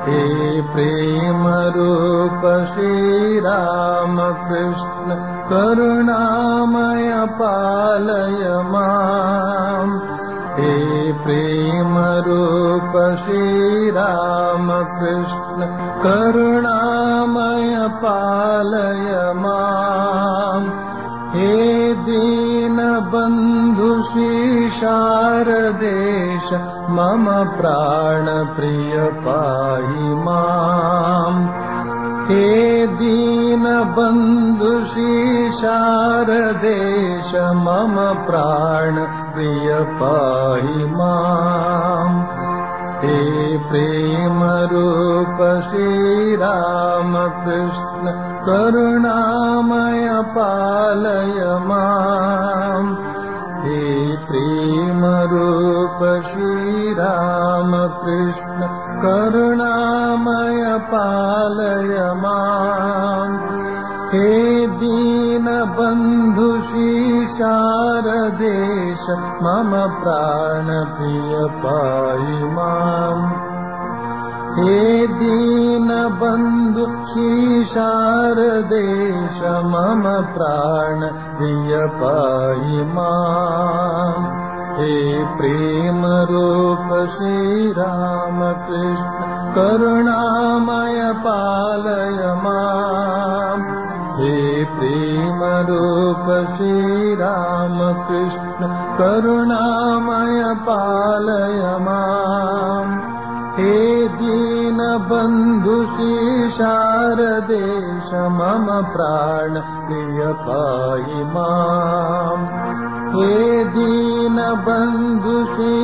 हे प्रेमरूप श्रीरामकृष्ण करुणामय पालय माम् हे प्रेमरूप श्रीरामकृष्ण करुणामय पालय माम् हे दीनबन्धु शारदेश मम प्राणप्रिय पाहि माम् हे दीनबन्धु शारदेश मम प्राणप्रिय पाहि माम् हे प्रेमरूप श्रीरामकृष्ण करुणामय पालय माम् हे प्रेमरूप श्रीरामकृष्ण करुणामय पालय माम् हे दीनबन्धु शारदेश मम प्राणप्रिय पाहि माम् हे दीनबन्धु शारदेश मम प्राणप्रिय पाहि माम् हे प्रेमरूप श्रीरामकृष्ण करुणामय पालय माम् हे प्रेमरूप श्रीरामकृष्ण करुणामय पालय माम् हे दीनबन्धु शारदेश मम प्राण प्रिय पाहि माम् हे दीनबन्धु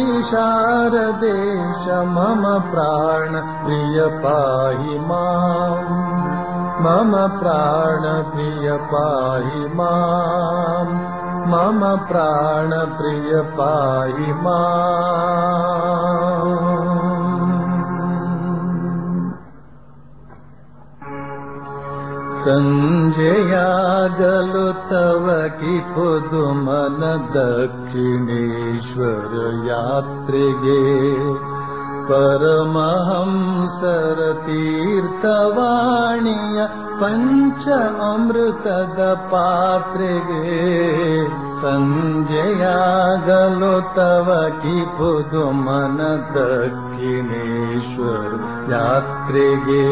शारदेश मम प्राण प्रिय पाहि माम् मम प्राण प्रिय पाहि माम् मम प्राण प्रिय पाहि माम् सञ्जयागलु तव कि पुदुमन दक्षिणेश्वर यात्रिगे परमहंसर तीर्थवाणीय पञ्च अमृतद पात्रिगे सञ्जयागलो तव कि पुदुमन दक्षिणेश्वर यात्रिगे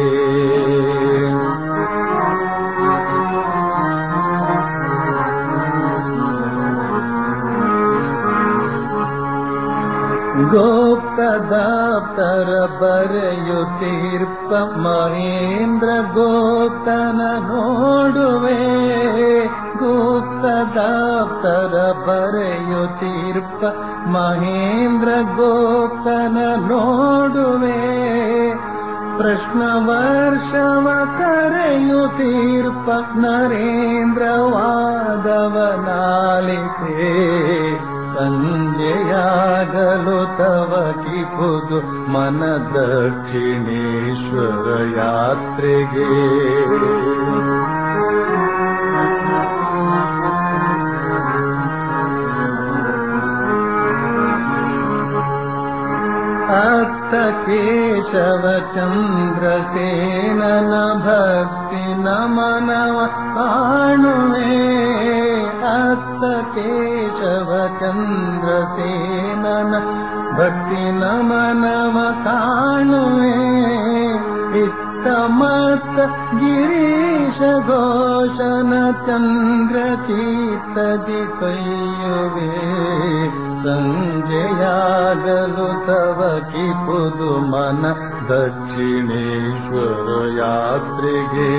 गोप्तदाप्तर बರೆಯುತ್ತೀರ್ಪ ಮಹೇಂದ್ರ ಗೋಪ್ತನ ನೋಡುವೆ ಗುಪ್ತದಾಪ್ತರ ಬರೆಯುತ್ತೀರ್ಪ ಮಹೇಂದ್ರ ಗೋಪ್ತನ ನೋಡುವೆ ಪ್ರಶ್ನ ವರ್ಷವ ಕರೆಯುತ್ತೀರ್ಪ ನರೇಂದ್ರ ವಾದವನಾಲಿತೆ ಸಂಜೆಯಾಗಲು ತವ ಕಿಪುದು ಮನ ದಕ್ಷಿಣೇಶ್ವರ ಯಾತ್ರೆಗೆ ಅತ್ತ ಕೇಶವ ಚಂದ್ರಸೇನನ ಭಕ್ತಿ ನಮನವ ಕಾಣುವೆ ಅತ್ತ ಕೇಶವ ಚಂದ್ರಸೇನನ ಭಕ್ತಿ ನಮನವ ಕಾಣುವೆ ಇತ್ತ ಮತ್ತ ಗಿರೀಶ ಘೋಷನ ಚಂದ್ರ ಚೀತದಿ ಕೈಯುವೆ ಸಂಜೆಯಾಗಲು ತವ ಕಿಪುದು ಮನ ದಕ್ಷಿಣೇಶ್ವರ ಯಾತ್ರೆಗೆ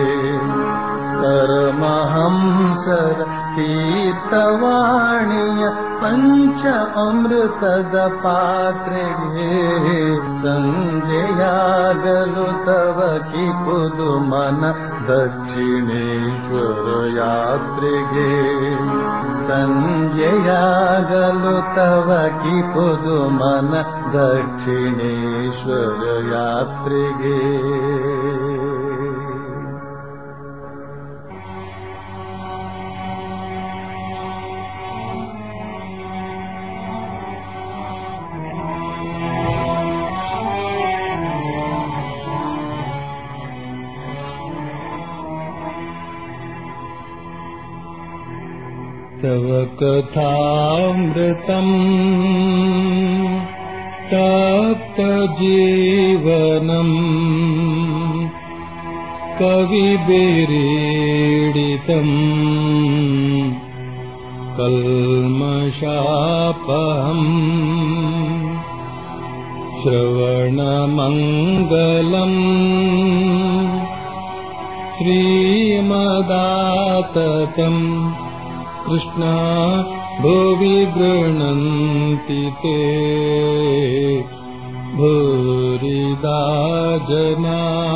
ಪರಮಹಂಸರ ತೀರ್ಥವಾಣಿಯ ಪಂಚ ಅಮೃತದ ಪಾತ್ರೆಗೆ ಸಂಜೆಯಾಗಲು ತವ ಕಿಪುದು ಮನ ದಕ್ಷಿಣೇಶ್ವರ ಯಾತ್ರೆಗೆ ಸಂಜೆಯಾಗಲು ತವ ಕಿಪುದು ಮನ ದಕ್ಷಿಣೇಶ್ವರ ಯಾತ್ರೆಗೆ तव कथामृतम् तप्तजीवनम् कविभिरीडितम् कल्मषापहम् श्रवणमङ्गलम् श्रीमदाततम् कृष्णा भुवि गृह्णन्ति ते भूरिदा जना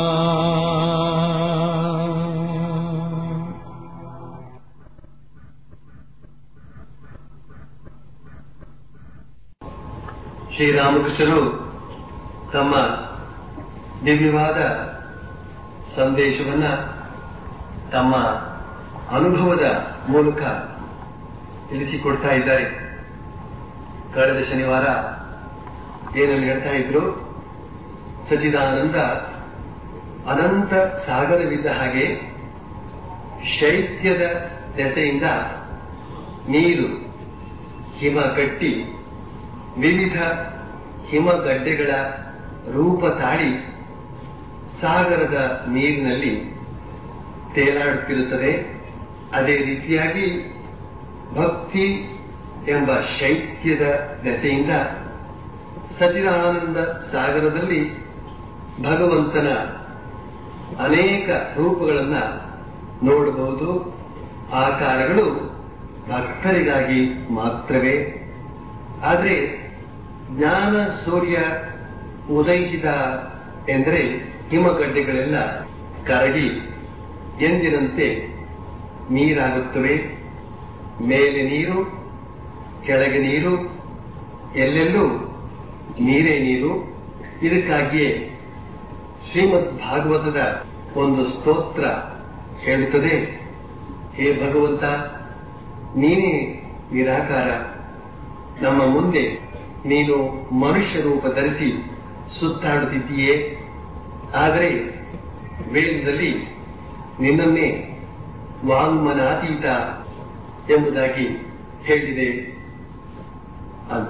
ಶ್ರೀರಾಮಕೃಷ್ಣರು ತಮ್ಮ ದಿವ್ಯವಾದ ಸಂದೇಶವನ್ನ ತಮ್ಮ ಅನುಭವದ ಮೂಲಕ ತಿಳಿಸಿಕೊಡ್ತಾ ಇದ್ದಾರೆ ಕಳೆದ ಶನಿವಾರ ಏನನ್ನು ಹೇಳ್ತಾ ಇದ್ರು ಸಚಿದಾನಂದ ಅನಂತ ಸಾಗರವಿದ್ದ ಹಾಗೆ ಶೈತ್ಯದ ದೆಸೆಯಿಂದ ನೀರು ಹಿಮ ಕಟ್ಟಿ ವಿವಿಧ ಹಿಮಗಡ್ಡೆಗಳ ರೂಪ ತಾಳಿ ಸಾಗರದ ನೀರಿನಲ್ಲಿ ತೇಲಾಡುತ್ತಿರುತ್ತದೆ ಅದೇ ರೀತಿಯಾಗಿ ಭಕ್ತಿ ಎಂಬ ಶೈತ್ಯದ ದೆಸೆಯಿಂದ ಸಚಿದಾನಂದ ಸಾಗರದಲ್ಲಿ ಭಗವಂತನ ಅನೇಕ ರೂಪಗಳನ್ನ ನೋಡಬಹುದು ಆಕಾರಗಳು ಭಕ್ತರಿಗಾಗಿ ಮಾತ್ರವೇ ಆದರೆ ಜ್ಞಾನ ಸೂರ್ಯ ಉದಯಿಸಿದ ಎಂದರೆ ಹಿಮಗಡ್ಡೆಗಳೆಲ್ಲ ಕರಗಿ ಎಂದಿನಂತೆ ನೀರಾಗುತ್ತವೆ ಮೇಲೆ ನೀರು ಕೆಳಗೆ ನೀರು ಎಲ್ಲೆಲ್ಲೂ ನೀರೇ ನೀರು ಇದಕ್ಕಾಗಿಯೇ ಶ್ರೀಮದ್ ಭಾಗವತದ ಒಂದು ಸ್ತೋತ್ರ ಹೇಳುತ್ತದೆ ಹೇ ಭಗವಂತ ನೀನೇ ನಿರಾಕಾರ ನಮ್ಮ ಮುಂದೆ ನೀನು ಮನುಷ್ಯ ರೂಪ ಧರಿಸಿ ಸುತ್ತಾಡುತ್ತಿದ್ದೀಯೇ ಆದರೆ ವೇದದಲ್ಲಿ ನಿನ್ನನ್ನೇ ವಾಂಗ್ಮನಾತೀತ ಎಂಬುದಾಗಿ ಹೇಳಿದೆ ಅಂತ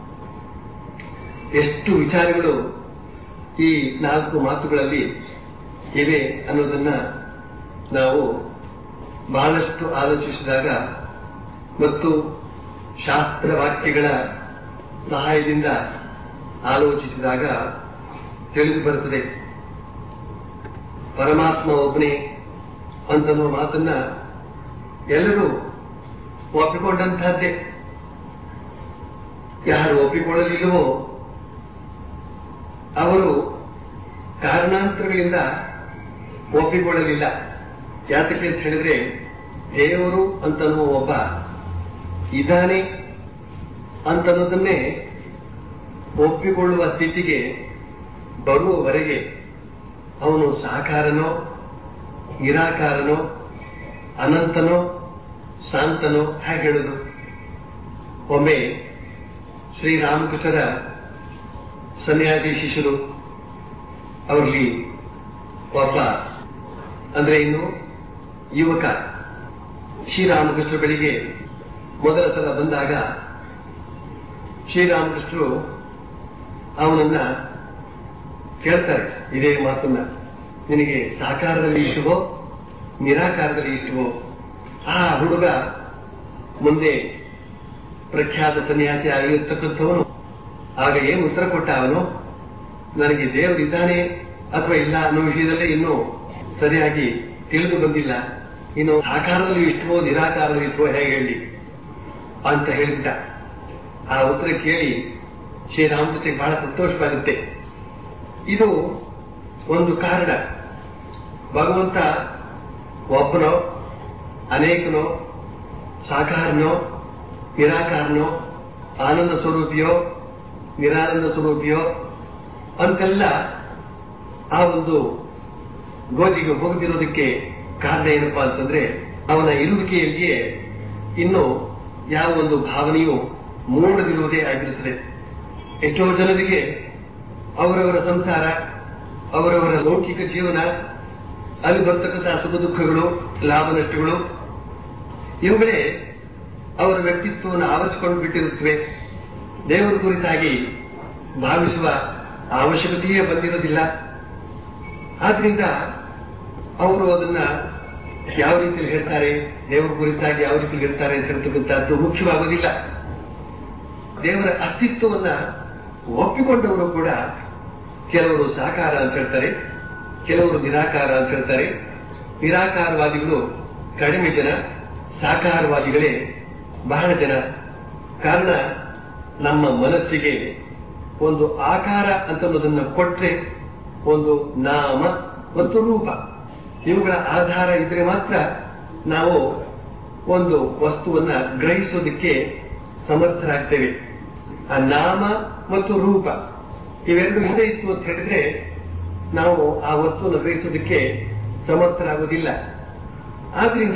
ಎಷ್ಟು ವಿಚಾರಗಳು ಈ ನಾಲ್ಕು ಮಾತುಗಳಲ್ಲಿ ಇವೆ ಅನ್ನೋದನ್ನ ನಾವು ಬಹಳಷ್ಟು ಆಲೋಚಿಸಿದಾಗ ಮತ್ತು ಶಾಸ್ತ್ರ ವಾಕ್ಯಗಳ ಸಹಾಯದಿಂದ ಆಲೋಚಿಸಿದಾಗ ತಿಳಿದು ಬರುತ್ತದೆ ಪರಮಾತ್ಮ ಒಬ್ಬನೇ ಅಂತನ್ನುವ ಮಾತನ್ನ ಎಲ್ಲರೂ ಒಪ್ಪಿಕೊಂಡಂತಹದ್ದೇ ಯಾರು ಒಪ್ಪಿಕೊಳ್ಳಲಿಲ್ಲವೋ ಅವರು ಕಾರಣಾಂತರಗಳಿಂದ ಒಪ್ಪಿಕೊಳ್ಳಲಿಲ್ಲ ಯಾತಕ್ಕೆ ಅಂತ ಹೇಳಿದ್ರೆ ದೇವರು ಅಂತನ್ನುವ ಒಬ್ಬ ಇದ್ದಾನೆ ಅಂತನ್ನೋದನ್ನೇ ಒಪ್ಪಿಕೊಳ್ಳುವ ಸ್ಥಿತಿಗೆ ಬರುವವರೆಗೆ ಅವನು ಸಾಕಾರನೋ ನಿರಾಕಾರನೋ ಅನಂತನೋ ಶಾಂತನೋ ಹೇಗೆ ಹೇಳುದು ಒಮ್ಮೆ ಶ್ರೀರಾಮಕೃಷ್ಣರ ಸನ್ಯಾಸಿ ಶಿಷ್ಯರು ಅವರಲ್ಲಿ ಒಬ್ಬ ಅಂದ್ರೆ ಇನ್ನು ಯುವಕ ಶ್ರೀರಾಮಕೃಷ್ಣ ಬಳಿಗೆ ಮೊದಲ ಸಲ ಬಂದಾಗ ಶ್ರೀರಾಮಕೃಷ್ಣರು ಅವನನ್ನ ಕೇಳ್ತಾರೆ ಇದೇ ಮಾತನ್ನ ನಿನಗೆ ಸಾಕಾರದಲ್ಲಿ ಇಷ್ಟವೋ ನಿರಾಕಾರದಲ್ಲಿ ಇಷ್ಟವೋ ಆ ಹುಡುಗ ಮುಂದೆ ಪ್ರಖ್ಯಾತ ಸನ್ಯಾಸಿ ಆಗಿರ್ತಕ್ಕಂಥವನು ಆಗ ಏನು ಉತ್ತರ ಕೊಟ್ಟ ಅವನು ನನಗೆ ದೇವರಿದ್ದಾನೆ ಅಥವಾ ಇಲ್ಲ ಅನ್ನೋ ವಿಷಯದಲ್ಲೇ ಇನ್ನೂ ಸರಿಯಾಗಿ ತಿಳಿದು ಬಂದಿಲ್ಲ ಇನ್ನು ಆಕಾರದಲ್ಲಿ ಇಷ್ಟವೋ ನಿರಾಕಾರದಲ್ಲಿ ಇಷ್ಟವೋ ಹೇಗೆ ಹೇಳಿ ಅಂತ ಹೇಳಿಬಿಟ್ಟ ಆ ಉತ್ತರ ಕೇಳಿ ಶ್ರೀರಾಮಕೃಷ್ಣ ಬಹಳ ಸಂತೋಷವಾಗುತ್ತೆ ಇದು ಒಂದು ಕಾರಣ ಭಗವಂತ ಒಬ್ಬನೋ ಅನೇಕನೋ ಸಾಕಾರನೋ ನಿರಾಕಾರನೋ ಆನಂದ ಸ್ವರೂಪಿಯೋ ನಿರಾನಂದ ಸ್ವರೂಪಿಯೋ ಅಂತೆಲ್ಲ ಆ ಒಂದು ಗೋಜಿಗೆ ಹೋಗದಿರೋದಕ್ಕೆ ಕಾರಣ ಏನಪ್ಪಾ ಅಂತಂದ್ರೆ ಅವನ ಇರುವಿಕೆಯಲ್ಲಿಯೇ ಇನ್ನು ಯಾವ ಒಂದು ಭಾವನೆಯು ಮೂಡದಿರುವುದೇ ಆಗಿರುತ್ತದೆ ಎಷ್ಟೋ ಜನರಿಗೆ ಅವರವರ ಸಂಸಾರ ಅವರವರ ಲೌಕಿಕ ಜೀವನ ಅಲ್ಲಿ ಬರ್ತಕ್ಕಂತಹ ಸುಖ ದುಃಖಗಳು ಲಾಭ ನಷ್ಟಗಳು ಇವುಗಳೇ ಅವರ ವ್ಯಕ್ತಿತ್ವವನ್ನು ಆವರಿಸಿಕೊಂಡು ಬಿಟ್ಟಿರುತ್ತವೆ ದೇವರ ಕುರಿತಾಗಿ ಭಾವಿಸುವ ಅವಶ್ಯಕತೆಯೇ ಬಂದಿರೋದಿಲ್ಲ ಆದ್ರಿಂದ ಅವರು ಅದನ್ನ ಯಾವ ರೀತಿಯಲ್ಲಿ ಹೇಳ್ತಾರೆ ದೇವರ ಕುರಿತಾಗಿ ಯಾವ ರೀತಿಯಲ್ಲಿ ಹೇಳ್ತಾರೆ ಅಂತ ಹೇಳ್ತಕ್ಕಂಥದ್ದು ಮುಖ್ಯವಾಗುವುದಿಲ್ಲ ದೇವರ ಅಸ್ತಿತ್ವವನ್ನ ಒಪ್ಪಿಕೊಂಡವರು ಕೂಡ ಕೆಲವರು ಸಾಕಾರ ಅಂತ ಹೇಳ್ತಾರೆ ಕೆಲವರು ನಿರಾಕಾರ ಅಂತ ಹೇಳ್ತಾರೆ ನಿರಾಕಾರವಾದಿಗಳು ಕಡಿಮೆ ಜನ ಸಾಕಾರವಾದಿಗಳೇ ಬಹಳ ಜನ ಕಾರಣ ನಮ್ಮ ಮನಸ್ಸಿಗೆ ಒಂದು ಆಕಾರ ಅಂತನ್ನೋದನ್ನ ಕೊಟ್ರೆ ಒಂದು ನಾಮ ಮತ್ತು ರೂಪ ಇವುಗಳ ಆಧಾರ ಇದ್ರೆ ಮಾತ್ರ ನಾವು ಒಂದು ವಸ್ತುವನ್ನ ಗ್ರಹಿಸೋದಕ್ಕೆ ಸಮರ್ಥರಾಗ್ತೇವೆ ಆ ನಾಮ ಮತ್ತು ರೂಪ ಇವೆರಡು ಹಿಂದೆ ಇತ್ತು ಅಂತ ಹೇಳಿದ್ರೆ ನಾವು ಆ ವಸ್ತುವನ್ನು ಗ್ರಹಿಸೋದಕ್ಕೆ ಸಮರ್ಥರಾಗುವುದಿಲ್ಲ ಆದ್ರಿಂದ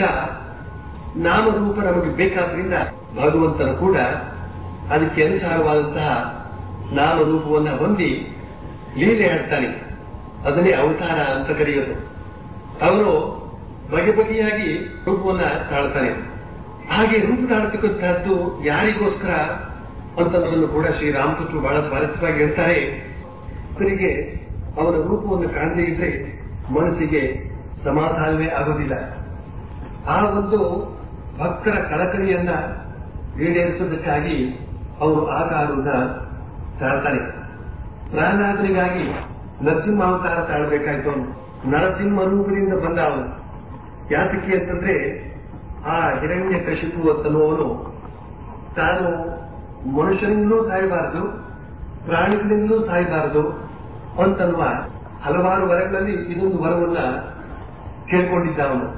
ನಾಮರೂಪ ನಮಗೆ ಬೇಕಾದ್ರಿಂದ ಭಗವಂತನು ಕೂಡ ಅದಕ್ಕೆ ಅನುಸಾರವಾದಂತಹ ನಾಮರೂಪವನ್ನ ಹೊಂದಿ ಲೀಲೆ ಹೇಳ್ತಾನೆ ಅದನ್ನೇ ಅವತಾರ ಅಂತ ಕರೆಯೋದು ಅವನು ಬಗೆ ಬಗೆಯಾಗಿ ರೂಪವನ್ನ ತಾಳ್ತಾನೆ ಹಾಗೆ ರೂಪ ತಾಳ್ತಕ್ಕಂತಹದ್ದು ಯಾರಿಗೋಸ್ಕರ ಅಂತನ್ನೋದನ್ನು ಕೂಡ ಶ್ರೀರಾಮಕೃಷ್ಣ ಬಹಳ ಸ್ವಾರಸ್ಯವಾಗಿ ಹೇಳ್ತಾರೆ ಅವರಿಗೆ ಅವನ ರೂಪವನ್ನು ಕಾಣದೇ ಇದ್ರೆ ಮನಸ್ಸಿಗೆ ಸಮಾಧಾನವೇ ಆಗೋದಿಲ್ಲ ಆ ಒಂದು ಭಕ್ತರ ಕಳಕಳಿಯನ್ನ ಈಡೇರಿಸೋದಕ್ಕಾಗಿ ಅವರು ಆಕಾರವನ್ನ ತಾಳ್ತಾನೆ ಪ್ರಹ್ಲಾದನಿಗಾಗಿ ನರಸಿಂಹ ಅವತಾರ ತಾಳ್ಬೇಕಾಯ್ತು ಅವನು ನರಸಿಂಹ ರೂಪದಿಂದ ಬಂದ ಅವನು ಯಾತಕ್ಕೆ ಅಂತಂದ್ರೆ ಆ ಹಿರಣ್ಯ ಕಶಿಪು ಅಂತನ್ನುವನು ತಾನು ಮನುಷ್ಯನಿಂದಲೂ ಸಾಯಬಾರದು ಪ್ರಾಣಿಗಳಿಂದಲೂ ಸಾಯಬಾರದು ಅಂತನ್ನುವ ಹಲವಾರು ವರಗಳಲ್ಲಿ ಇದೊಂದು ವರವನ್ನ ಕೇಳ್ಕೊಂಡಿದ್ದ ಅವನು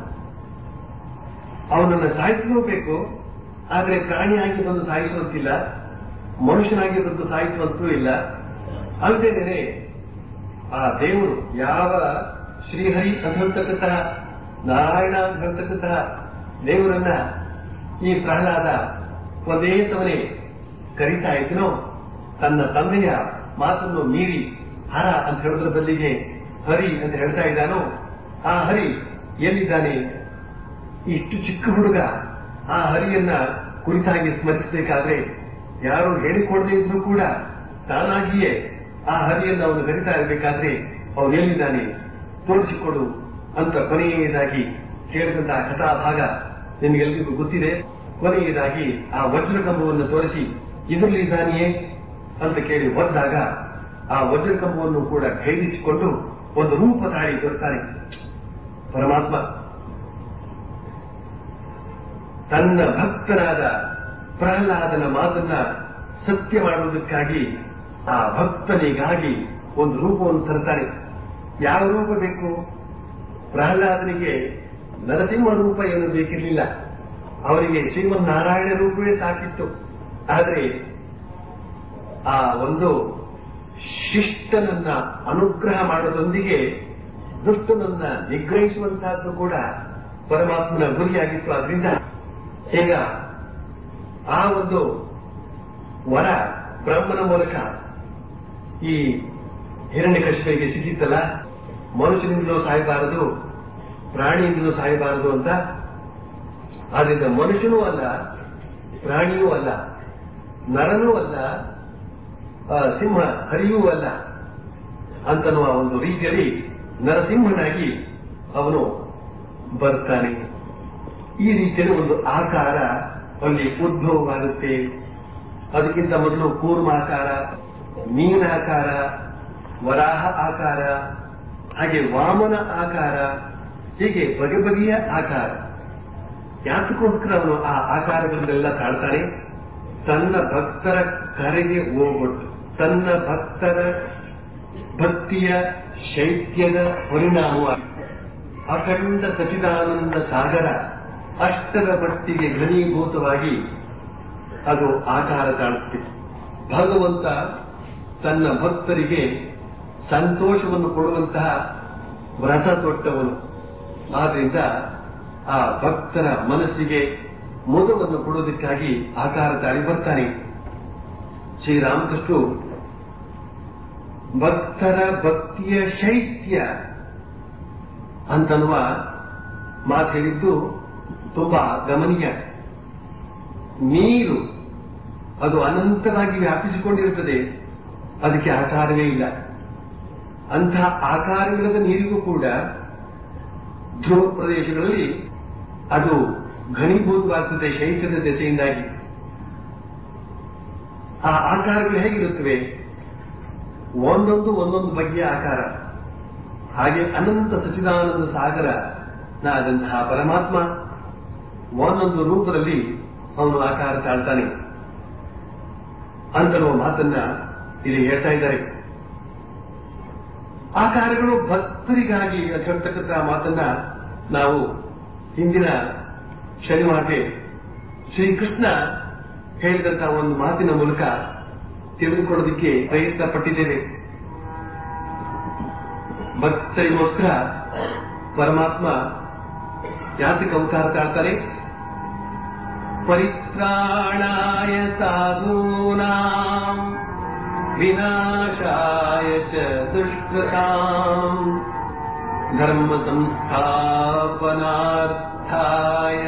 ಅವನನ್ನ ಸಾಯಿಸಲೇಬೇಕು ಆದ್ರೆ ಪ್ರಾಣಿಯಾಗಿ ಬಂದು ಸಾಯಿಸುವಂತಿಲ್ಲ ಮನುಷ್ಯನಾಗಿ ಬಂದು ಸಾಯಿಸುವಂತೂ ಇಲ್ಲ ಅಲ್ಲದೇನೆ ಆ ದೇವರು ಯಾವ ಶ್ರೀಹರಿ ಅಂತ ಹೇಳ್ತಕ್ಕಂತಹ ನಾರಾಯಣ ಅಂತ ಹೇಳ್ತಕ್ಕಂತಹ ದೇವರನ್ನ ಈ ಪ್ರಹ್ಲಾದ ಒಂದೇ ತವನೆ ಕರೀತಾ ಇದ್ನೋ ತನ್ನ ತಂದೆಯ ಮಾತನ್ನು ಮೀರಿ ಹರ ಅಂತ ಹೇಳೋದ್ರ ಬದಲಿಗೆ ಹರಿ ಅಂತ ಹೇಳ್ತಾ ಇದ್ದಾನೋ ಆ ಹರಿ ಎಲ್ಲಿದ್ದಾನೆ ಇಷ್ಟು ಚಿಕ್ಕ ಹುಡುಗ ಆ ಹರಿಯನ್ನ ಕುರಿತಾಗಿ ಸ್ಮರಿಸಬೇಕಾದ್ರೆ ಯಾರು ಹೇಳಿಕೊಡದೇ ಇದ್ರು ಕೂಡ ತಾನಾಗಿಯೇ ಆ ಹರಿಯನ್ನು ಅವನು ಕರಿತಾ ಇರಬೇಕಾದ್ರೆ ಅವನು ಎಲ್ಲಿದ್ದಾನೆ ತೋರಿಸಿಕೊಡು ಅಂತ ಕೊನೆಯದಾಗಿ ಕೇಳಿದಂತಹ ಕಥಾಭಾಗ ನಿಮಗೆಲ್ಲರಿಗೂ ಗೊತ್ತಿದೆ ಕೊನೆಯದಾಗಿ ಆ ವಜ್ರಕಂಬವನ್ನು ತೋರಿಸಿ ಇದರಲ್ಲಿ ಇದ್ದಾನೆಯೇ ಅಂತ ಕೇಳಿ ಒದ್ದಾಗ ಆ ವಜ್ರಕಂಬವನ್ನು ಕೂಡ ಭೇದಿಸಿಕೊಂಡು ಒಂದು ರೂಪ ತಾಳಿ ತೋರ್ತಾನೆ ಪರಮಾತ್ಮ ತನ್ನ ಭಕ್ತನಾದ ಪ್ರಹ್ಲಾದನ ಮಾತನ್ನ ಸತ್ಯ ಮಾಡುವುದಕ್ಕಾಗಿ ಆ ಭಕ್ತನಿಗಾಗಿ ಒಂದು ರೂಪವನ್ನು ತರ್ತಾನೆ ಯಾವ ರೂಪ ಬೇಕು ಪ್ರಹ್ಲಾದನಿಗೆ ನರಸಿಂಹ ರೂಪ ಏನು ಬೇಕಿರಲಿಲ್ಲ ಅವರಿಗೆ ಶ್ರೀಮನ್ನಾರಾಯಣ ರೂಪವೇ ಸಾಕಿತ್ತು ಆದರೆ ಆ ಒಂದು ಶಿಷ್ಟನನ್ನ ಅನುಗ್ರಹ ಮಾಡೋದೊಂದಿಗೆ ದುಷ್ಟನನ್ನ ನಿಗ್ರಹಿಸುವಂತಹದ್ದು ಕೂಡ ಪರಮಾತ್ಮನ ಗುರಿಯಾಗಿತ್ತು ಆದ್ರಿಂದ ಈಗ ಆ ಒಂದು ವರ ಬ್ರಹ್ಮನ ಮೂಲಕ ಈ ಹಿರಣ್ಯ ಕಶ್ಯಪಿಗೆ ಸಿಕ್ಕಿತ್ತಲ್ಲ ಮನುಷ್ಯನಿಂದಲೂ ಸಾಯಬಾರದು ಪ್ರಾಣಿಯಿಂದಲೂ ಸಾಯಬಾರದು ಅಂತ ಆದ್ರಿಂದ ಮನುಷ್ಯನೂ ಅಲ್ಲ ಪ್ರಾಣಿಯೂ ಅಲ್ಲ ನರನೂ ಅಲ್ಲ ಆ, ಸಿಂಹ ಹರಿಯೂ ಅಲ್ಲ ಅಂತನ್ನುವ ಒಂದು ರೀತಿಯಲ್ಲಿ ನರಸಿಂಹನಾಗಿ ಅವನು ಬರ್ತಾನೆ ಈ ರೀತಿಯಲ್ಲಿ ಒಂದು ಆಕಾರ ಅಲ್ಲಿ ಉದ್ಭವವಾಗುತ್ತೆ ಅದಕ್ಕಿಂತ ಮೊದಲು ಕೂರ್ಮಾಕಾರ ಮೀನಾಕಾರ ವರಾಹ ಆಕಾರ ಹಾಗೆ ವಾಮನ ಆಕಾರ ಹೀಗೆ ಬಗೆ ಬಗೆಯ ಆಕಾರ ಯಾತಕ್ಕೋಸ್ಕರ ಅವನು ಆ ಆಕಾರಗಳನ್ನೆಲ್ಲ ತಾಳ್ತಾನೆ ತನ್ನ ಭಕ್ತರ ಕರೆಗೆ ಹೋಗ್ಬಿಟ್ಟು ತನ್ನ ಭಕ್ತರ ಭಕ್ತಿಯ ಶೈತ್ಯದ ಪರಿಣಾಮವಾಗಿ ಅಖಂಡ ಸಚಿದಾನಂದ ಸಾಗರ ಅಷ್ಟರ ಮಟ್ಟಿಗೆ ಘನೀಭೂತವಾಗಿ ಅದು ಆಕಾರ ತಾಳುತ್ತೆ ಭಗವಂತ ತನ್ನ ಭಕ್ತರಿಗೆ ಸಂತೋಷವನ್ನು ಕೊಡುವಂತಹ ವ್ರತ ತೊಟ್ಟವನು ಆದ್ರಿಂದ ಆ ಭಕ್ತರ ಮನಸ್ಸಿಗೆ ಮುದವನ್ನು ಕೊಡೋದಕ್ಕಾಗಿ ಆಕಾರ ತಾಳಿ ಬರ್ತಾನೆ ಶ್ರೀರಾಮಕೃಷ್ಣರು ಭಕ್ತರ ಭಕ್ತಿಯ ಶೈತ್ಯ ಅಂತನ್ನುವ ಮಾತು ಹೇಳಿದ್ದು ತುಂಬಾ ಗಮನೀಯ ನೀರು ಅದು ಅನಂತವಾಗಿ ವ್ಯಾಪಿಸಿಕೊಂಡಿರುತ್ತದೆ ಅದಕ್ಕೆ ಆಕಾರವೇ ಇಲ್ಲ ಅಂತಹ ಆಕಾರವಿಲ್ಲದ ನೀರಿಗೂ ಕೂಡ ಧ್ರುವ ಪ್ರದೇಶಗಳಲ್ಲಿ ಅದು ಘನೀಭೂತವಾಗ್ತದೆ ಶೈತ್ಯದ ದೆಸೆಯಿಂದಾಗಿ ಆ ಆಕಾರಗಳು ಹೇಗಿರುತ್ತವೆ ಒಂದೊಂದು ಒಂದೊಂದು ಬಗೆಯ ಆಕಾರ ಹಾಗೆ ಅನಂತ ಸಚಿದಾನಂದ ಸಾಗರ ನಾದಂತಹ ಪರಮಾತ್ಮ ಒಂದೊಂದು ರೂಪದಲ್ಲಿ ಅವನು ಆಕಾರ ತಾಳ್ತಾನೆ ಅಂತನ್ನುವ ಮಾತನ್ನ ಇಲ್ಲಿ ಹೇಳ್ತಾ ಇದ್ದಾರೆ ಆಕಾರಗಳು ಭಕ್ತರಿಗಾಗಿ ಅಂತ ಹೇಳ್ತಕ್ಕಂಥ ಮಾತನ್ನ ನಾವು ಹಿಂದಿನ ಶನಿವಾರಕ್ಕೆ ಶ್ರೀಕೃಷ್ಣ ಹೇಳಿದಂತಹ ಒಂದು ಮಾತಿನ ಮೂಲಕ ತಿಳಿದುಕೊಳ್ಳೋದಕ್ಕೆ ಪ್ರಯತ್ನ ಪಟ್ಟಿದ್ದೇವೆ ಭಕ್ತರಿಗೋಸ್ಕರ ಪರಮಾತ್ಮ ಯಾತಕ ಅವತಾರ ತಾಳ್ತಾರೆ ಪರಿತ್ರಾಣಾಯ ಸಾಧೂನಾಂ ವಿನಾಶಾಯ ಚ ದುಷ್ಕೃತಾಂ ಧರ್ಮ ಸಂಸ್ಥಾಪನಾರ್ಥಾಯ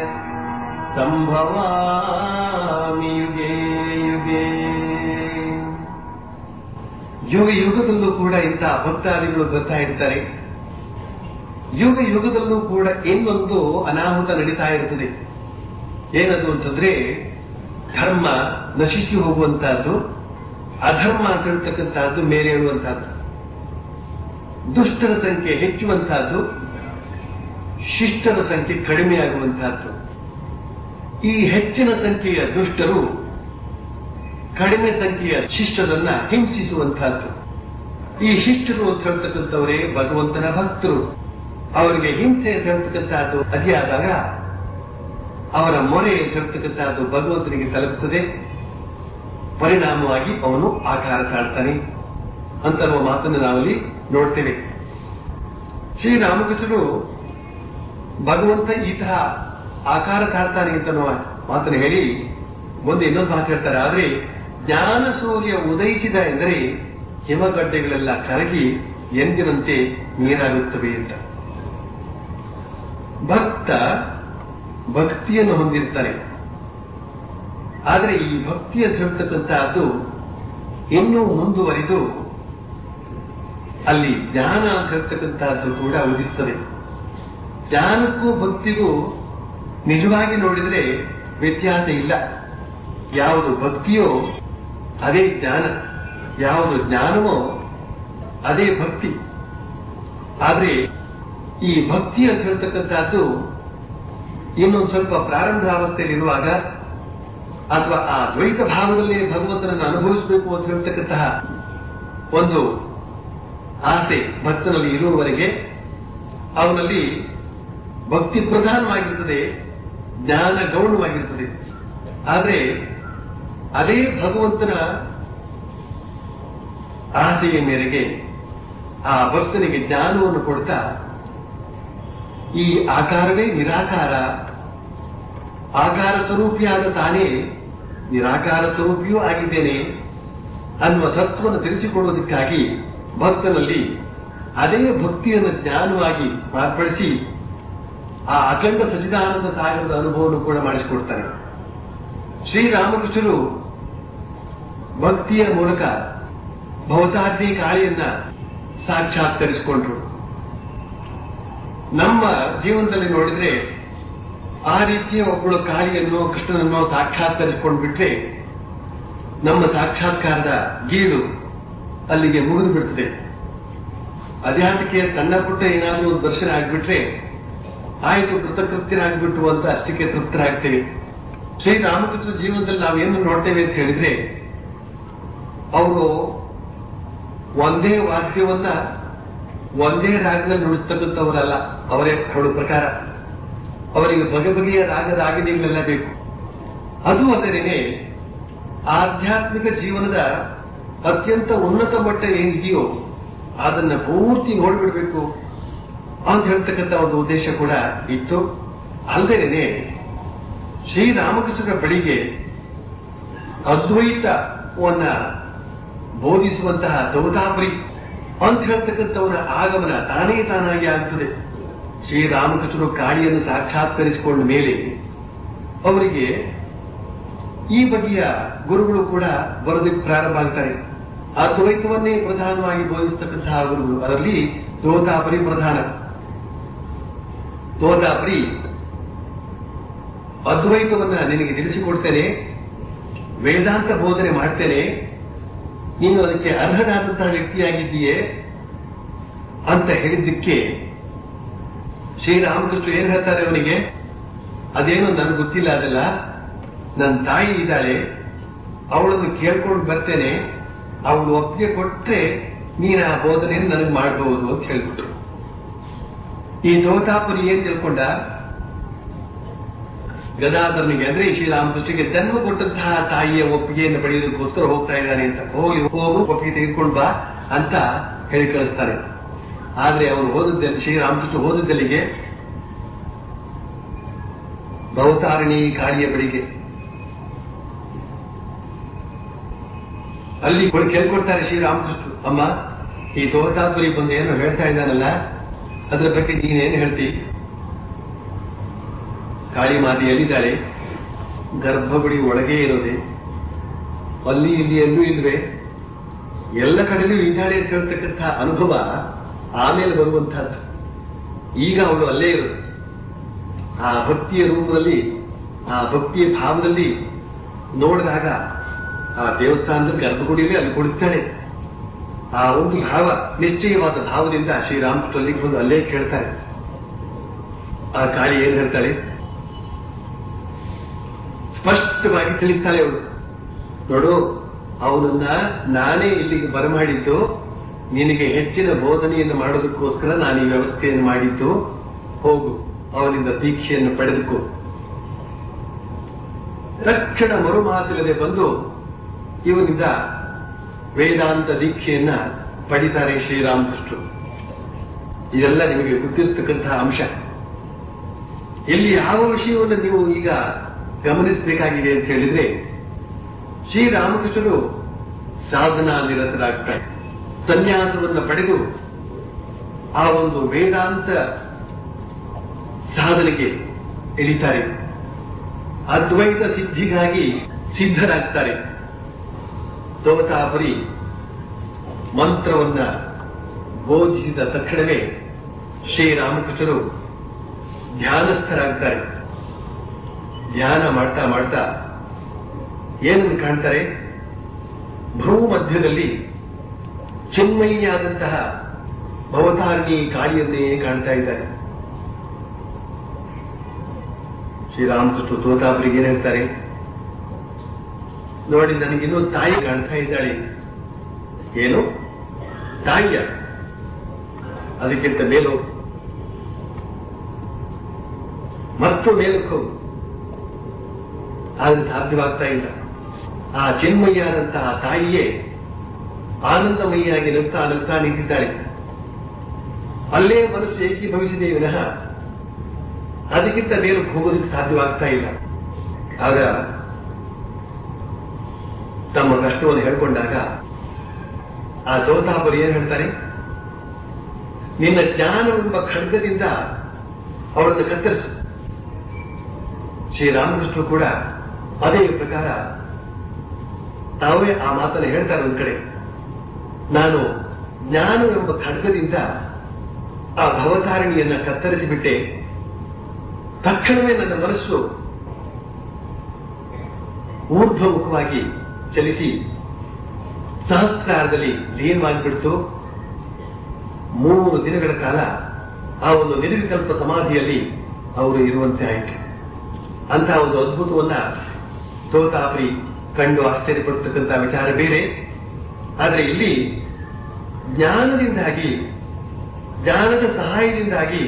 ಸಂಭವಾಮಿ ಯುಗೇ ಯುಗೇ ಯುಗ ಯುಗದಲ್ಲೂ ಕೂಡ ಇಂತಹ ಭಕ್ತಾದಿಗಳು ಬರ್ತಾ ಇರ್ತಾರೆ ಯುಗ ಯುಗದಲ್ಲೂ ಕೂಡ ಇನ್ನೊಂದು ಅನಾಹುತ ನಡೀತಾ ಇರುತ್ತದೆ ಏನದು ಅಂತಂದ್ರೆ ಧರ್ಮ ನಶಿಸಿ ಹೋಗುವಂತಹದ್ದು ಅಧರ್ಮ ಅಂತ ಹೇಳ್ತಕ್ಕಂತಹದ್ದು ಮೇಲೇಳುವಂತಹದ್ದು ದುಷ್ಟರ ಸಂಖ್ಯೆ ಹೆಚ್ಚುವಂತಹದ್ದು ಶಿಷ್ಟರ ಸಂಖ್ಯೆ ಕಡಿಮೆಯಾಗುವಂತಹದ್ದು ಈ ಹೆಚ್ಚಿನ ಸಂಖ್ಯೆಯ ದುಷ್ಟರು ಕಡಿಮೆ ಸಂಖ್ಯೆಯ ಶಿಷ್ಟರನ್ನ ಹಿಂಸಿಸುವಂತಹದ್ದು ಈ ಶಿಷ್ಟರು ಅಂತ ಹೇಳ್ತಕ್ಕಂಥವರೇ ಭಗವಂತನ ಭಕ್ತರು ಅವರಿಗೆ ಹಿಂಸೆ ಅಂತ ಹೇಳ್ತಕ್ಕಂಥದ್ದು ಅತಿಯಾದಾಗ ಅವರ ಮೊರೆ ಅಂತ ಹೇಳ್ತಕ್ಕಂಥದ್ದು ಭಗವಂತನಿಗೆ ತಲುಪುತ್ತದೆ ಪರಿಣಾಮವಾಗಿ ಅವನು ಆಕಾರ ತಾಳ್ತಾನೆ ಅಂತನ್ನುವ ಮಾತನ್ನು ನಾವಲ್ಲಿ ನೋಡ್ತೇವೆ ಶ್ರೀರಾಮಕೃಷ್ಣರು ಭಗವಂತ ಈ ತರ ಆಕಾರ ತಾಳ್ತಾನೆ ಅಂತ ಮಾತನ್ನು ಹೇಳಿ ಮುಂದೆ ಇನ್ನೊಂದು ಮಾತು ಹೇಳ್ತಾರೆ ಆದ್ರೆ ಜ್ಞಾನ ಸೂರ್ಯ ಉದಯಿಸಿದ ಎಂದರೆ ಹಿಮಗಡ್ಡೆಗಳೆಲ್ಲ ಕರಗಿ ಎಂದಿನಂತೆ ನೀರಾಗುತ್ತವೆ ಅಂತ ಭಕ್ತ ಭಕ್ತಿಯನ್ನು ಹೊಂದಿರ್ತಾನೆ ಆದರೆ ಈ ಭಕ್ತಿ ಅಂತ ಹೇಳ್ತಕ್ಕಂಥದ್ದು ಇನ್ನೂ ಮುಂದುವರಿದು ಅಲ್ಲಿ ಜ್ಞಾನ ಅಂತ ಹೇಳ್ತಕ್ಕಂಥದ್ದು ಕೂಡ ಉದಿಸ್ತದೆ ಜ್ಞಾನಕ್ಕೂ ಭಕ್ತಿಗೂ ನಿಜವಾಗಿ ನೋಡಿದರೆ ವ್ಯತ್ಯಾಸ ಇಲ್ಲ ಯಾವುದು ಭಕ್ತಿಯೋ ಅದೇ ಜ್ಞಾನ ಯಾವುದು ಜ್ಞಾನವೋ ಅದೇ ಭಕ್ತಿ ಆದ್ರೆ ಈ ಭಕ್ತಿ ಅಂತ ಹೇಳ್ತಕ್ಕಂಥದ್ದು ಇನ್ನೊಂದು ಸ್ವಲ್ಪ ಪ್ರಾರಂಭಾವಸ್ಥೆಯಲ್ಲಿರುವಾಗ ಅಥವಾ ಆ ದ್ವೈತ ಭಾವದಲ್ಲೇ ಭಗವಂತನನ್ನು ಅನುಭವಿಸಬೇಕು ಅಂತ ಹೇಳ್ತಕ್ಕಂತಹ ಒಂದು ಆಸೆ ಭಕ್ತನಲ್ಲಿ ಇರುವವರೆಗೆ ಅವನಲ್ಲಿ ಭಕ್ತಿ ಪ್ರಧಾನವಾಗಿರ್ತದೆ ಜ್ಞಾನ ಗೌಣವಾಗಿರ್ತದೆ ಆದರೆ ಅದೇ ಭಗವಂತನ ಆಸೆಯ ಮೇರೆಗೆ ಆ ಭಕ್ತನಿಗೆ ಜ್ಞಾನವನ್ನು ಕೊಡ್ತಾ ಈ ಆಕಾರವೇ ನಿರಾಕಾರ ಆಕಾರ ಸ್ವರೂಪಿಯಾದ ತಾನೇ ನಿರಾಕಾರ ಸ್ವರೂಪಿಯೂ ಆಗಿದ್ದೇನೆ ಅನ್ನುವ ತತ್ವವನ್ನು ತಿಳಿಸಿಕೊಡುವುದಕ್ಕಾಗಿ ಭಕ್ತನಲ್ಲಿ ಅದೇ ಭಕ್ತಿಯನ್ನು ಜ್ಞಾನವಾಗಿ ಮಾರ್ಪಡಿಸಿ ಆ ಅಖಂಡ ಸಚಿದಾನಂದ ಸಾಗರದ ಅನುಭವವನ್ನು ಕೂಡ ಮಾಡಿಸಿಕೊಡ್ತಾನೆ ಶ್ರೀರಾಮಕೃಷ್ಣರು ಭಕ್ತಿಯ ಮೂಲಕ ಭವತಾದ್ರಿ ಕಾಳಿಯನ್ನ ಸಾಕ್ಷಾತ್ಕರಿಸಿಕೊಂಡ್ರು ನಮ್ಮ ಜೀವನದಲ್ಲಿ ನೋಡಿದ್ರೆ ಆ ರೀತಿಯ ಒಬ್ಬಳು ಕಾಳಿಯನ್ನು ಕೃಷ್ಣನನ್ನು ಸಾಕ್ಷಾತ್ಕರಿಸಿಕೊಂಡು ಬಿಟ್ರೆ ನಮ್ಮ ಸಾಕ್ಷಾತ್ಕಾರದ ಗೀಳು ಅಲ್ಲಿಗೆ ಮುಗಿದು ಬಿಡ್ತದೆ ಅಧ್ಯಾತ್ಮಕ್ಕೆ ಸಣ್ಣ ಪುಟ್ಟ ಏನಾದರೂ ಒಂದು ದರ್ಶನ ಆಗ್ಬಿಟ್ರೆ ಆಯ್ತು ಕೃತಕೃತ್ಯರಾಗ್ಬಿಟ್ಟು ಅಂತ ಅಷ್ಟಕ್ಕೆ ತೃಪ್ತರಾಗ್ತೇವೆ ಶ್ರೀರಾಮಕೃಷ್ಣ ಜೀವನದಲ್ಲಿ ನಾವೇನು ನೋಡ್ತೇವೆ ಅಂತ ಹೇಳಿದ್ರೆ ಅವರು ಒಂದೇ ವಾದ್ಯವನ್ನ ಒಂದೇ ರಾಗದಲ್ಲಿ ನುಡಿಸ್ತಕ್ಕಂಥವರಲ್ಲ ಅವರೇ ಹೇಳೋ ಪ್ರಕಾರ ಅವರಿಗೆ ಬಗೆ ಬಗೆಯ ರಾಗ ರಾಗಿಣಿಗಳೆಲ್ಲ ಬೇಕು ಅದು ಅಲ್ಲದೇನೆ ಆಧ್ಯಾತ್ಮಿಕ ಜೀವನದ ಅತ್ಯಂತ ಉನ್ನತ ಮಟ್ಟ ಏನಿದೆಯೋ ಅದನ್ನ ಪೂರ್ತಿ ನೋಡ್ಬಿಡ್ಬೇಕು ಅಂತ ಹೇಳ್ತಕ್ಕಂಥ ಒಂದು ಉದ್ದೇಶ ಕೂಡ ಇತ್ತು ಅಲ್ಲದೇನೆ ಶ್ರೀರಾಮಕೃಷ್ಣರ ಬಳಿಗೆ ಅದ್ವೈತವನ್ನ ಬೋಧಿಸುವಂತಹ ದೌತಾಪರಿ ಅಂತ ಹೇಳ್ತಕ್ಕಂಥವರ ಆಗಮನ ತಾನೇ ತಾನಾಗಿ ಆಗ್ತದೆ ಶ್ರೀರಾಮಕೃಷ್ಣರು ಕಾಳಿಯನ್ನು ಸಾಕ್ಷಾತ್ಕರಿಸಿಕೊಂಡ ಮೇಲೆ ಅವರಿಗೆ ಈ ಬಗೆಯ ಗುರುಗಳು ಕೂಡ ಬರೋದಕ್ಕೆ ಪ್ರಾರಂಭ ಆಗ್ತಾರೆ ಆ ದ್ವೈತವನ್ನೇ ಪ್ರಧಾನವಾಗಿ ಬೋಧಿಸ್ತಕ್ಕಂತಹ ಗುರುಗಳು ಅದರಲ್ಲಿ ತೋತಾಪರಿ ಪ್ರಧಾನ ತೋತಾಪರಿ ಅದ್ವೈತವನ್ನ ನಿನಗೆ ತಿಳಿಸಿಕೊಡ್ತೇನೆ ವೇದಾಂತ ಬೋಧನೆ ಮಾಡ್ತೇನೆ ನೀನು ಅದಕ್ಕೆ ಅರ್ಹನಾದಂತಹ ವ್ಯಕ್ತಿಯಾಗಿದ್ದೀಯೇ ಅಂತ ಹೇಳಿದ್ದಕ್ಕೆ ಶ್ರೀರಾಮಕೃಷ್ಣ ಏನ್ ಹೇಳ್ತಾರೆ ಅವನಿಗೆ ಅದೇನು ನನಗೆ ಗೊತ್ತಿಲ್ಲ ಅದೆಲ್ಲ ನನ್ನ ತಾಯಿ ಇದ್ದಾಳೆ ಅವಳನ್ನು ಕೇಳ್ಕೊಂಡು ಬರ್ತೇನೆ ಅವಳು ಒಪ್ಪಿಗೆ ಕೊಟ್ರೆ ನೀನು ಆ ಬೋಧನೆಯನ್ನು ನನಗೆ ಮಾಡಬಹುದು ಅಂತ ಹೇಳ್ಬಿಟ್ರು ಈ ತೋತಾಪುರಿ ಏನ್ ತಿಳ್ಕೊಂಡ ಗದಾಧರನಿಗೆ ಅಂದ್ರೆ ಈ ಶ್ರೀರಾಮಕೃಷ್ಣಗೆ ಜನ್ಮ ಕೊಟ್ಟಂತಹ ತಾಯಿಯ ಒಪ್ಪಿಗೆಯನ್ನು ಪಡೆಯೋದಕ್ಕೋಸ್ಕರ ಹೋಗ್ತಾ ಇದ್ದಾನೆ ಅಂತ ಹೋಗಿ ಹೋಗು ಒಪ್ಪಿಗೆ ತೆಗೆದುಕೊಂಡು ಬಾ ಅಂತ ಹೇಳಿ ಕಳಿಸ್ತಾರೆ ಆದ್ರೆ ಅವರು ಹೋದದ್ದಲ್ಲಿ ಶ್ರೀರಾಮಕೃಷ್ಣ ಹೋದದ್ದಲ್ಲಿಗೆ ಭವತಾರಿಣಿ ಕಾಳಿಯ ಬಳಿಗೆ ಅಲ್ಲಿ ಕೇಳ್ಕೊಡ್ತಾರೆ ಶ್ರೀರಾಮಕೃಷ್ಣ ಅಮ್ಮ ಈ ತೋತಾಪುರಿ ಬಂದು ಏನು ಹೇಳ್ತಾ ಇದ್ದಾನಲ್ಲ ಅದ್ರ ಬಗ್ಗೆ ನೀನೇನು ಹೇಳ್ತಿ ಕಾಳಿ ಮಾತೆ ಎಲ್ಲಿದ್ದಾಳೆ ಗರ್ಭಗುಡಿ ಒಳಗೆ ಇರೋದೆ ಅಲ್ಲಿ ಇಲ್ಲಿ ಎಲ್ಲೂ ಇಲ್ವೇ ಎಲ್ಲ ಕಡೆಯೂ ಇದ್ದಾಳೆ ಅಂತ ಹೇಳ್ತಕ್ಕಂಥ ಅನುಭವ ಆಮೇಲೆ ಬರುವಂತಹದ್ದು ಈಗ ಅವಳು ಅಲ್ಲೇ ಇರೋದು ಆ ಭಕ್ತಿಯ ರೂಪದಲ್ಲಿ ಆ ಭಕ್ತಿಯ ಭಾವದಲ್ಲಿ ನೋಡಿದಾಗ ಆ ದೇವಸ್ಥಾನದ ಗರ್ಭಗುಡಿಯಲ್ಲಿ ಅಲ್ಲಿ ಕುಳಿತಾಳೆ ಆ ಒಂದು ಭಾವ ನಿಶ್ಚಯವಾದ ಭಾವದಿಂದ ಶ್ರೀರಾಮಕೃಷ್ಣಲ್ಲಿಗೆ ಬಂದು ಅಲ್ಲೇ ಕೇಳ್ತಾರೆ ಆ ಕಾಳಿ ಏನ್ ಹೇಳ್ತಾಳೆ ಸ್ಪಷ್ಟವಾಗಿ ತಿಳಿಸ್ತಾಳೆ ಅವಳು ನೋಡು ಅವನನ್ನ ನಾನೇ ಇಲ್ಲಿಗೆ ಬರಮಾಡಿದ್ದು ನಿನಗೆ ಹೆಚ್ಚಿನ ಬೋಧನೆಯನ್ನು ಮಾಡೋದಕ್ಕೋಸ್ಕರ ನಾನು ಈ ವ್ಯವಸ್ಥೆಯನ್ನು ಮಾಡಿದ್ದು ಹೋಗು ಅವನಿಂದ ದೀಕ್ಷೆಯನ್ನು ಪಡೆದುಕೋ ತಕ್ಷಣ ಮರುಮಾತಿಲ್ಲದೆ ಬಂದು ಇವನಿಂದ ವೇದಾಂತ ದೀಕ್ಷೆಯನ್ನ ಪಡಿತಾರೆ ಶ್ರೀರಾಮಕೃಷ್ಣರು ಇದೆಲ್ಲ ನಿಮಗೆ ಗೊತ್ತಿರತಕ್ಕಂತಹ ಅಂಶ ಇಲ್ಲಿ ಯಾವ ವಿಷಯವನ್ನು ನೀವು ಈಗ ಗಮನಿಸಬೇಕಾಗಿದೆ ಅಂತ ಹೇಳಿದ್ರೆ ಶ್ರೀರಾಮಕೃಷ್ಣರು ಸಾಧನಾ ನಿರತರಾಗ್ತಾರೆ ಸನ್ಯಾಸವನ್ನು ಪಡೆದು ಆ ಒಂದು ವೇದಾಂತ ಸಾಧನೆಗೆ ಇಳಿತಾರೆ ಅದ್ವೈತ ಸಿದ್ಧಿಗಾಗಿ ಸಿದ್ಧರಾಗ್ತಾರೆ ತೋತಾಪರಿ ಮಂತ್ರವನ್ನ ಬೋಧಿಸಿದ ತಕ್ಷಣವೇ ಶ್ರೀರಾಮಕೃಷ್ಣರು ಧ್ಯಾನಸ್ಥರಾಗ್ತಾರೆ ಧ್ಯಾನ ಮಾಡ್ತಾ ಮಾಡ್ತಾ ಏನನ್ನು ಕಾಣ್ತಾರೆ ಭ್ರೂ ಮಧ್ಯದಲ್ಲಿ ಚಿನ್ಮಯಿಯಾದಂತಹ ಭವತಾರಿಣಿ ಕಾಳಿಯನ್ನೇ ಕಾಣ್ತಾ ಇದ್ದಾರೆ ಶ್ರೀರಾಮಕೃಷ್ಣ ತೋತಾಪರಿಗೆ ಏನ್ ಹೇಳ್ತಾರೆ ನೋಡಿ ನನಗಿನ್ನೂ ತಾಯಿ ಕಾಣ್ತಾ ಇದ್ದಾಳೆ ಏನು ತಾಯಿಯ ಅದಕ್ಕಿಂತ ಮೇಲು ಮತ್ತು ಮೇಲಕ್ಕೆ ಹೋಗು ಆದ್ರೆ ಸಾಧ್ಯವಾಗ್ತಾ ಇಲ್ಲ ಆ ಚಿನ್ಮಯ್ಯಾದಂತಹ ತಾಯಿಯೇ ಆನಂದಮಯಿಯಾಗಿ ನಗ್ತಾ ನಗ್ತಾ ನಿಂತಿದ್ದಾಳೆ ಅಲ್ಲೇ ಮನಸ್ಸು ಏಕೀಭವಿಸಿದೆ ವಿನಃ ಅದಕ್ಕಿಂತ ಮೇಲಕ್ಕೆ ಹೋಗೋದಕ್ಕೆ ಸಾಧ್ಯವಾಗ್ತಾ ಇಲ್ಲ ಆಗ ತಮ್ಮ ಕಷ್ಟವನ್ನು ಹೇಳ್ಕೊಂಡಾಗ ಆ ತೋತಾಪುರಿ ಏನ್ ಹೇಳ್ತಾರೆ ನಿನ್ನ ಜ್ಞಾನವೆಂಬ ಖಡ್ಗದಿಂದ ಅವಳನ್ನು ಕತ್ತರಿಸು ಶ್ರೀರಾಮಕೃಷ್ಣ ಕೂಡ ಅದೇ ಪ್ರಕಾರ ತಾವೇ ಆ ಮಾತನ್ನು ಹೇಳ್ತಾರೆ ಒಂದ್ ಕಡೆ ನಾನು ಜ್ಞಾನವೆಂಬ ಖಡ್ಗದಿಂದ ಆ ಭವತಾರಿಣಿಯನ್ನ ಕತ್ತರಿಸಿಬಿಟ್ಟೆ ತಕ್ಷಣವೇ ನನ್ನ ಮನಸ್ಸು ಊರ್ಧ್ವಮುಖವಾಗಿ ಚಲಿಸಿ ಸಹಸ್ರಾರದಲ್ಲಿ ಲೀನವಾಗಿಬಿಡ್ತು ಮೂರು ದಿನಗಳ ಕಾಲ ಆ ಒಂದು ನಿರ್ವಿಕಲ್ಪ ಸಮಾಧಿಯಲ್ಲಿ ಅವರು ಇರುವಂತೆ ಆಯಿತು ಅಂತಹ ಒಂದು ಅದ್ಭುತವನ್ನ ತೋತಾಪರಿ ಕಂಡು ಆಶ್ಚರ್ಯಪಡ್ತಕ್ಕಂಥ ವಿಚಾರ ಬೇರೆ ಆದರೆ ಇಲ್ಲಿ ಜ್ಞಾನದಿಂದಾಗಿ ಜ್ಞಾನದ ಸಹಾಯದಿಂದಾಗಿ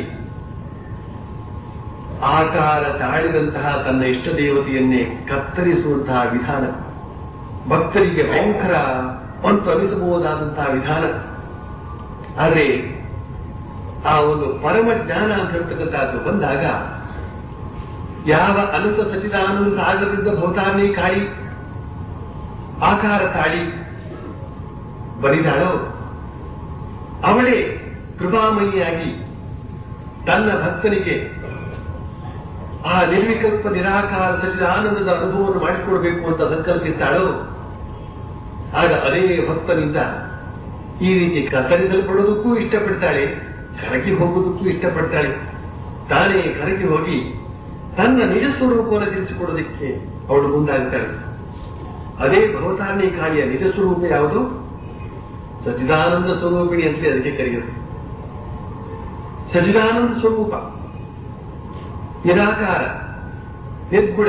ಆಕಾರ ತಾಳಿದಂತಹ ತನ್ನ ಇಷ್ಟ ದೇವತೆಯನ್ನೇ ಕತ್ತರಿಸುವಂತಹ ವಿಧಾನ ಭಕ್ತರಿಗೆ ಭಯಂಕರ ಅಂತ ಅನಿಸಬಹುದಾದಂತಹ ವಿಧಾನ ಆದರೆ ಆ ಒಂದು ಪರಮ ಜ್ಞಾನ ಅಂತ ಹೇಳ್ತಕ್ಕಂಥದ್ದು ಬಂದಾಗ ಯಾವ ಅನಂತ ಸಚಿದಾನಂದ ಸಾಗರದಿಂದ ಭೌತಾನಿ ಕಾಳಿ ಆಕಾರ ತಾಳಿ ಬರಿದಾಳೋ ಅವಳೇ ಕೃಪಾಮಯಿಯಾಗಿ ತನ್ನ ಭಕ್ತನಿಗೆ ಆ ನಿರ್ವಿಕಲ್ಪ ನಿರಾಕಾರ ಸಚಿದಾನಂದದ ಅನುಭವವನ್ನು ಮಾಡಿಕೊಡ್ಬೇಕು ಅಂತ ಸಂಕಲ್ಪಿಸ್ತಾಳೋ ಆಗ ಅದೇ ಭಕ್ತನಿಂದ ಈ ರೀತಿ ಕತ್ತರಿಸಲ್ಪಡೋದಕ್ಕೂ ಇಷ್ಟಪಡ್ತಾಳೆ ಕರಗಿ ಹೋಗೋದಕ್ಕೂ ಇಷ್ಟಪಡ್ತಾಳೆ ತಾನೇ ಕರಗಿ ಹೋಗಿ ತನ್ನ ನಿಜ ಸ್ವರೂಪವನ್ನು ತಿಳಿಸಿಕೊಡೋದಕ್ಕೆ ಅವಳು ಮುಂದಾಗ್ತಾಳೆ ಅದೇ ಭವತಾರಣಿಕಾರಿಯ ನಿಜ ಸ್ವರೂಪ ಯಾವುದು ಸಚಿದಾನಂದ ಸ್ವರೂಪಿಣಿ ಅಂತಲೇ ಅದಕ್ಕೆ ಕರೆಯೋದು ಸಚಿದಾನಂದ ಸ್ವರೂಪ ನಿರಾಕಾರ ನಿರ್ಗುಣ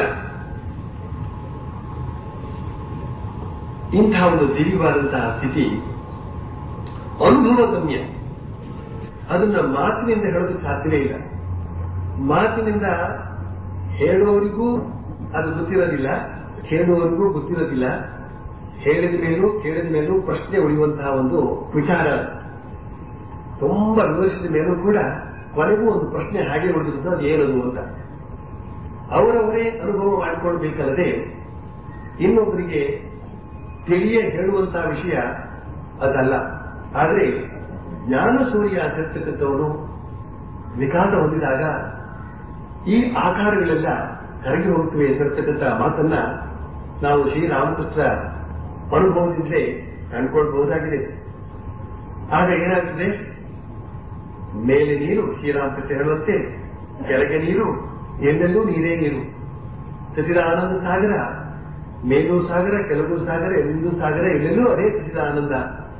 ಇಂತಹ ಒಂದು ದಿವ್ಯವಾದಂತಹ ಸ್ಥಿತಿ ಅನುಭವಗಮ್ಯ ಅದನ್ನ ಮಾತಿನಿಂದ ಹೇಳೋದಕ್ಕೆ ಸಾಧ್ಯವೇ ಇಲ್ಲ ಮಾತಿನಿಂದ ಹೇಳೋರಿಗೂ ಅದು ಗೊತ್ತಿರೋದಿಲ್ಲ ಕೇಳುವವರಿಗೂ ಗೊತ್ತಿರೋದಿಲ್ಲ ಹೇಳಿದ ಮೇಲೂ ಕೇಳಿದ ಮೇಲೂ ಪ್ರಶ್ನೆ ಉಳಿಯುವಂತಹ ಒಂದು ವಿಚಾರ ತುಂಬಾ ವಿವರಿಸಿದ ಮೇಲೂ ಕೂಡ ಕೊನೆಗೂ ಒಂದು ಪ್ರಶ್ನೆ ಹಾಗೆ ಉಳಿದಿರೋದು ಅದು ಏನದು ಅಂತ ಅವರವರೇ ಅನುಭವ ಮಾಡಿಕೊಳ್ಬೇಕಲ್ಲದೆ ಇನ್ನೊಬ್ಬರಿಗೆ ತಿಳಿಯೇ ಹೇಳುವಂತಹ ವಿಷಯ ಅದಲ್ಲ ಆದರೆ ಜ್ಞಾನ ಸೂರ್ಯ ಆಗಿರ್ತಕ್ಕಂಥವನು ವಿಕಾಸ ಹೊಂದಿದಾಗ ಈ ಆಕಾರಗಳೆಲ್ಲ ಕರಗಿ ಹೋಗುತ್ತವೆ ಎಂದಿರ್ತಕ್ಕಂಥ ಮಾತನ್ನ ನಾವು ಶ್ರೀರಾಮಕೃಷ್ಣ ಅನುಭವದಿಂದಲೇ ಕಂಡುಕೊಳ್ಬಹುದಾಗಿದೆ ಆಗ ಏನಾಗ್ತದೆ ಮೇಲೆ ನೀರು ಶ್ರೀರಾಮಕೃಷ್ಣ ಹೇಳುವಂತೆ ಕೆಳಗೆ ನೀರು ಎಲ್ಲೆಲ್ಲೂ ನೀರೇ ನೀರು ಸಚಿದಾನಂದ ಸಾಗರ ಮೇಲೂ ಸಾಗರ ಕೆಳಗೂ ಸಾಗರ ಎಲ್ಲೂ ಸಾಗರ ಎಲ್ಲೆಲ್ಲೂ ಅದೇ ಸಚಿದಾನಂದ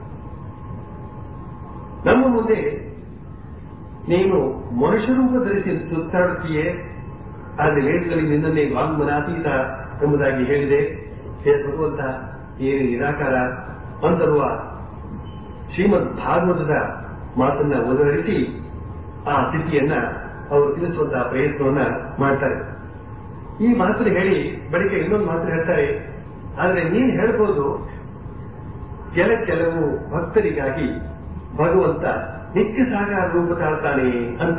ನಮ್ಮ ಮುಂದೆ ನೀನು ಮನುಷ್ಯ ರೂಪ ಧರಿಸಿ ಸುತ್ತಾಡುತ್ತೀಯೇ ಆದರೆ ವೇದದಲ್ಲಿ ನಿನ್ನನ್ನೇ ವಾಂಗ್ಮನಾತೀತ ಎಂಬುದಾಗಿ ಹೇಳಿದೆ ಹೇ ಭಗವಂತ ಏನು ನಿರಾಕಾರ ಅಂತರುವ ಶ್ರೀಮದ್ ಭಾಗವತದ ಮಾತನ್ನ ಉದಹರಿಸಿ ಆ ಸ್ಥಿತಿಯನ್ನ ಅವರು ತಿಳಿಸುವಂತಹ ಪ್ರಯತ್ನವನ್ನ ಮಾಡ್ತಾರೆ ಈ ಮಾತನ್ನು ಹೇಳಿ ಬಳಿಕ ಇನ್ನೊಂದು ಮಾತು ಹೇಳ್ತಾರೆ ಆದರೆ ನೀನು ಹೇಳ್ಬೋದು ಕೆಲ ಕೆಲವು ಭಕ್ತರಿಗಾಗಿ ಭಗವಂತ ನಿತ್ಯ ಸಾಕಾರ ರೂಪ ತಾಳ್ತಾನೆ ಅಂತ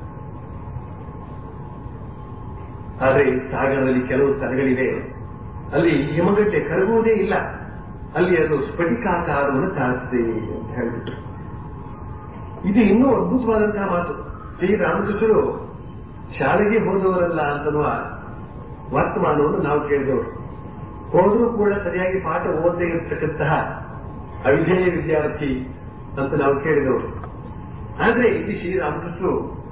ಆದರೆ ಸಾಗರದಲ್ಲಿ ಕೆಲವು ಸ್ಥಳಗಳಿವೆ ಅಲ್ಲಿ ಹಿಮಗಡ್ಡೆ ಕರಗುವುದೇ ಇಲ್ಲ ಅಲ್ಲಿ ಅದು ಸ್ಫಟಿಕಾಕಾರವನ್ನು ತಾಳ್ತದೆ ಅಂತ ಹೇಳ್ಬಿಟ್ರು ಇದು ಇನ್ನೂ ಅದ್ಭುತವಾದಂತಹ ಮಾತು ಶ್ರೀರಾಮಕೃಷ್ಣರು ಶಾಲೆಗೆ ಹೋದವರಲ್ಲ ಅಂತನ್ನುವ ವರ್ತಮಾನವನ್ನು ನಾವು ಕೇಳಿದವರು ಹೋದರೂ ಕೂಡ ಸರಿಯಾಗಿ ಪಾಠ ಓದದೇ ಇರತಕ್ಕಂತಹ ಅವಿಧೇಯ ವಿದ್ಯಾರ್ಥಿ ಅಂತ ನಾವು ಕೇಳಿದವರು ಆದ್ರೆ ಇಲ್ಲಿ ಶ್ರೀರಾಮಕೃಷ್ಣರು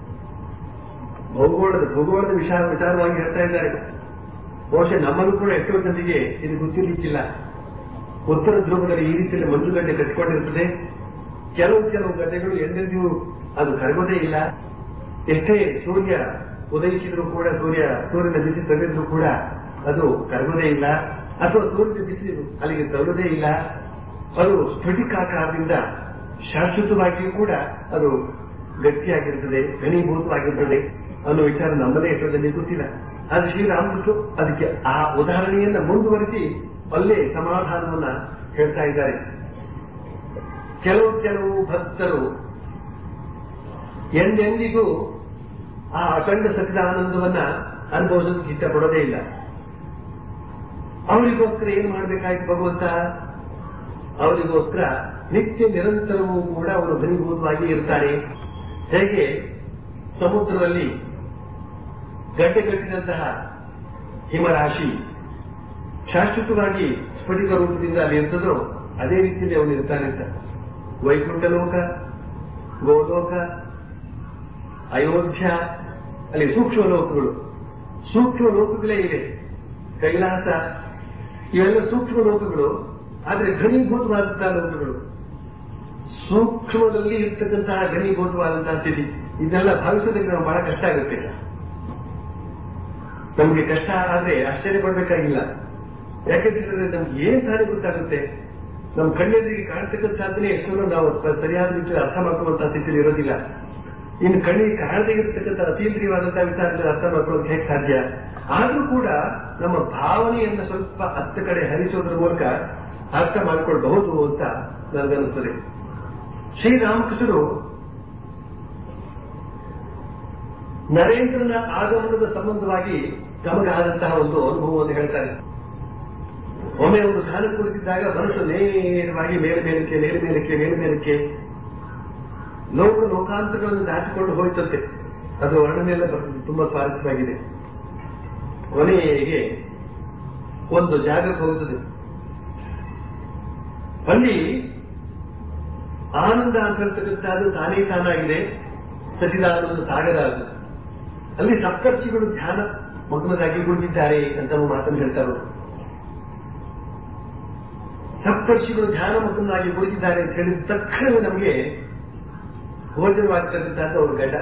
ಭೂಗೋಳದ ಭೂಗೋಳದ ವಿಚಾರ ವಿಚಾರವಾಗಿ ಹೇಳ್ತಾ ಇದ್ದಾರೆ ಬಹುಶಃ ನಮ್ಮಲ್ಲೂ ಕೂಡ ಎಷ್ಟೋ ಜನರಿಗೆ ಇದು ಗೊತ್ತಿರ್ಲಿಕ್ಕಿಲ್ಲ ಉತ್ತರ ಧ್ರುವದಲ್ಲಿ ಈ ರೀತಿಯಲ್ಲಿ ಮಂಜುಗಡ್ಡೆ ಕಟ್ಟಿಕೊಂಡಿರುತ್ತದೆ ಕೆಲವು ಕೆಲವು ಗಡ್ಡೆಗಳು ಎಂದೆಂದಿಗೂ ಅದು ಕರಗೋದೇ ಇಲ್ಲ ಎಷ್ಟೇ ಸೂರ್ಯ ಉದಯಿಸಿದ್ರು ಕೂಡ ಸೂರ್ಯ ಸೂರ್ಯನ ಬಿಸಿ ತಗ್ಗಿದ್ರು ಕೂಡ ಅದು ಕರಗೋದೇ ಇಲ್ಲ ಅಥವಾ ಸೂರ್ಯನ ಬಿಸಿ ಅಲ್ಲಿಗೆ ತಗೊಳ್ಳೋದೇ ಇಲ್ಲ ಅದು ಸ್ಫಟಿಕಾಕಾರದಿಂದ ಶಾಶ್ವತವಾಗಿಯೂ ಕೂಡ ಅದು ಗಟ್ಟಿಯಾಗಿರುತ್ತದೆ ಘನೀಭೂತವಾಗಿರುತ್ತದೆ ಅನ್ನೋ ವಿಚಾರ ನಮ್ಮದೇ ಎಷ್ಟೋ ಜನರಿಗೆ ಗೊತ್ತಿಲ್ಲ ಆದ್ರೆ ಶ್ರೀರಾಮಕೃಷ್ಣ ಅದಕ್ಕೆ ಆ ಉದಾಹರಣೆಯನ್ನ ಮುಂದುವರಿಸಿ ಅಲ್ಲೇ ಸಮಾಧಾನವನ್ನ ಹೇಳ್ತಾ ಇದ್ದಾರೆ ಕೆಲವು ಕೆಲವು ಭಕ್ತರು ಎಂದೆಂದಿಗೂ ಆ ಅಖಂಡ ಸಚ್ಚಿದಾನಂದವನ್ನ ಅನುಭವಿಸೋದಕ್ಕೆ ಇಷ್ಟಪಡೋದೇ ಇಲ್ಲ ಅವರಿಗೋಸ್ಕರ ಏನ್ ಮಾಡ್ಬೇಕಾಯ್ತು ಭಗವಂತ ಅವರಿಗೋಸ್ಕರ ನಿತ್ಯ ನಿರಂತರವೂ ಕೂಡ ಅವರು ಘನೀಭೂತವಾಗಿ ಇರ್ತಾರೆ ಹೇಗೆ ಸಮುದ್ರದಲ್ಲಿ ಗಡ್ಡೆಗಟ್ಟಿದಂತಹ ಹಿಮರಾಶಿ ಶಾಶ್ವತವಾಗಿ ಸ್ಫಟಿಕ ರೂಪದಿಂದ ಅಲ್ಲಿ ಇರ್ತದೋ ಅದೇ ರೀತಿಯಲ್ಲಿ ಅವನು ಇರ್ತಾನೆ ಅಂತ ವೈಕುಂಠ ಲೋಕ ಗೋಲೋಕ ಅಯೋಧ್ಯ ಅಲ್ಲಿ ಸೂಕ್ಷ್ಮ ಲೋಕಗಳು ಸೂಕ್ಷ್ಮ ಲೋಕಗಳೇ ಇವೆ ಕೈಲಾಸ ಇವೆಲ್ಲ ಸೂಕ್ಷ್ಮ ಲೋಕಗಳು ಆದರೆ ಘನೀಭೂತವಾದಂತಹ ಲೋಕಗಳು ಸೂಕ್ಷ್ಮದಲ್ಲಿ ಇರ್ತಕ್ಕಂತಹ ಘನೀಭೂತವಾದಂತಹ ಸ್ಥಿತಿ ಇದೆಲ್ಲ ಭಾವಿಸೋದಕ್ಕೆ ನಾವು ಬಹಳ ಕಷ್ಟ ಆಗುತ್ತೆ ನಮಗೆ ಕಷ್ಟ ಆದ್ರೆ ಆಶ್ಚರ್ಯ ಪಡ್ಬೇಕಾಗಿಲ್ಲ ಯಾಕೆಂದ್ರೆ ನಮ್ಗೆ ಏನ್ ಸಾರಿ ಗೊತ್ತಾಗುತ್ತೆ ನಮ್ಮ ಕಣ್ಣೆದುರಿಗೆ ಕಾಣ್ತಕ್ಕಂಥದ್ದನ್ನೇ ಎಷ್ಟೊಂದು ನಾವು ಸ- ಸರಿಯಾದ ರೀತಿಯಲ್ಲಿ ಅರ್ಥ ಮಾಡ್ಕೊಳ್ಳುವಂತಹ ಸ್ಥಿತಿಯಲ್ಲಿ ಇರೋದಿಲ್ಲ ಇನ್ನು ಕಣ್ಣಿಗೆ ಕಾಣದೇ ಇರತಕ್ಕಂಥ ಅತೀಂದ್ರಿಯವಾದಂತಹ ವಿಚಾರದಲ್ಲಿ ಅರ್ಥ ಮಾಡ್ಕೊಳ್ಳೋಕೆ ಹೇಗೆ ಸಾಧ್ಯ ಆದ್ರೂ ಕೂಡ ನಮ್ಮ ಭಾವನೆಯನ್ನ ಸ್ವಲ್ಪ ಹತ್ತ ಕಡೆ ಹರಿಸೋದ್ರ ಮೂಲಕ ಅರ್ಥ ಮಾಡ್ಕೊಳ್ಬಹುದು ಅಂತ ನನಗನ್ನಿಸ್ತದೆ ಶ್ರೀರಾಮಕೃಷ್ಣರು ನರೇಂದ್ರನ ಆಗಮನದ ಸಂಬಂಧವಾಗಿ ತಮಗಾದಂತಹ ಒಂದು ಅನುಭವವನ್ನು ಹೇಳ್ತಾರೆ ಒಮ್ಮೆ ಅವರು ಧ್ಯಾನ ಕುಳಿತಿದ್ದಾಗ ಮನಸ್ಸು ನೇರವಾಗಿ ಮೇಲೆ ಮೇಲಕ್ಕೆ ಮೇಲೆ ಮೇಲಕ್ಕೆ ಮೇಲೆ ಮೇಲಕ್ಕೆ ಲೋಕ ಲೋಕಾಂತರಗಳನ್ನು ದಾಟಿಕೊಂಡು ಹೋಯ್ತಂತೆ ಅದು ವರ್ಣನೆಲ್ಲ ಬರ್ತದೆ ತುಂಬಾ ಸ್ವಾರಸ್ಯವಾಗಿದೆ ಕೊನೆಗೆ ಒಂದು ಜಾಗಕ್ಕೆ ಹೋಗುತ್ತದೆ ಅಲ್ಲಿ ಆನಂದ ಅಂತ ಹೇಳ್ತಕ್ಕಂಥದ್ದು ತಾನೇ ತಾನಾಗಿದೆ ಸಚಿದಾನಂದ ಸಾಗರ ಅದು ಅಲ್ಲಿ ಸಪ್ತರ್ಷಿಗಳು ಧ್ಯಾನ ಮಗ್ನರಾಗಿ ಕುಳಿತಿದ್ದಾರೆ ಅಂತ ನಾವು ಮಾತನ್ನು ಹೇಳ್ತಾರೆ ಸಪ್ತರ್ಷಿಗಳು ಧ್ಯಾನ ಮಗ್ನರಾಗಿ ಕುಳಿತಿದ್ದಾರೆ ಅಂತ ಹೇಳಿದ ತಕ್ಷಣವೇ ನಮಗೆ ಭೋಜನವಾಗ್ತಕ್ಕಂಥದ್ದು ಅವ್ರ ಗಡ್ಡ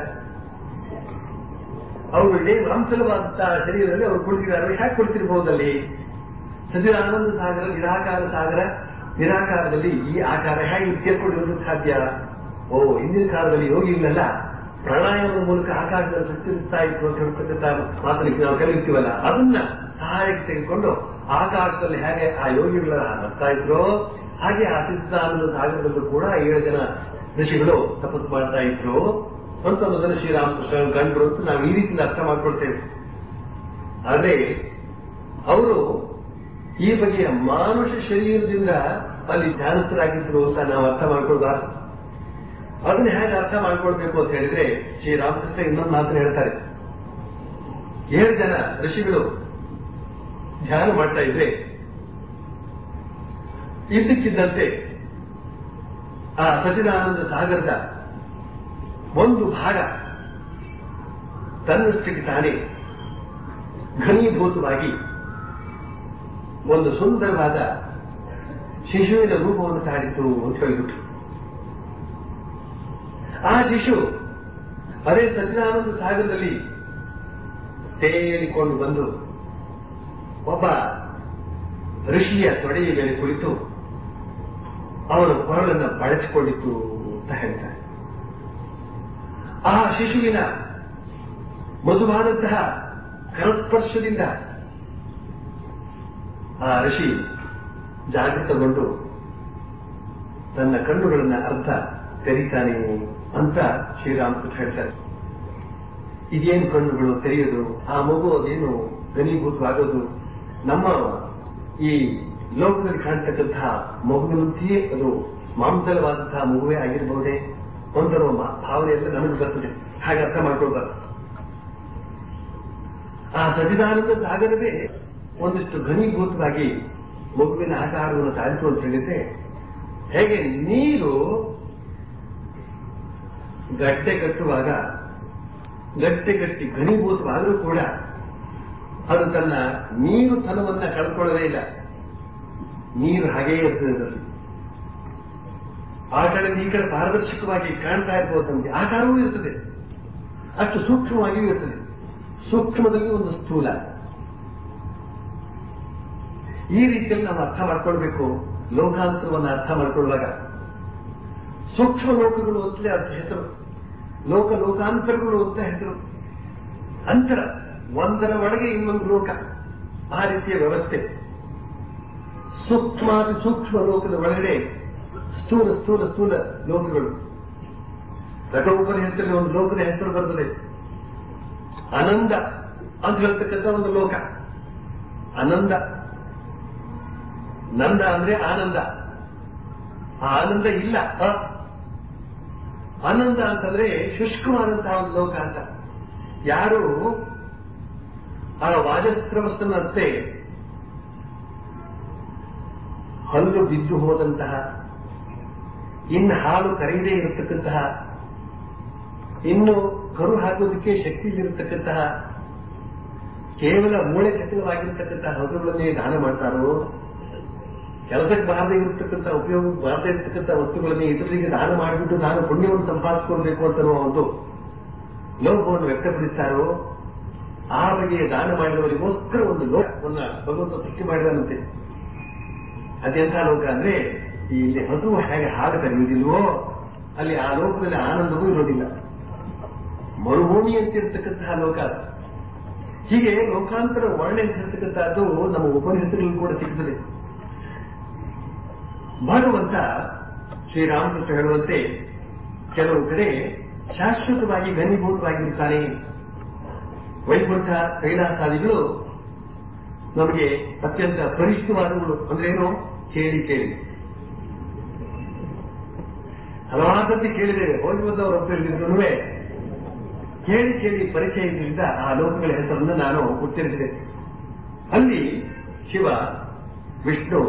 ಅವರು ಇಡೀ ಮಾಂಸಲವಾದಂತಹ ಶರೀರದಲ್ಲಿ ಅವರು ಕುಳಿತಿದ್ದಾರೆ ಹ್ಯಾಕೆ ಕುಳಿತಿರ್ಬಹುದಲ್ಲಿ ಸಚಿದಾನಂದ ಸಾಗರ ನಿರಾಕಾರ ಸಾಗರ ನಿರಾಕಾರದಲ್ಲಿ ಈ ಆಕಾರ ಹೇಗೆ ಸೇರ್ಕೊಂಡಿರೋದಕ್ಕೆ ಸಾಧ್ಯ ಓ ಹಿಂದಿನ ಕಾಲದಲ್ಲಿ ಯೋಗಿಗಳೆಲ್ಲ ಪ್ರಾಣಾಯಾಮದ ಮೂಲಕ ಆಕಾಶದಲ್ಲಿ ಸೃಷ್ಟಿಸ್ತಾ ಇತ್ತು ಅಂತ ಹೇಳ್ತಕ್ಕಂಥ ಮಾತನಿಗೆ ನಾವು ಕಲಿಯುತ್ತೀವಲ್ಲ ಅದನ್ನ ಸಹಾಯಕ್ಕೆ ತೆಗೆದುಕೊಂಡು ಆಕಾಶದಲ್ಲಿ ಹೇಗೆ ಆ ಯೋಗಿಗಳ ಬರ್ತಾ ಇದ್ರು ಹಾಗೆ ಆ ಸಿದ್ಧಾನಂದ ಸಾಗರದಲ್ಲೂ ಕೂಡ ಏಳು ಜನ ಋಷಿಗಳು ತಪಸ್ಸು ಮಾಡ್ತಾ ಇದ್ರು ಅಂತ ಅನ್ನೋದನ್ನು ಶ್ರೀರಾಮಕೃಷ್ಣ ಕಂಡ್ರು ಅಂತ ನಾವು ಈ ರೀತಿಯಿಂದ ಅರ್ಥ ಮಾಡ್ಕೊಳ್ತೇವೆ ಆದ್ರೆ ಅವರು ಈ ಬಗೆಯ ಮಾನುಷ ಶರೀರದಿಂದ ಅಲ್ಲಿ ಧ್ಯಾನಸ್ಥರಾಗಿದ್ರು ಅಂತ ನಾವು ಅರ್ಥ ಮಾಡ್ಕೊಳ್ಬಾರ್ದು ಅದನ್ನ ಹೇಗೆ ಅರ್ಥ ಮಾಡ್ಕೊಳ್ಬೇಕು ಅಂತ ಹೇಳಿದ್ರೆ ಶ್ರೀರಾಮಕೃಷ್ಣ ಇನ್ನೊಂದು ಮಾತನ್ನು ಹೇಳ್ತಾರೆ ಏಳು ಜನ ಋಷಿಗಳು ಧ್ಯಾನ ಮಾಡ್ತಾ ಇದ್ರೆ ಇದ್ದಕ್ಕಿದ್ದಂತೆ ಆ ಸಚಿದಾನಂದ ಸಾಗರದ ಒಂದು ಭಾಗ ತನ್ನಷ್ಟಕ್ಕೆ ತಾನೇ ಘನೀಭೂತವಾಗಿ ಒಂದು ಸುಂದರವಾದ ಶಿಶುವಿನ ರೂಪವನ್ನು ತಾಳಿತು ಅಂತ ಹೇಳಿಬಿಟ್ರು ಆ ಶಿಶು ಅದೇ ಸಚಿದಾನಂದ ಸಾಗರದಲ್ಲಿ ತೇಲಿಕೊಂಡು ಬಂದು ಒಬ್ಬ ಋಷಿಯ ತೊಡೆಯ ಮೇಲೆ ಕುಳಿತು ಅವನ ಕೊರಳನ್ನು ಬಳಸಿಕೊಂಡಿತ್ತು ಅಂತ ಹೇಳ್ತಾರೆ ಆ ಶಿಶುವಿನ ಮಧುವಾದಂತಹ ಕರಸ್ಪರ್ಶದಿಂದ ಆ ಋಷಿ ಜಾಗೃತಗೊಂಡು ತನ್ನ ಕಣ್ಣುಗಳನ್ನ ಅರ್ಧ ತೆರೀತಾನೆ ಅಂತ ಶ್ರೀರಾಮಕೃಷ್ಣ ಹೇಳ್ತಾರೆ ಇದೇನು ಕಣ್ಣುಗಳು ತೆರೆಯೋದು ಆ ಮಗು ಅದೇನು ಘನೀಭೂತವಾಗೋದು ನಮ್ಮ ಈ ಲೋಕದಲ್ಲಿ ಕಾಣ್ತಕ್ಕಂತಹ ಮಗುವಿನಂತೆಯೇ ಅದು ಮಾಂಸಲವಾದಂತಹ ಮಗುವೇ ಆಗಿರಬಹುದೇ ಒಂದರ ಭಾವನೆ ಎಲ್ಲ ನಮಗೆ ಬರ್ತದೆ ಹಾಗೆ ಅರ್ಥ ಮಾಡ್ಕೊಳ್ಬಾರ್ದು ಆ ಸಚಿದಾನಂದ ಸಾಗರವೇ ಒಂದಿಷ್ಟು ಘನೀಭೂತವಾಗಿ ಮಗುವಿನ ಆಕಾರವನ್ನು ತಾಳಿತು ಅಂತ ಹೇಳಿದ್ರೆ ಹೇಗೆ ನೀರು ಗಡ್ಡೆ ಕಟ್ಟುವಾಗ ಗಟ್ಟೆ ಕಟ್ಟಿ ಘನೀಭೂತವಾದರೂ ಕೂಡ ಅದು ತನ್ನ ನೀರು ತನವನ್ನ ಕಳ್ಕೊಳ್ಳೋದೇ ಇಲ್ಲ ನೀರು ಹಾಗೇ ಇರ್ತದೆ ಅದರಲ್ಲಿ ಆ ಕಡೆ ಈ ಕಡೆ ಪಾರದರ್ಶಕವಾಗಿ ಕಾಣ್ತಾ ಇರ್ಬೋದು ನಮಗೆ ಆಕಾರವೂ ಇರ್ತದೆ ಅಷ್ಟು ಸೂಕ್ಷ್ಮವಾಗಿಯೂ ಇರ್ತದೆ ಸೂಕ್ಷ್ಮದಲ್ಲಿ ಒಂದು ಸ್ಥೂಲ ಈ ರೀತಿಯಲ್ಲಿ ನಾವು ಅರ್ಥ ಮಾಡ್ಕೊಳ್ಬೇಕು ಲೋಕಾಂತರವನ್ನು ಅರ್ಥ ಮಾಡ್ಕೊಳ್ಳುವಾಗ ಸೂಕ್ಷ್ಮ ಲೋಕಗಳು ಅಂತಲೇ ಅರ್ಥ ಹೆಸರು ಲೋಕ ಲೋಕಾಂತರಗಳು ಅಂತ ಹೆಸರು ಅಂತರ ಒಂದರ ಒಳಗೆ ಇನ್ನೊಂದು ಲೋಕ ಆ ರೀತಿಯ ವ್ಯವಸ್ಥೆ ಸೂಕ್ಷ್ಮಾತಿ ಸೂಕ್ಷ್ಮ ಲೋಕದ ಒಳಗಡೆ ಸ್ಥೂಲ ಸ್ಥೂಲ ಸ್ಥೂಲ ಲೋಕಗಳು ರಘುಪನಿಷತ್ತಲ್ಲಿ ಒಂದು ಲೋಕದ ಹೆಸರು ಬರ್ತದೆ ಆನಂದ ಅಂತ ಹೇಳ್ತಕ್ಕಂಥ ಒಂದು ಲೋಕ ಆನಂದ ನಂದ ಅಂದ್ರೆ ಆನಂದ ಆ ಆನಂದ ಇಲ್ಲ ಅ. ಆನಂದ ಅಂತಂದ್ರೆ ಶುಷ್ಕವಾದಂತಹ ಒಂದು ಲೋಕ ಅಂತ ಯಾರು ಆ ವಾಜಸ್ತ್ರವಸ್ತನಂತೆ ಹಲ್ಲು ಬಿದ್ದು ಹೋದಂತಹ ಇನ್ನು ಹಾಲು ಕರೆಯದೇ ಇರತಕ್ಕಂತಹ ಇನ್ನು ಕರು ಹಾಕೋದಕ್ಕೆ ಶಕ್ತಿ ಇರತಕ್ಕಂತಹ ಕೇವಲ ಮೂಳೆ ಚಕ್ರವಾಗಿರ್ತಕ್ಕಂತಹ ಹಸುಗಳನ್ನೇ ದಾನ ಮಾಡ್ತಾರೋ ಕೆಲಸಕ್ಕೆ ಬಾರದೇ ಇರತಕ್ಕಂಥ ಉಪಯೋಗ ಬಾರದೇ ಇರತಕ್ಕಂಥ ವಸ್ತುಗಳನ್ನೇ ಇತರರಿಗೆ ದಾನ ಮಾಡಿಬಿಟ್ಟು ನಾನು ಪುಣ್ಯವನ್ನು ಸಂಪಾದಿಸಿಕೊಳ್ಬೇಕು ಅಂತ ಒಂದು ಲೋಕವನ್ನು ವ್ಯಕ್ತಪಡಿಸ್ತಾರೋ ಆ ಬಗೆಯ ದಾನ ಮಾಡಿದವರಿಗೋಸ್ಕರ ಒಂದು ಲೋಕವನ್ನ ಭಗವಂತ ಸೃಷ್ಟಿ ಮಾಡಿದನಂತೆ ಅದೆಂಥ ಲೋಕ ಅಂದ್ರೆ ಇಲ್ಲಿ ಹಸು ಹೇಗೆ ಹಾಡು ಕರೆಯುವುದಿಲ್ವೋ ಅಲ್ಲಿ ಆ ಲೋಕದಲ್ಲಿ ಆನಂದವೂ ಇರೋದಿಲ್ಲ ಮರುಭೂಮಿ ಅಂತಿರ್ತಕ್ಕಂತಹ ಲೋಕ ಅದು. ಹೀಗೆ ಲೋಕಾಂತರ ವರ್ಣನೆ ಇರ್ತಕ್ಕಂಥದ್ದು ನಮ್ಮ ಉಪನಿಷತ್ತುಗಳಲ್ಲಿ ಕೂಡ ಸಿಗ್ತದೆ ಭಗವಂತ ಶ್ರೀರಾಮಕೃಷ್ಣ ಹೇಳುವಂತೆ ಕೆಲವು ಕಡೆ ಶಾಶ್ವತವಾಗಿ ಘನೀಭೂತವಾಗಿರ್ತಾನೆ ವೈಕುಂಠ ಕೈಲಾಸಾದಿಗಳು ನಮಗೆ ಅತ್ಯಂತ ಪರಿಚಿತವಾದವುಗಳು ಅಂದ್ರೆ ಏನು ಕೇಳಿ ಕೇಳಿ ಹಲವಾರು ಸರ್ತಿ ಕೇಳಿದ್ದೇವೆ ಹೋಗಿ ಬಂದವರು ಒಪ್ಪಿರದಿದ್ರು ಕೇಳಿ ಕೇಳಿ ಪರಿಚಯ ಇದ್ರಿಂದ ಆ ಲೋಕಗಳ ಹೆಸರನ್ನು ನಾನು ಉಚ್ಚರಿಸಿದೆ ಅಲ್ಲಿ ಶಿವ ವಿಷ್ಣು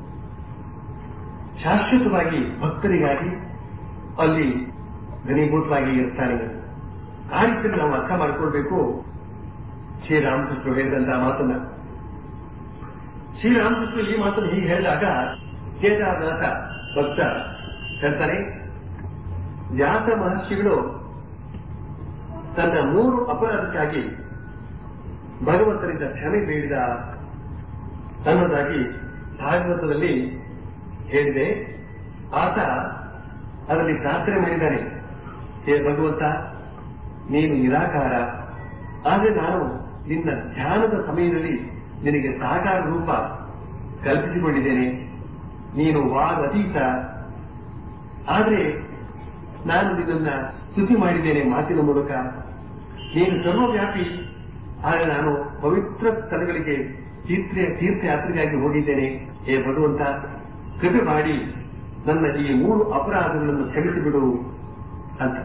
ಶಾಶ್ವತವಾಗಿ ಭಕ್ತರಿಗಾಗಿ ಅಲ್ಲಿ ಘನೀಭೂತವಾಗಿ ಇರ್ತಾನೆ ಆ ರೀತಿ ನಾವು ಅರ್ಥ ಮಾಡ್ಕೊಳ್ಬೇಕು ಶ್ರೀರಾಮಕೃಷ್ಣ ಹೇಳಿದಂತಹ ಮಾತನ್ನ ಶ್ರೀರಾಮಕೃಷ್ಣ ಈ ಮಾತನ್ನು ಹೀಗೆ ಹೇಳಿದಾಗ ಕೇದಾರನಾಥ ಭಕ್ತ ಹೇಳ್ತಾನೆ ವ್ಯಾಸ ಮಹರ್ಷಿಗಳು ತನ್ನ ಮೂರು ಅಪರಾಧಕ್ಕಾಗಿ ಭಗವಂತನಿಂದ ಕ್ಷಮೆ ಬೇಡಿದ ಅನ್ನೋದಾಗಿ ಭಾಗವತದಲ್ಲಿ ಹೇಳಿದೆ ಆತ ಅದರಲ್ಲಿ ಪ್ರಾರ್ಥನೆ ಮಾಡಿದ್ದಾನೆ ಹೇ ಭಗವಂತ ನೀನು ನಿರಾಕಾರ ಆದರೆ ನಾನು ನಿನ್ನ ಧ್ಯಾನದ ಸಮಯದಲ್ಲಿ ನಿನಗೆ ಸಾಕಾರ ರೂಪ ಕಲ್ಪಿಸಿಕೊಂಡಿದ್ದೇನೆ ನೀನು ವಾಗತೀತ ಆದರೆ ನಾನು ನಿನ್ನನ್ನ ಸ್ತುತಿ ಮಾಡಿದ್ದೇನೆ ಮಾತಿನ ಮೂಲಕ ನೀನು ಸರ್ವವ್ಯಾಪಿ ಆಗ ನಾನು ಪವಿತ್ರ ಸ್ಥಳಗಳಿಗೆ ತೀರ್ಥ ತೀರ್ಥಯಾತ್ರೆಗಾಗಿ ಹೋಗಿದ್ದೇನೆ ಹೇ ಭಗವಂತ ಕೃಪೆ ಮಾಡಿ ನನ್ನ ಈ ಮೂರು ಅಪರಾಧಗಳನ್ನು ಕ್ಷಮಿಸಿಬಿಡು ಅಂತ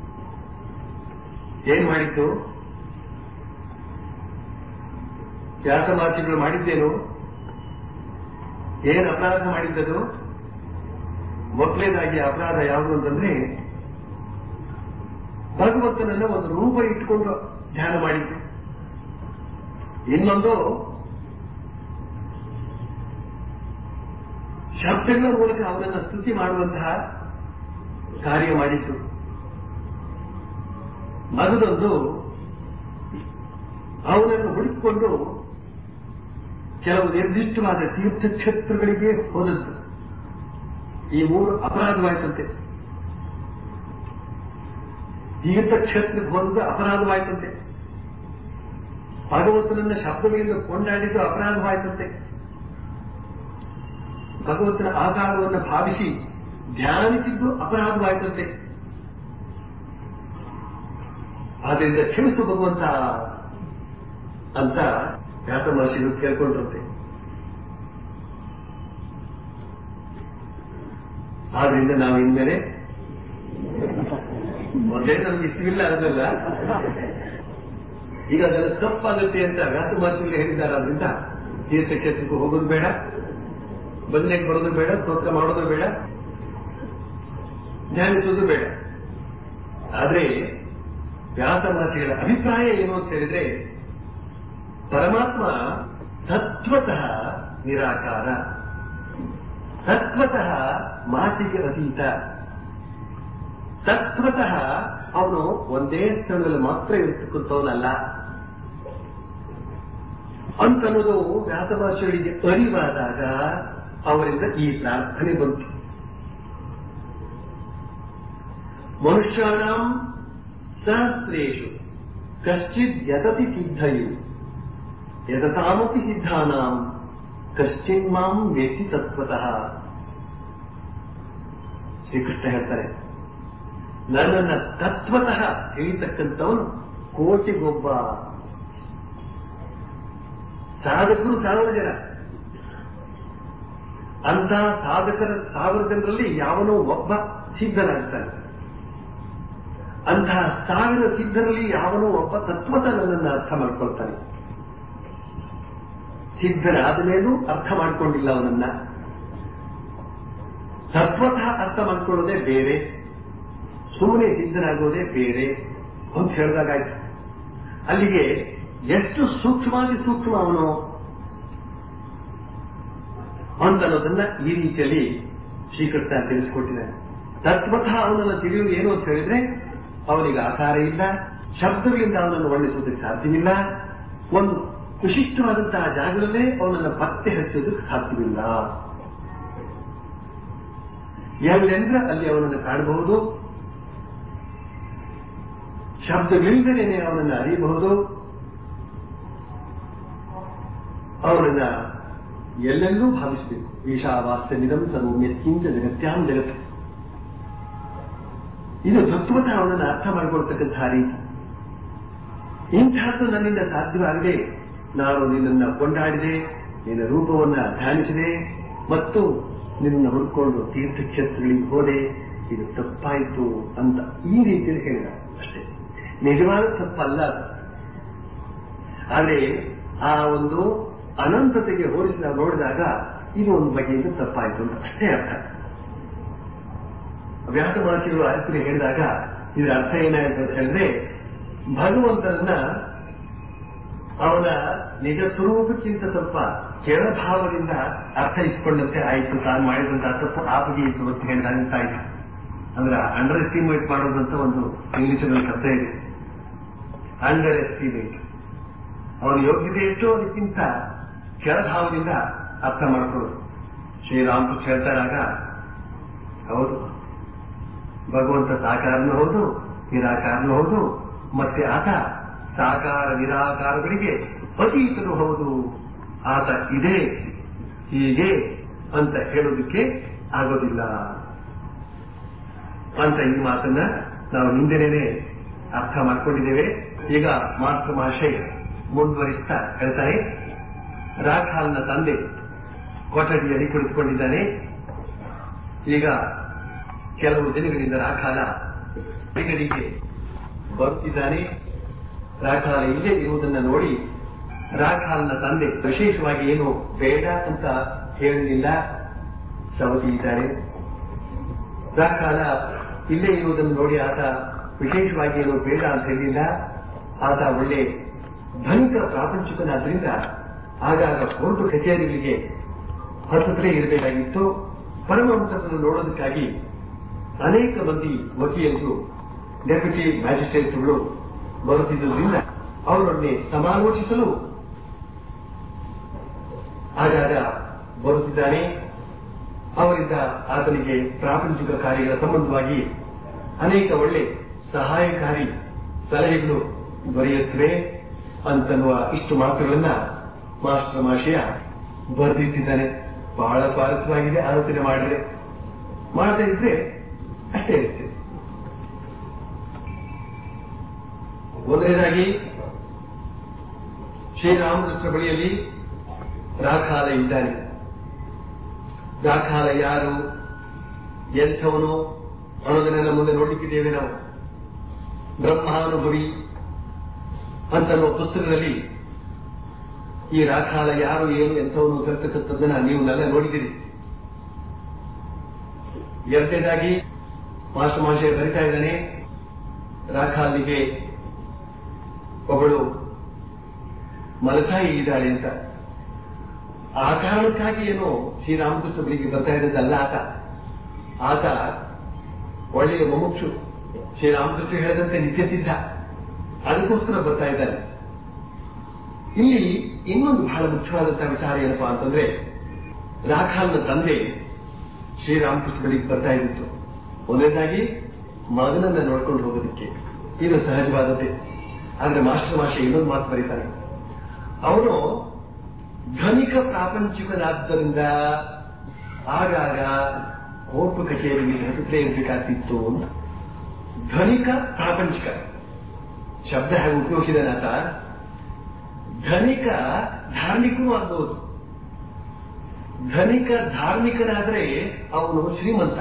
ಏನ್ ಮಾಡಿದ್ದು ವ್ಯಾಸಮಾತಿಗಳು ಮಾಡಿದ್ದೇನು ಏನ್ ಅಪರಾಧ ಮಾಡಿದ್ದದು ಮೊದಲನೇದಾಗಿ ಅಪರಾಧ ಯಾವುದು ಅಂತಂದ್ರೆ ಭಗವಂತನನ್ನ ಒಂದು ರೂಪ ಇಟ್ಟುಕೊಂಡು ಧ್ಯಾನ ಮಾಡಿದ್ದು ಇನ್ನೊಂದು ಶಬ್ದಗಳ ಮೂಲಕ ಅವನನ್ನ ಸ್ತುತಿ ಮಾಡುವಂತಹ ಕಾರ್ಯ ಮಾಡಿದ್ದು ಮಗದೊಂದು ಅವನನ್ನು ಹುಡುಕಿಕೊಂಡು ಕೆಲವು ನಿರ್ದಿಷ್ಟವಾದ ತೀರ್ಥಕ್ಷೇತ್ರಗಳಿಗೆ ಹೋದದ್ದು ಈ ಮೂರು ಅಪರಾಧವಾಯ್ತಂತೆ ತೀರ್ಥಕ್ಷೇತ್ರಕ್ಕೆ ಹೋದದ್ದು ಅಪರಾಧವಾಯ್ತಂತೆ ಭಗವಂತನನ್ನ ಶಬ್ದಗಳಿಂದ ಕೊಂಡಾಡಿದ್ದು ಅಪರಾಧವಾಯ್ತಂತೆ ಭಗವಂತನ ಆಕಾರವನ್ನು ಭಾವಿಸಿ ಧ್ಯಾನಿಸಿದ್ದು ಅಪರಾಧವಾಯ್ತಂತೆ ಆದ್ರಿಂದ ಕ್ಷಮಿಸು ಭಗವಂತ ಅಂತ ವ್ಯಾಸ ಮಹರ್ಷಿಗಳು ಕೇಳ್ಕೊಂಡ್ರಂತೆ ಆದ್ರಿಂದ ನಾವು ಇನ್ಮೇಲೆ ಮೊದಲೇ ನಮ್ಗೆ ಇಷ್ಟವಿಲ್ಲ ಅದಲ್ಲ ಈಗ ಅದೆಲ್ಲ ತಪ್ಪಾಗುತ್ತೆ ಅಂತ ವ್ಯಾಸ ಮಹರ್ಷಿಗಳು ಹೇಳಿದ್ದಾರೆ ಆದ್ರಿಂದ ತೀರ್ಥಕ್ಷೇತ್ರಕ್ಕೆ ಹೋಗೋದು ಬೇಡ ಬಂದನೆಗೆ ಬರೋದು ಬೇಡ ಸ್ತೋತ್ರ ಮಾಡೋದು ಬೇಡ ಧ್ಯಾನಿಸೋದು ಬೇಡ ಆದ್ರೆ ವ್ಯಾಸ ಮಹರ್ಷಿಗಳ ಅಭಿಪ್ರಾಯ ಏನು ಅಂತ ಹೇಳಿದ್ರೆ ಪರಮಾತ್ಮ ತತ್ವತಃ ನಿರಾಕಾರ ತತ್ವತಃ ಮಾತಿಗೆ ಅತೀತ ತತ್ವತಃ ಅವನು ಒಂದೇ ಸ್ಥಳದಲ್ಲಿ ಮಾತ್ರ ಇರ್ತಕ್ಕಂಥವನಲ್ಲ ಅಂತನ್ನೋದು ವ್ಯಾಸ ಮಹರ್ಷಿಗಳಿಗೆ ಅರಿವಾದಾಗ ಅವರಿಂದ ಈ ಪ್ರಾರ್ಥನೆ ಬಂತು ಮನುಷ್ಯಾಣಂ ಸಹಸ್ರೇಷು ಕಶ್ಚಿತ್ ಯತತಿ ಸಿದ್ಧಯು ಯತತಾಮಪಿ ಸಿದ್ಧಾನಾಂ ಕಶ್ಚಿನ್ ಮಾಂ ವೇತ್ತಿ ತತ್ವತಃ ಶ್ರೀಕೃಷ್ಣ ಹೇಳ್ತಾರೆ ನನ್ನನ್ನ ತತ್ವತಃ ತಿಳಿತಕ್ಕಂಥವನು ಕೋಟಿಗೊಬ್ಬ ಸಾಧಕರು ಸಾವಿರ ಜನ ಅಂತ ಸಾಧಕರ ಸಾವಿರ ಜನರಲ್ಲಿ ಯಾವನೋ ಒಬ್ಬ ಸಿದ್ಧನಾಗ್ತಾನೆ ಅಂತಹ ಸಾವಿರ ಸಿದ್ಧರಲ್ಲಿ ಯಾವನೋ ಒಬ್ಬ ತತ್ವತ ನನ್ನನ್ನು ಅರ್ಥ ಮಾಡ್ಕೊಳ್ತಾನೆ ಸಿದ್ಧನಾದ ಮೇಲೂ ಅರ್ಥ ಮಾಡ್ಕೊಂಡಿಲ್ಲ ಅವನನ್ನ ತತ್ವತಃ ಅರ್ಥ ಮಾಡ್ಕೊಳ್ಳೋದೇ ಬೇರೆ ಸುಮ್ಮನೆ ಸಿದ್ಧನಾಗೋದೇ ಬೇರೆ ಅಂತ ಹೇಳಿದಾಗಾಯ್ತು ಅಲ್ಲಿಗೆ ಎಷ್ಟು ಸೂಕ್ಷ್ಮಾತಿ ಸೂಕ್ಷ್ಮ ಅವನು ಅಂತನ್ನೋದನ್ನ ಈ ರೀತಿಯಲ್ಲಿ ಶ್ರೀಕೃಷ್ಣ ತಿಳಿಸಿಕೊಟ್ಟಿದ್ದಾನೆ ತತ್ವತಃ ಅವನನ್ನು ತಿಳಿಯುವುದು ಏನು ಅಂತ ಹೇಳಿದ್ರೆ ಅವನಿಗೆ ಆಕಾರ ಇಲ್ಲ ಶಬ್ದಗಳಿಂದ ಅವನನ್ನು ವರ್ಣಿಸುವುದಕ್ಕೆ ಸಾಧ್ಯವಿಲ್ಲ ಒಂದು ವಿಶಿಷ್ಟವಾದಂತಹ ಜಾಗದಲ್ಲೇ ಅವನನ್ನು ಪತ್ತೆ ಹಚ್ಚೋದಕ್ಕೆ ಸಾಧ್ಯವಿಲ್ಲ ಎಲ್ಲೆಂದ್ರೆ ಅಲ್ಲಿ ಅವನನ್ನು ಕಾಣಬಹುದು ಶಬ್ದಗಳಿಂದಲೇ ಅವನನ್ನು ಅರಿಯಬಹುದು ಅವನನ್ನ ಎಲ್ಲೆಲ್ಲೂ ಭಾವಿಸಬೇಕು ಈಶಾವಾಸ್ಯ ನಿರಂ ಸರ್ವಮ್ಯಕ್ಕಿಂಚ ಜಗತ್ಯಾಂ ಜಗತ್ ಇದು ತತ್ವತ ಅವನನ್ನು ಅರ್ಥ ಮಾಡಿಕೊಳ್ತಕ್ಕಂತಹ ರೀತಿ ಇಂತಹದ್ದು ನನ್ನಿಂದ ಸಾಧ್ಯವಾಗದೆ ನಾನು ನಿನ್ನನ್ನ ಕೊಂಡಾಡಿದೆ ನಿನ್ನ ರೂಪವನ್ನ ಧ್ಯಾನಿಸಿದೆ ಮತ್ತು ನಿನ್ನನ್ನು ಹುಡ್ಕೊಂಡು ತೀರ್ಥಕ್ಷೇತ್ರಗಳಿಗೆ ಹೋದೆ ಇದು ತಪ್ಪಾಯಿತು ಅಂತ ಈ ರೀತಿಯಲ್ಲಿ ಹೇಳಿದ ಅಷ್ಟೇ ನಿಜವಾದ ತಪ್ಪಲ್ಲ ಅದು. ಆದ್ರೆ ಆ ಒಂದು ಅನಂತತೆಗೆ ಹೋಲಿಸಿ ನಾವು ನೋಡಿದಾಗ ಇದು ಒಂದು ಬಗೆಯಿಂದ ತಪ್ಪಾಯಿತು ಅಂತ ಅಷ್ಟೇ ಅರ್ಥ ವ್ಯಾಸ ಮಹರ್ಷಿಗಳು ಅರ್ಥನೆ ಹೇಳಿದಾಗ ಇದರ ಅರ್ಥ ಏನಾಯಿತು ಅಂತ ಹೇಳಿದ್ರೆ ಭಗವಂತನನ್ನ ಅವನ ನಿಜ ಸ್ವರೂಪಕ್ಕಿಂತ ಸ್ವಲ್ಪ ಕೆಳಭಾವದಿಂದ ಅರ್ಥೈಸಿಕೊಂಡಂತೆ ಆಯಿತು ತಾನು ಮಾಡಿದಂತ ತಪ್ಪು ಆಪಗೀತು ಅಂತ ಹೇಳಿದಂತ ಆಯ್ತು ಅಂದ್ರೆ ಅಂಡರ್ ಎಸ್ಟಿಮೇಟ್ ಮಾಡೋದಂತ ಒಂದು ಇಂಗ್ಲಿಷಿನಲ್ಲಿ ಶಬ್ದ ಇದೆ ಅಂಡರ್ ಎಸ್ಟಿಮೇಟ್ ಅವನ ಯೋಗ್ಯತೆ ಎಷ್ಟು ಅದಕ್ಕಿಂತ ಕೆಳಭಾವದಿಂದ ಅರ್ಥ ಮಾಡ್ಕೊಳ್ಳೋದು ಶ್ರೀರಾಮಕೃಷ್ಣ ಹೇಳ್ತಾರಾಗ ಹೌದು ಭಗವಂತ ಸಾಕಾರನೂ ಹೌದು ನಿರಾಕಾರನೂ ಹೌದು ಮತ್ತೆ ಆತ ಸಾಕಾರ ನಿರಾಕಾರಗಳಿಗೆ ಅತೀತನು ಹೌದು ಆತ ಇದೆ ಹೀಗೆ ಅಂತ ಹೇಳೋದಕ್ಕೆ ಆಗೋದಿಲ್ಲ ಅಂತ ಈ ಮಾತನ್ನ ನಾವು ಹಿಂದೆನೇ ಅರ್ಥ ಮಾಡ್ಕೊಂಡಿದ್ದೇವೆ ಈಗ ಮಾತೃ ಮಹಾಶಯ ಮುಂದುವರಿಸ್ತಾ ಹೇಳ್ತಾರೆ ರಾಖಾಲ್ನ ತಂದೆ ಕೊಠಡಿಯಲ್ಲಿ ಕುಳಿತುಕೊಂಡಿದ್ದಾನೆ ಈಗ ಕೆಲವು ದಿನಗಳಿಂದ ರಾಖಾಲ ಬೆಂಗಳೂರಿಗೆ ಬರುತ್ತಿದ್ದಾನೆ ರಾಖಾಲ ಇಲ್ಲೇ ಇರುವುದನ್ನು ನೋಡಿ ರಾಖಾಲ್ನ ತಂದೆ ವಿಶೇಷವಾಗಿ ಏನು ಬೇಡ ಅಂತ ಹೇಳಲಿಲ್ಲ ಸವತಿ ಇದ್ದಾರೆ ರಾಖಾಲ ಇಲ್ಲೇ ಇರುವುದನ್ನು ನೋಡಿ ಆತ ವಿಶೇಷವಾಗಿ ಏನು ಬೇಡ ಅಂತ ಹೇಳಿಲ್ಲ ಆತ ಒಳ್ಳೆ ಧನಿಕ ಪ್ರಾಪಂಚಿಕನಾದ್ರಿಂದ ಆಗಾಗ ಕೋರ್ಟು ಕಚೇರಿಗಳಿಗೆ ಹತ್ತತ್ರೇ ಇರಬೇಕಾಗಿತ್ತು ಪರಮಹಂಸರನ್ನು ನೋಡೋದಕ್ಕಾಗಿ ಅನೇಕ ಮಂದಿ ವಕೀಲರು ಡೆಪ್ಯೂಟಿ ಮ್ಯಾಜಿಸ್ಟ್ರೇಟ್ಗಳು ಬರುತ್ತಿದ್ದುದರಿಂದ ಅವರನ್ನೇ ಸಮಾಲೋಚಿಸಲು ಆಗಾಗ ಬರುತ್ತಿದ್ದಾನೆ ಅವರಿಂದ ಆತನಿಗೆ ಪ್ರಾಪಂಚಿಕ ಕಾರ್ಯಗಳ ಸಂಬಂಧವಾಗಿ ಅನೇಕ ಒಳ್ಳೆ ಸಹಾಯಕಾರಿ ಸಲಹೆಗಳು ದೊರೆಯುತ್ತವೆ ಅಂತನ್ನುವ ಇಷ್ಟು ಮಾತುಗಳನ್ನ ಮಾಸ್ಟರ್ ಮಾಶಯ ಬರೆದಿಟ್ಟಿದ್ದಾನೆ ಬಹಳ ಸ್ವಾರಸ್ಯವಾಗಿದೆ ಆಲೋಚನೆ ಮಾಡಿದ್ರೆ ಮಾಡದೇ ಇದ್ರೆ ಅಷ್ಟೇ ಇರುತ್ತೆ ಮೊದಲನೇದಾಗಿ ಶ್ರೀರಾಮಕೃಷ್ಣ ಬಳಿಯಲ್ಲಿ ರಾಖಾಲ ಇದ್ದಾನೆ ರಾಖಾಲ ಯಾರು ಎಂಥವನು ಅನ್ನೋದನ್ನೆಲ್ಲ ಮುಂದೆ ನೋಡ್ಲಿಕ್ಕಿದ್ದೇವೆ ನಾವು ಬ್ರಹ್ಮಾನುಭವಿ ಅಂತನ್ನುವ ಪುಸ್ತಕದಲ್ಲಿ ಈ ರಾಖಾಲ ಯಾರು ಏನು ಎಂಥವನು ಕರ್ತಕ್ಕಂಥದ್ದನ್ನ ನೀವು ನೆಲ್ಲ ನೋಡಿದ್ದೀರಿ ಎರಡನೇದಾಗಿ ಮಾಸ್ಟರ್ ಮಹಾಶಯ ಬರಿತಾ ಇದ್ದಾನೆ ರಾಖಾಲಿಗೆ ಒಬ್ಬಳು ಮಲತಾಯಿ ಇದ್ದಾಳೆ ಅಂತ ಆ ಕಾರಣಕ್ಕಾಗಿ ಏನು ಶ್ರೀರಾಮಕೃಷ್ಣ ಬಳಿಗೆ ಬರ್ತಾ ಇದ್ದದ್ದಲ್ಲ ಆತ ಆತ ಒಳ್ಳೆಯ ಮುಮುಕ್ಷು ಶ್ರೀರಾಮಕೃಷ್ಣ ಹೇಳಿದಂತೆ ನಿತ್ಯ ಸಿದ್ಧ ಅದಕ್ಕೋಸ್ಕರ ಬರ್ತಾ ಇದ್ದಾನೆ ಇಲ್ಲಿ ಇನ್ನೊಂದು ಬಹಳ ಮುಖ್ಯವಾದಂತಹ ವಿಚಾರ ಏನಪ್ಪಾ ಅಂತಂದ್ರೆ ರಾಖಾಲ್ನ ತಂದೆ ಶ್ರೀರಾಮಕೃಷ್ಣ ಬಳಿಗೆ ಬರ್ತಾ ಇದ್ದಿತ್ತು ಒಂದನೇದಾಗಿ ಮಗನನ್ನ ನೋಡ್ಕೊಂಡು ಹೋಗೋದಕ್ಕೆ ಇದು ಸಹಜವಾದದ್ದೇ ಆದ್ರೆ ಮಾಸ್ಟರ್ ಮಾಷೆ ಇನ್ನೊಂದು ಮಾತು ಬರೀತಾನೆ ಅವನು ಧನಿಕ ಪ್ರಾಪಂಚಿಕನಾದ್ದರಿಂದ ಆಗಾಗ ಕೋರ್ಟು ಕಚೇರಿಗೆ ಹತ್ತಿರೇ ಇರಬೇಕಾಗ್ತಿತ್ತು ಅಂತ ಧನಿಕ ಪ್ರಾಪಂಚಿಕ ಶಬ್ದ ಹೇಗೆ ಉಪಯೋಗಿಸಿದಾನೆ ಆತ ಧನಿಕ ಧಾರ್ಮಿಕನೂ ಆಗ್ಬಹುದು ಧನಿಕ ಧಾರ್ಮಿಕನಾದ್ರೆ ಅವನು ಶ್ರೀಮಂತ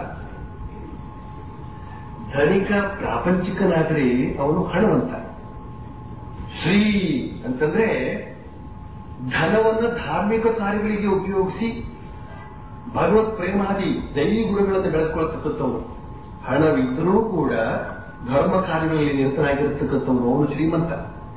ಧನಿಕ ಪ್ರಾಪಂಚಿಕನಾದ್ರೆ ಅವನು ಹಣವಂತ ಶ್ರೀ ಅಂತಂದ್ರೆ ಧನವನ್ನು ಧಾರ್ಮಿಕ ಕಾರ್ಯಗಳಿಗೆ ಉಪಯೋಗಿಸಿ ಭಗವತ್ ಪ್ರೇಮಾದಿ ದೈವಿ ಗುಣಗಳನ್ನು ಬೆಳೆಸ್ಕೊಳ್ತಕ್ಕಂಥವನು ಹಣವಿದ್ದರೂ ಕೂಡ ಧರ್ಮ ಕಾರ್ಯಗಳಲ್ಲಿ ನಿರತನಾಗಿರತಕ್ಕಂಥವನು ಅವನು ಶ್ರೀಮಂತ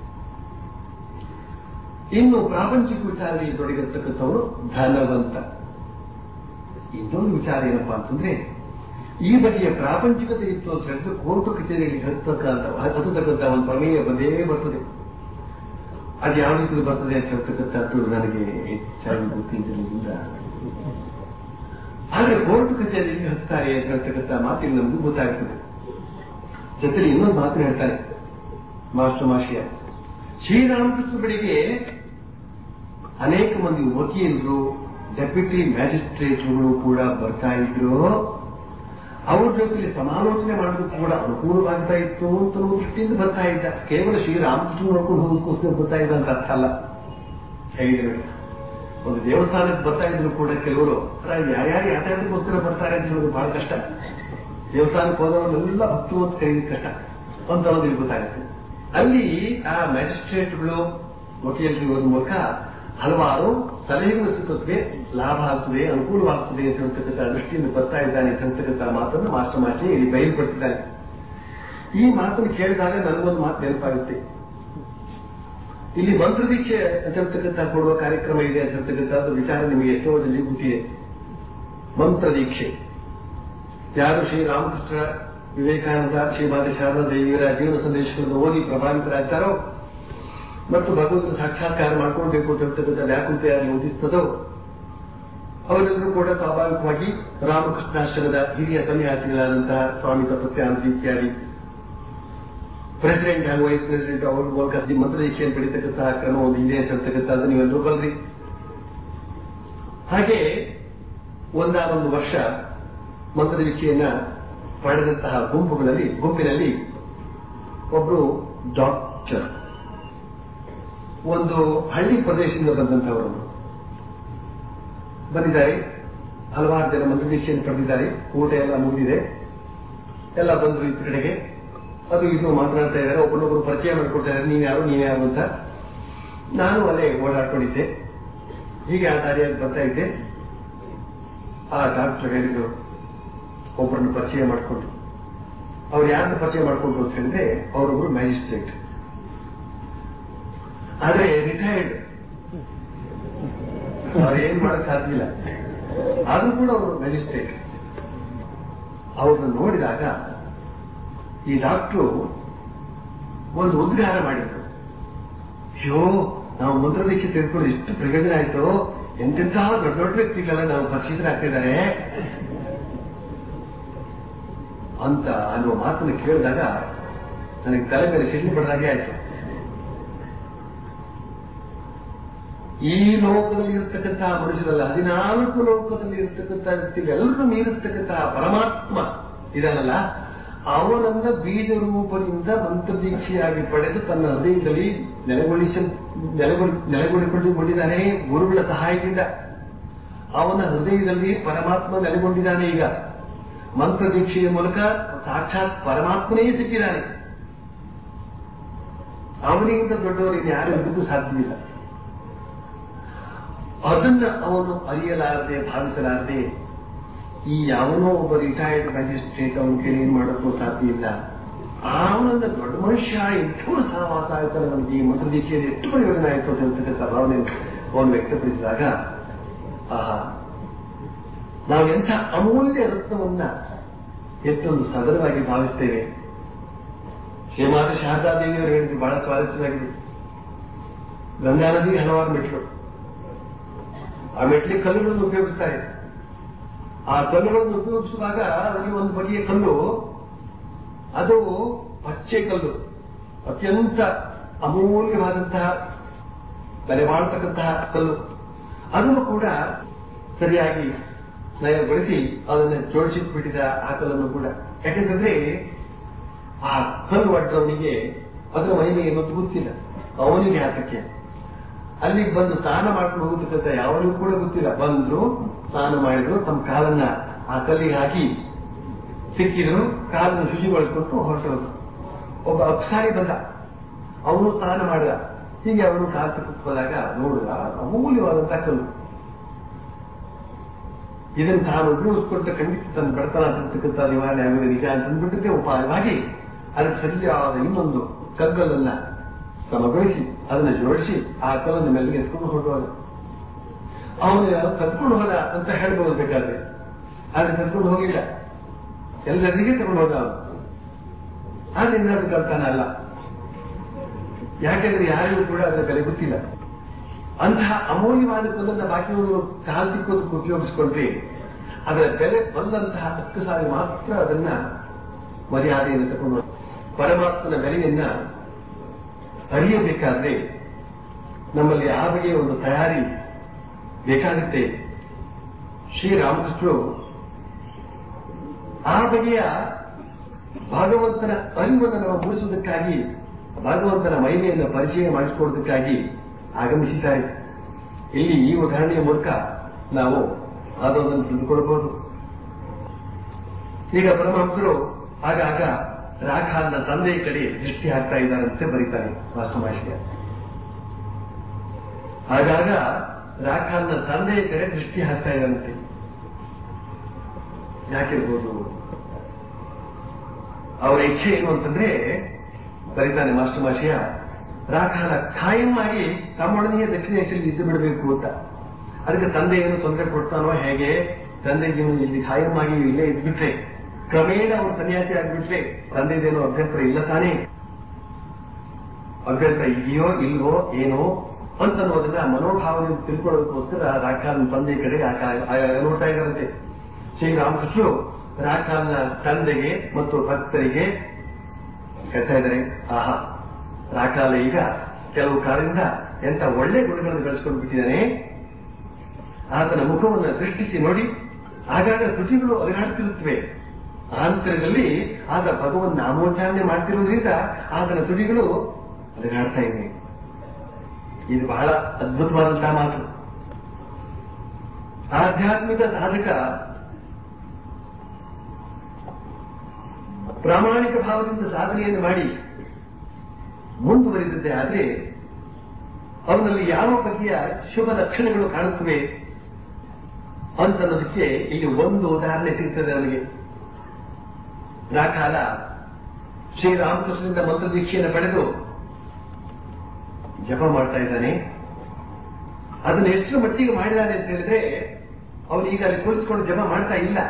ಇನ್ನು ಪ್ರಾಪಂಚಿಕ ವಿಚಾರದಲ್ಲಿ ತೊಡಗಿರತಕ್ಕಂಥವನು ಧನವಂತ ಇನ್ನೊಂದು ವಿಚಾರ ಏನಪ್ಪಾ ಅಂತಂದ್ರೆ ಈ ಬಗೆಯ ಪ್ರಾಪಂಚಿಕತೆ ಇತ್ತು ಅಂತ ಹೇಳಿದ್ರೆ ಕೋರ್ಟು ಕಚೇರಿಯಲ್ಲಿ ಹತ್ತಕ್ಕಂಥ ಹತ್ತತಕ್ಕಂಥ ಒಂದು ಪ್ರಮೇಯ ಬಂದೇ ಬರ್ತದೆ ಅದು ಯಾವ ರೀತಿ ಬರ್ತದೆ ಅಂತ ಹೇಳ್ತಕ್ಕಂಥದ್ದು ನನಗೆ ಹೆಚ್ಚಾಗಿ ಗೊತ್ತಿದ್ದರಿಂದ ಆದ್ರೆ ಕೋರ್ಟ್ ಕಚೇರಿಯಲ್ಲಿ ಹತ್ತಾರೆ ಅಂತ ಹೇಳ್ತಕ್ಕಂಥ ಮಾತಿಗೆ ನಮ್ಗೆ ಗೊತ್ತಾಗ್ತದೆ ಜೊತೆಲಿ ಇನ್ನೊಂದು ಮಾತು ಹೇಳ್ತಾರೆ ಮಾಸ್ಟರ್ ಮಾಷಿಯ ಶ್ರೀರಾಮಕೃಷ್ಣ ಬಳಿಗೆ ಅನೇಕ ಮಂದಿ ವಕೀಲರು ಡೆಪ್ಯೂಟಿ ಮ್ಯಾಜಿಸ್ಟ್ರೇಟ್ಗಳು ಕೂಡ ಬರ್ತಾ ಇದ್ರು ಅವ್ರ ಜೊತೆಲಿ ಸಮಾಲೋಚನೆ ಮಾಡೋದಕ್ಕೆ ಕೂಡ ಅನುಕೂಲವಾಗ್ತಾ ಇತ್ತು ಅಂತ ಅನ್ನೋ ದೃಷ್ಟಿಯಿಂದ ಬರ್ತಾ ಇದ್ದ ಕೇವಲ ಶ್ರೀರಾಮಕೃಷ್ಣ ನೋಡ್ಕೊಂಡು ಹೋಗೋದಕ್ಕೋಸ್ಕರ ಬರ್ತಾ ಇದ್ದ ಅಂತ ಅರ್ಥ ಅಲ್ಲ ಹೇಗಿದ್ರೆ ಒಂದು ದೇವಸ್ಥಾನಕ್ಕೆ ಬರ್ತಾ ಇದ್ರು ಕೂಡ ಕೆಲವರು ಯಾರ್ಯಾರು ಯಾತಾಡೋದಕ್ಕೋಸ್ಕರ ಬರ್ತಾರೆ ಅಂತ ಹೇಳೋದು ಬಹಳ ಕಷ್ಟ ದೇವಸ್ಥಾನಕ್ಕೆ ಹೋದವರೆಲ್ಲ ಭಕ್ತು ಅಂತ ಕರೆಯೋದು ಕಷ್ಟ ಅಂತ ಅನ್ನೋದು ಗೊತ್ತಾಗುತ್ತೆ ಅಲ್ಲಿ ಆ ಮ್ಯಾಜಿಸ್ಟ್ರೇಟ್ಗಳು ವಕೀಲರು ಮೂಲಕ ಹಲವಾರು ಸಲಹೆಗಳು ಸಿಕ್ಕುತ್ತವೆ ಲಾಭ ಆಗ್ತದೆ ಅನುಕೂಲವಾಗ್ತದೆ ಅಂತ ಹೇಳ್ತಕ್ಕಂಥ ದೃಷ್ಟಿಯಿಂದ ಬರ್ತಾ ಇದ್ದಾನೆ ಅಂತ ಹೇಳ್ತಕ್ಕಂಥ ಮಾತನ್ನು ಮಾಸ್ಟರ್ ಮಾಚಿ ಇಲ್ಲಿ ಬಯಲ್ಪಡಿಸಿದ್ದಾನೆ ಈ ಮಾತನ್ನು ಕೇಳಿದಾಗ ನನಗೊಂದು ಮಾತು ನೆನಪಾಗುತ್ತೆ ಇಲ್ಲಿ ಮಂತ್ರ ದೀಕ್ಷೆ ಅಂತ ಹೇಳ್ತಕ್ಕಂಥ ಕೊಡುವ ಕಾರ್ಯಕ್ರಮ ಇದೆ ಅಂತ ಹೇಳ್ತಕ್ಕಂಥ ವಿಚಾರ ನಿಮಗೆ ಎಷ್ಟೋ ಜನರಿಗೆ ಗೊತ್ತಿದೆ ಮಂತ್ರ ದೀಕ್ಷೆ ಯಾರು ಶ್ರೀ ರಾಮಕೃಷ್ಣ ವಿವೇಕಾನಂದ ಶ್ರೀಮಾತ ಶಾರದಾ ದೇವಿಯರ ಜೀವನ ಸಂದೇಶಗಳನ್ನು ಓದಿ ಪ್ರಭಾವಿತರಾಗ್ತಾರೋ ಮತ್ತು ಭಗವಂತನ ಸಾಕ್ಷಾತ್ಕಾರ ಮಾಡ್ಕೊಳ್ಬೇಕು ಅಂತ ಹೇಳ್ತಕ್ಕಂಥ ವ್ಯಾಕುಲತೆ ಯಾರು ಉದಿಸ್ತದೋ ಅವರೆಲ್ಲರೂ ಕೂಡ ಸ್ವಾಭಾವಿಕವಾಗಿ ರಾಮಕೃಷ್ಣಾಶ್ರಮದ ಹಿರಿಯ ಸನ್ಯಾಸಿಗಳಾದಂತಹ ಸ್ವಾಮಿ ತಪಸ್ಯಾನಂದ ಇತ್ಯಾದಿ ಪ್ರೆಸಿಡೆಂಟ್ ಹಾಗೂ ವೈಸ್ ಪ್ರೆಸಿಡೆಂಟ್ ಅವ್ರ ಮೂಲಕ ಈ ಮಂತ್ರ ದೀಕ್ಷೆಯನ್ನು ಪಡಿತಕ್ಕಂತಹ ಕ್ರಮ ಒಂದು ಇದೆ ಅಂತ ಹೇಳ್ತಕ್ಕಂಥದ್ದು ನೀವೆಲ್ಲರೂ ಬಲ್ರಿ ಹಾಗೆ ಒಂದಾನೊಂದು ವರ್ಷ ಮಂತ್ರ ದೀಕ್ಷೆಯನ್ನ ಪಡೆದಂತಹ ಗುಂಪುಗಳಲ್ಲಿ ಗುಂಪಿನಲ್ಲಿ ಒಬ್ರು ಡಾಕ್ಟರ್ ಒಂದು ಹಳ್ಳಿ ಪ್ರದೇಶದಿಂದ ಬಂದಂತಹವರು ಬಂದಿದ್ದಾರೆ ಹಲವಾರು ಜನ ಮಂತ್ರ ದೀಕ್ಷೆಯನ್ನು ಪಡೆದಿದ್ದಾರೆ ಊಟ ಎಲ್ಲ ಮುಗಿದಿದೆ ಎಲ್ಲ ಬಂದರು ಈ ಕಡೆಗೆ ಅದು ಇದು ಮಾತನಾಡ್ತಾ ಇದ್ದಾರೆ ಒಬ್ಬರೊಬ್ಬರು ಪರಿಚಯ ಮಾಡಿಕೊಡ್ತಾ ಇದ್ದಾರೆ ನೀವ್ ಯಾರು ನೀವ್ ಯಾರು ಅಂತ ನಾನು ಅಲ್ಲೇ ಓಡಾಡ್ಕೊಂಡಿದ್ದೆ ಹೀಗೆ ಆ ದಾರಿಯಾಗಿ ಬರ್ತಾ ಇದ್ದೆ ಆ ಡಾಕ್ಟರ್ ಹೇಳಿದ್ರು ಒಬ್ಬರನ್ನು ಪರಿಚಯ ಮಾಡಿಕೊಂಡು ಅವ್ರು ಯಾರನ್ನ ಪರಿಚಯ ಮಾಡಿಕೊಂಡ್ರು ಅಂತ ಹೇಳಿದ್ರೆ ಅವರೊಬ್ರು ಮ್ಯಾಜಿಸ್ಟ್ರೇಟ್ ಆದ್ರೆ ರಿಟೈರ್ಡ್ ಅವ್ರು ಏನ್ ಮಾಡಕ್ ಸಾಧ್ಯ ಇಲ್ಲ ಆದ್ರೂ ಕೂಡ ಅವರು ಮ್ಯಾಜಿಸ್ಟ್ರೇಟ್ ಅವ್ರನ್ನ ನೋಡಿದಾಗ ಈ ಡಾಕ್ಟ್ರು ಒಂದು ಉದ್ಗಾರ ಮಾಡಿದ್ರು ಅಯ್ಯೋ ನಾವು ಮಂತ್ರ ದೀಕ್ಷೆ ತೆಗೆದುಕೊಂಡು ಎಷ್ಟು ಪ್ರಯೋಜನ ಆಯ್ತು ಎಂತೆಂತಹ ದೊಡ್ಡ ದೊಡ್ಡ ವ್ಯಕ್ತಿಗಳೆಲ್ಲ ನಾವು ಪರಿಚಿತರಾಗ್ತಿದ್ದಾರೆ ಅಂತ ಅನ್ನುವ ಮಾತನ್ನು ಕೇಳಿದಾಗ ನನಗೆ ತಲೆ ಮೇಲೆ ಸಿಡ್ಲು ಪಡೆದಾಗೆ ಆಯ್ತು ಈ ಲೋಕದಲ್ಲಿ ಇರತಕ್ಕಂತಹ ಮನುಷ್ಯರಲ್ಲ ಹದಿನಾಲ್ಕು ಲೋಕದಲ್ಲಿ ಇರತಕ್ಕಂಥ ವ್ಯಕ್ತಿಗಳೆಲ್ಲರೂ ಮೀರಿರ್ತಕ್ಕಂತಹ ಪರಮಾತ್ಮ ಇದನ್ನಲ್ಲ ಅವನನ್ನ ಬೀಜ ರೂಪದಿಂದ ಮಂತ್ರದೀಕ್ಷೆಯಾಗಿ ಪಡೆದು ತನ್ನ ಹೃದಯದಲ್ಲಿ ನೆಲೆಗೊಳಿಸ ನೆಲೆಗೊಳಿ ನೆಲೆಗೊಳಿಸಿಕೊಂಡಿದ್ದಾನೆ ಗುರುಗಳ ಸಹಾಯದಿಂದ ಅವನ ಹೃದಯದಲ್ಲಿ ಪರಮಾತ್ಮ ನೆಲೆಗೊಂಡಿದ್ದಾನೆ ಈಗ ಮಂತ್ರದೀಕ್ಷೆಯ ಮೂಲಕ ಸಾಕ್ಷಾತ್ ಪರಮಾತ್ಮನೇ ಸಿಕ್ಕಿದ್ದಾನೆ ಅವನಿಗಿಂತ ದೊಡ್ಡವರಿಗೆ ಯಾರು ಇರುವುದು ಸಾಧ್ಯವಿಲ್ಲ ಅದನ್ನ ಅವನು ಅರಿಯಲಾರದೆ ಭಾವಿಸಲಾರದೆ ಈ ಯಾವನೋ ಒಬ್ಬ ರಿಟೈರ್ಡ್ ಮ್ಯಾಜಿಸ್ಟ್ರೇಟ್ ಅವನ ಕೇಳಿ ಏನ್ ಮಾಡೋಕ್ಕೂ ಸಾಧ್ಯ ಇಲ್ಲ ಅವನನ್ನ ದೊಡ್ಡ ಮನುಷ್ಯ ಎಂಟೂರು ಸಹವಾಸ ಆಯ್ತಲ್ಲ ನಮ್ಗೆ ಈ ಮಂತ್ರದೀಕ್ಷೆಯಲ್ಲಿ ಎಷ್ಟು ಪ್ರಯೋಜನ ಆಯ್ತು ಅಂತ ಹೇಳ್ತಕ್ಕಂಥ ಭಾವನೆ ಅವನು ವ್ಯಕ್ತಪಡಿಸಿದಾಗ ಆಹಾ ನಾವು ಎಂಥ ಅಮೂಲ್ಯ ರತ್ನವನ್ನ ಎಷ್ಟೊಂದು ಸದರವಾಗಿ ಭಾವಿಸ್ತೇವೆ ಶ್ರೀಮಾತ ಶಾರದಾ ದೇವಿಯವರು ಹೇಳಿದ್ರು ಬಹಳ ಸ್ವಾರಸ್ಯವಾಗಿದೆ ಗಂಗಾ ನದಿ ಹಲವಾರು ಮೆಟ್ಲು ಆ ಮೆಟ್ಲಿಗೆ ಕಲ್ಲುಗಳನ್ನು ಉಪಯೋಗಿಸ್ತಾರೆ ಆ ಕಲ್ಲುಗಳನ್ನು ಉಪಯೋಗಿಸುವಾಗ ಅದರಲ್ಲಿ ಒಂದು ಬಗೆಯ ಕಲ್ಲು ಅದು ಪಚ್ಚೆ ಕಲ್ಲು ಅತ್ಯಂತ ಅಮೂಲ್ಯವಾದಂತಹ ಬೆಲೆ ಬಾಳ್ತಕ್ಕಂತಹ ಕಲ್ಲು ಅದನ್ನು ಕೂಡ ಸರಿಯಾಗಿ ನಯಗೊಳಿಸಿ ಅದನ್ನು ಜೋಡಿಸಿಟ್ಬಿಟ್ಟಿದ ಆ ಕಲ್ಲನ್ನು ಕೂಡ ಯಾಕಂತಂದ್ರೆ ಆ ಕಲ್ಲು ಒಡ್ಡವನಿಗೆ ಅದರ ಮಹಿಮೆ ಏನೊಂದು ಗೊತ್ತಿಲ್ಲ ಅವನಿಗೆ ಆತಕ್ಕೆ ಅಲ್ಲಿಗೆ ಬಂದು ಸ್ನಾನ ಮಾಡ್ಕೊಂಡು ಹೋಗತಕ್ಕಂಥ ಯಾವನಿಗೂ ಕೂಡ ಗೊತ್ತಿಲ್ಲ ಬಂದ್ರು ಸ್ನಾನ ಮಾಡಿದ್ರು ತಮ್ಮ ಕಾಲನ್ನ ಆ ಕಲ್ಲಿಗೆ ಹಾಕಿ ಸಿಕ್ಕಿದ್ರು ಕಾಲನ್ನು ಶುಚಿಗೊಳಿಸ್ಕೊಟ್ಟು ಹೊರಟೋದು ಒಬ್ಬ ಅಪ್ಸಾರಿ ಬಂದ ಅವನು ಸ್ನಾನ ಮಾಡಿದ ಹೀಗೆ ಅವನು ಕಾಲು ಹೋದಾಗ ನೋಡಿದ ಅಮೂಲ್ಯವಾದಂತಹ ಕಲ್ಲು ಇದನ್ನು ತಾನು ಉಪಯೋಗಿಸ್ಕೊಟ್ಟ ಖಂಡಿತ ತನ್ನ ಬಡತನ ಅಂತಕ್ಕಂಥ ನಿವಾರಣೆ ಆಗುವುದು ನಿಜ ಅಂತ ಅಂದ್ಬಿಟ್ಟಿದ್ದೆ ಉಪಾಯವಾಗಿ ಅದಕ್ಕೆ ಸರಿಯಾದ ಇನ್ನೊಂದು ಕಗ್ಗಲನ್ನ ಸಮಗೊಳಿಸಿ ಅದನ್ನ ಜೋಡಿಸಿ ಆ ಕಲ್ಲನ್ನು ಮೆಲ್ಲಿಗೆ ಎತ್ಕೊಂಡು ಹೊರಡುವಾಗ ಅವನು ಕದ್ಕೊಂಡು ಹೋದ ಅಂತ ಹೇಳ್ಬೋದು ಬೇಕಾದ್ರೆ ಆದ್ರೆ ಕದ್ಕೊಂಡು ಹೋಗಿಲ್ಲ ಎಲ್ಲರಿಗೆ ತಗೊಂಡು ಹೋದ ಅವನು ಆದ್ರಿಂದ ಅದು ಕಲ್ತಾನ ಅಲ್ಲ ಯಾಕೆಂದ್ರೆ ಯಾರಿಗೂ ಕೂಡ ಅದರ ಬೆಲೆ ಗೊತ್ತಿಲ್ಲ ಅಂತಹ ಅಮೂಲ್ಯವಾದ ಕಲ್ಲನ್ನ ಬಾಕಿಯವರು ಕಾಲ್ ತಿಕ್ಕೋದಕ್ಕೆ ಉಪಯೋಗಿಸಿಕೊಂಡ್ರೆ ಅದರ ಬೆಲೆ ಬಂದಂತಹ ಹತ್ತು ಸಾರಿ ಮಾತ್ರ ಅದನ್ನ ಮರ್ಯಾದೆಯನ್ನು ತಗೊಂಡು ಪರಮಾತ್ಮನ ಬೆಲೆಯನ್ನ ಅರಿಯಬೇಕಾದ್ರೆ ನಮ್ಮಲ್ಲಿ ಆ ಬಗೆಯ ಒಂದು ತಯಾರಿ ಬೇಕಾಗುತ್ತೆ ಶ್ರೀರಾಮಕೃಷ್ಣರು ಆ ಬಗೆಯ ಭಾಗವಂತನ ಅರಿವನ್ನು ನಾವು ಮೂಡಿಸುವುದಕ್ಕಾಗಿ ಭಗವಂತನ ಮಹಿಮೆಯನ್ನು ಪರಿಚಯ ಮಾಡಿಸಿಕೊಳ್ಳುವುದಕ್ಕಾಗಿ ಆಗಮಿಸಿದ್ದಾರೆ ಇಲ್ಲಿ ಈ ಉದಾಹರಣೆಯ ಮೂಲಕ ನಾವು ಅದನ್ನು ತಿಳಿದುಕೊಳ್ಳಬಹುದು ಈಗ ಪರಮಹಂಸರು ಆಗಾಗ ರಾಖಾನ್ನ ತಂದೆಯ ಕಡೆ ದೃಷ್ಟಿ ಹಾಕ್ತಾ ಇದ್ದಾರಂತೆ ಬರೀತಾರೆ ವಾಸ್ತುಮಾಷಿಯ ಆಗಾಗ ರಾಖಾಲ್ನ ತಂದೆಯ ಕಡೆ ದೃಷ್ಟಿ ಹಾಕ್ತಾ ಇದ್ದಂತೆ ಯಾಕಿರ್ಬೋದು ಅವರ ಇಚ್ಛೆ ಏನು ಅಂತಂದ್ರೆ ಬರೀತಾನೆ ಮಾಸ್ಟರ್ ಮಾಷಿಯ ರಾಖಾಲ ಖಾಯಂ ಆಗಿ ತಮ್ಮೊಡನೆಯೇ ದಕ್ಷಿಣ ಏಷ್ಯಲ್ಲಿ ಇದ್ದು ಬಿಡಬೇಕು ಅಂತ ಅದಕ್ಕೆ ತಂದೆ ಏನು ತೊಂದರೆ ಕೊಡ್ತಾನೋ ಹೇಗೆ ತಂದೆ ಜೀವನ ಇಲ್ಲಿ ಖಾಯಂ ಆಗಿ ಇಲ್ಲೇ ಇದ್ಬಿಟ್ರೆ ಕ್ರಮೇಣ ಅವನು ಸನ್ಯಾಸಿ ಆಗ್ಬಿಟ್ರೆ ತಂದೆದೇನೋ ಅಭ್ಯಂತರ ಇಲ್ಲ ತಾನೇ ಅಭ್ಯಂತರ ಇದೆಯೋ ಇಲ್ವೋ ಏನೋ ಅಂತನ್ನೋದನ್ನ ಮನೋಭಾವನೆ ತಿಳ್ಕೊಳ್ಳೋದಕ್ಕೋಸ್ಕರ ರಾಖಾಲ್ನ ತಂದೆ ಕಡೆ ಆಕ- ಆ- ನೋಡ್ತಾ ಇದ್ದಾರಂತೆ ಶ್ರೀರಾಮಕೃಷ್ಣರು ರಾಖಾಲ್ನ ತಂದೆಗೆ ಮತ್ತು ಭಕ್ತರಿಗೆ ಹೇಳ್ತಾ ಇದ್ದಾರೆ ಆಹಾ ರಾಕಾಲ ಈಗ ಕೆಲವು ಕಾಲದಿಂದ ಎಂತ ಒಳ್ಳೆ ಗುಣಗಳನ್ನು ಬೆಳೆಸ್ಕೊಂಡು ಬಿಟ್ಟಿದ್ದಾನೆ ಆತನ ಮುಖವನ್ನು ದೃಷ್ಟಿಸಿ ನೋಡಿ ಆಗಾಗ ತುಟಿಗಳು ಅಲುಗಾಡ್ತಿರುತ್ತವೆ ಆಂತರದಲ್ಲಿ ಆತ ಭಗವನ್ ನಾಮೋಚ್ಚಾರಣೆ ಮಾಡ್ತಿರುವುದರಿಂದ ಆತನ ತುಟಿಗಳು ಅಲುಗಾಡ್ತಾ ಇವೆ ಇದು ಬಹಳ ಅದ್ಭುತವಾದಂತಹ ಮಾತು ಆಧ್ಯಾತ್ಮಿಕ ಸಾಧಕ ಪ್ರಾಮಾಣಿಕ ಭಾವದಿಂದ ಸಾಧನೆಯನ್ನು ಮಾಡಿ ಮುಂದುವರಿದಂತೆ ಆದರೆ ಅವನಲ್ಲಿ ಯಾವ ಬಗೆಯ ಶುಭ ಲಕ್ಷಣಗಳು ಕಾಣುತ್ತವೆ ಅಂತನ್ನೋದಕ್ಕೆ ಇಲ್ಲಿ ಒಂದು ಉದಾಹರಣೆ ಸಿಗ್ತದೆ ನನಗೆ ರಾಕಾಲ ಶ್ರೀರಾಮಕೃಷ್ಣನಿಂದ ಮಂತ್ರ ದೀಕ್ಷೆಯನ್ನು ಪಡೆದು ಜಪ ಮಾಡ್ತಾ ಇದ್ದಾನೆ ಅದನ್ನು ಎಷ್ಟು ಮಟ್ಟಿಗೆ ಮಾಡಿದಾನೆ ಅಂತ ಹೇಳಿದ್ರೆ ಅವನು ಈಗ ಅಲ್ಲಿ ಕುಳಿತುಕೊಂಡು ಜಪ ಮಾಡ್ತಾ ಇಲ್ಲ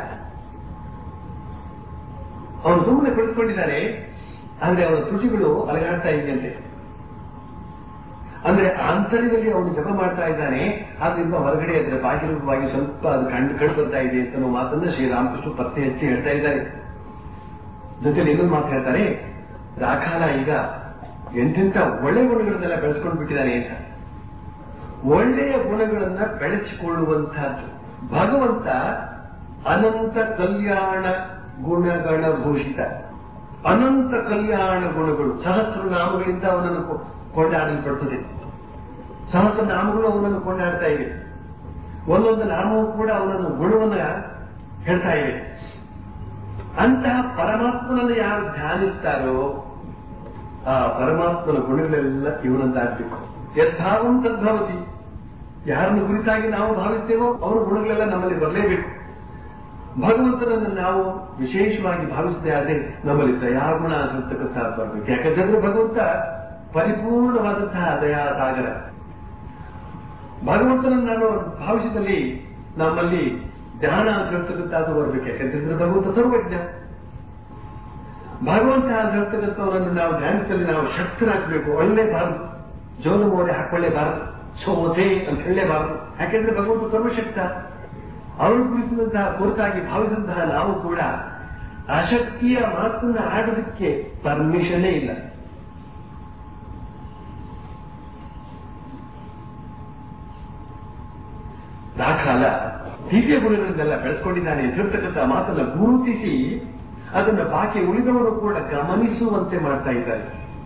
ಅವನು ಸುಮ್ಮನೆ ಕುಳಿತುಕೊಂಡಿದ್ದಾನೆ ಆದ್ರೆ ಅವನ ತುಟಿಗಳು ಅಲಗಾಡ್ತಾ ಇದೆಯಂತೆ ಅಂದ್ರೆ ಆಂತರ್ಯದಲ್ಲಿ ಅವನು ಜಪ ಮಾಡ್ತಾ ಇದ್ದಾನೆ ಆದ್ರಿಂದ ಹೊರಗಡೆ ಅದರ ಬಾಗಿಲವಾಗಿ ಸ್ವಲ್ಪ ಅದು ಕಂಡು ಕಂಡು ಬರ್ತಾ ಇದೆ ಅಂತ ಅನ್ನೋ ಮಾತನ್ನ ಶ್ರೀರಾಮಕೃಷ್ಣ ಪತ್ತೆ ಹಚ್ಚಿ ಹೇಳ್ತಾ ಇದ್ದಾರೆ ಜೊತೆಲಿ ಇನ್ನೊಂದು ಮಾತು ಹೇಳ್ತಾರೆ ರಾಖಾಲ ಈಗ ಎಂತೆಂತ ಒಳ್ಳೆ ಗುಣಗಳನ್ನೆಲ್ಲ ಬೆಳೆಸ್ಕೊಂಡು ಬಿಟ್ಟಿದ್ದಾನೆ ಅಂತ ಒಳ್ಳೆಯ ಗುಣಗಳನ್ನ ಬೆಳೆಸಿಕೊಳ್ಳುವಂತಹದ್ದು ಭಗವಂತ ಅನಂತ ಕಲ್ಯಾಣ ಗುಣಗಣ ಭೂಷಿತ ಅನಂತ ಕಲ್ಯಾಣ ಗುಣಗಳು ಸಹಸ್ರ ನಾಮಗಳಿಂದ ಅವನನ್ನು ಕೊ- ಕೊಂಡಾಡಲ್ಪಡುತ್ತದೆ ಸಹಸ್ರ ನಾಮಗಳು ಅವನನ್ನು ಕೊಂಡಾಡ್ತಾ ಇವೆ ಒಂದೊಂದು ನಾಮವೂ ಕೂಡ ಅವನನ್ನು ಗುಣವನ್ನ ಹೇಳ್ತಾ ಇವೆ ಅಂತಹ ಪರಮಾತ್ಮನನ್ನು ಯಾರು ಧ್ಯಾನಿಸ್ತಾರೋ ಆ ಪರಮಾತ್ಮನ ಗುಣಗಳೆಲ್ಲ ಇವನಂತಾಗಬೇಕು ಯಥಾವಂ ತದ್ಭವತಿ ಯಾರನ್ನು ಕುರಿತಾಗಿ ನಾವು ಭಾವಿಸ್ತೇವೋ ಅವನ ಗುಣಗಳೆಲ್ಲ ನಮ್ಮಲ್ಲಿ ಬರಲೇಬೇಕು ಭಗವಂತನನ್ನು ನಾವು ವಿಶೇಷವಾಗಿ ಭಾವಿಸದೆ ಆದ್ರೆ ನಮ್ಮಲ್ಲಿ ದಯಾಗುಣ ಆಗಿರ್ತಕ್ಕಂಥದ್ದು ಬರಬೇಕು ಯಾಕಂತಂದ್ರೆ ಭಗವಂತ ಪರಿಪೂರ್ಣವಾದಂತಹ ದಯಾ ಸಾಗರ ಭಗವಂತನನ್ನು ನಾನು ಭಾವಿಸಿದಲ್ಲಿ ನಮ್ಮಲ್ಲಿ ಧ್ಯಾನ ಆಗಿರ್ತಕ್ಕಂಥದ್ದು ಬರಬೇಕು ಯಾಕಂತಂದ್ರೆ ಭಗವಂತ ಸರ್ವಜ್ಞ ಭಗವಂತ ಆಗಿರ್ತಕ್ಕಂಥವರನ್ನು ನಾವು ಧ್ಯಾನಿಸಲು ನಾವು ಶಕ್ತರಾಗಬೇಕು ಒಳ್ಳೇಬಾರದು ಜೋಲು ಮೋಡೆ ಹಾಕೊಳ್ಳೇಬಾರದು ಸೋತೆ ಅಂತ ಹೇಳಲೇಬಾರದು ಯಾಕೆಂದ್ರೆ ಭಗವಂತ ಸರ್ವಶಕ್ತ ಅವರು ಕುರಿಸಿದಂತಹ ಕುರಿತಾಗಿ ಭಾವಿಸಿದಂತಹ ನಾವು ಕೂಡ ಅಶಕ್ತಿಯ ಮಾತನ್ನ ಆಡೋದಕ್ಕೆ ಪರ್ಮಿಷನೇ ಇಲ್ಲ ದಾಖಾಲ ದಿವ್ಯ ಗುಣಗಳನ್ನೆಲ್ಲ ಬೆಳೆಸ್ಕೊಂಡಿದ್ದಾನೆ ಅಂತ ಹೇಳ್ತಕ್ಕಂಥ ಮಾತನ್ನ ಗುರುತಿಸಿ ಅದನ್ನ ಬಾಕಿ ಉಳಿದವರು ಕೂಡ ಗಮನಿಸುವಂತೆ ಮಾಡ್ತಾ ಇದ್ದಾರೆ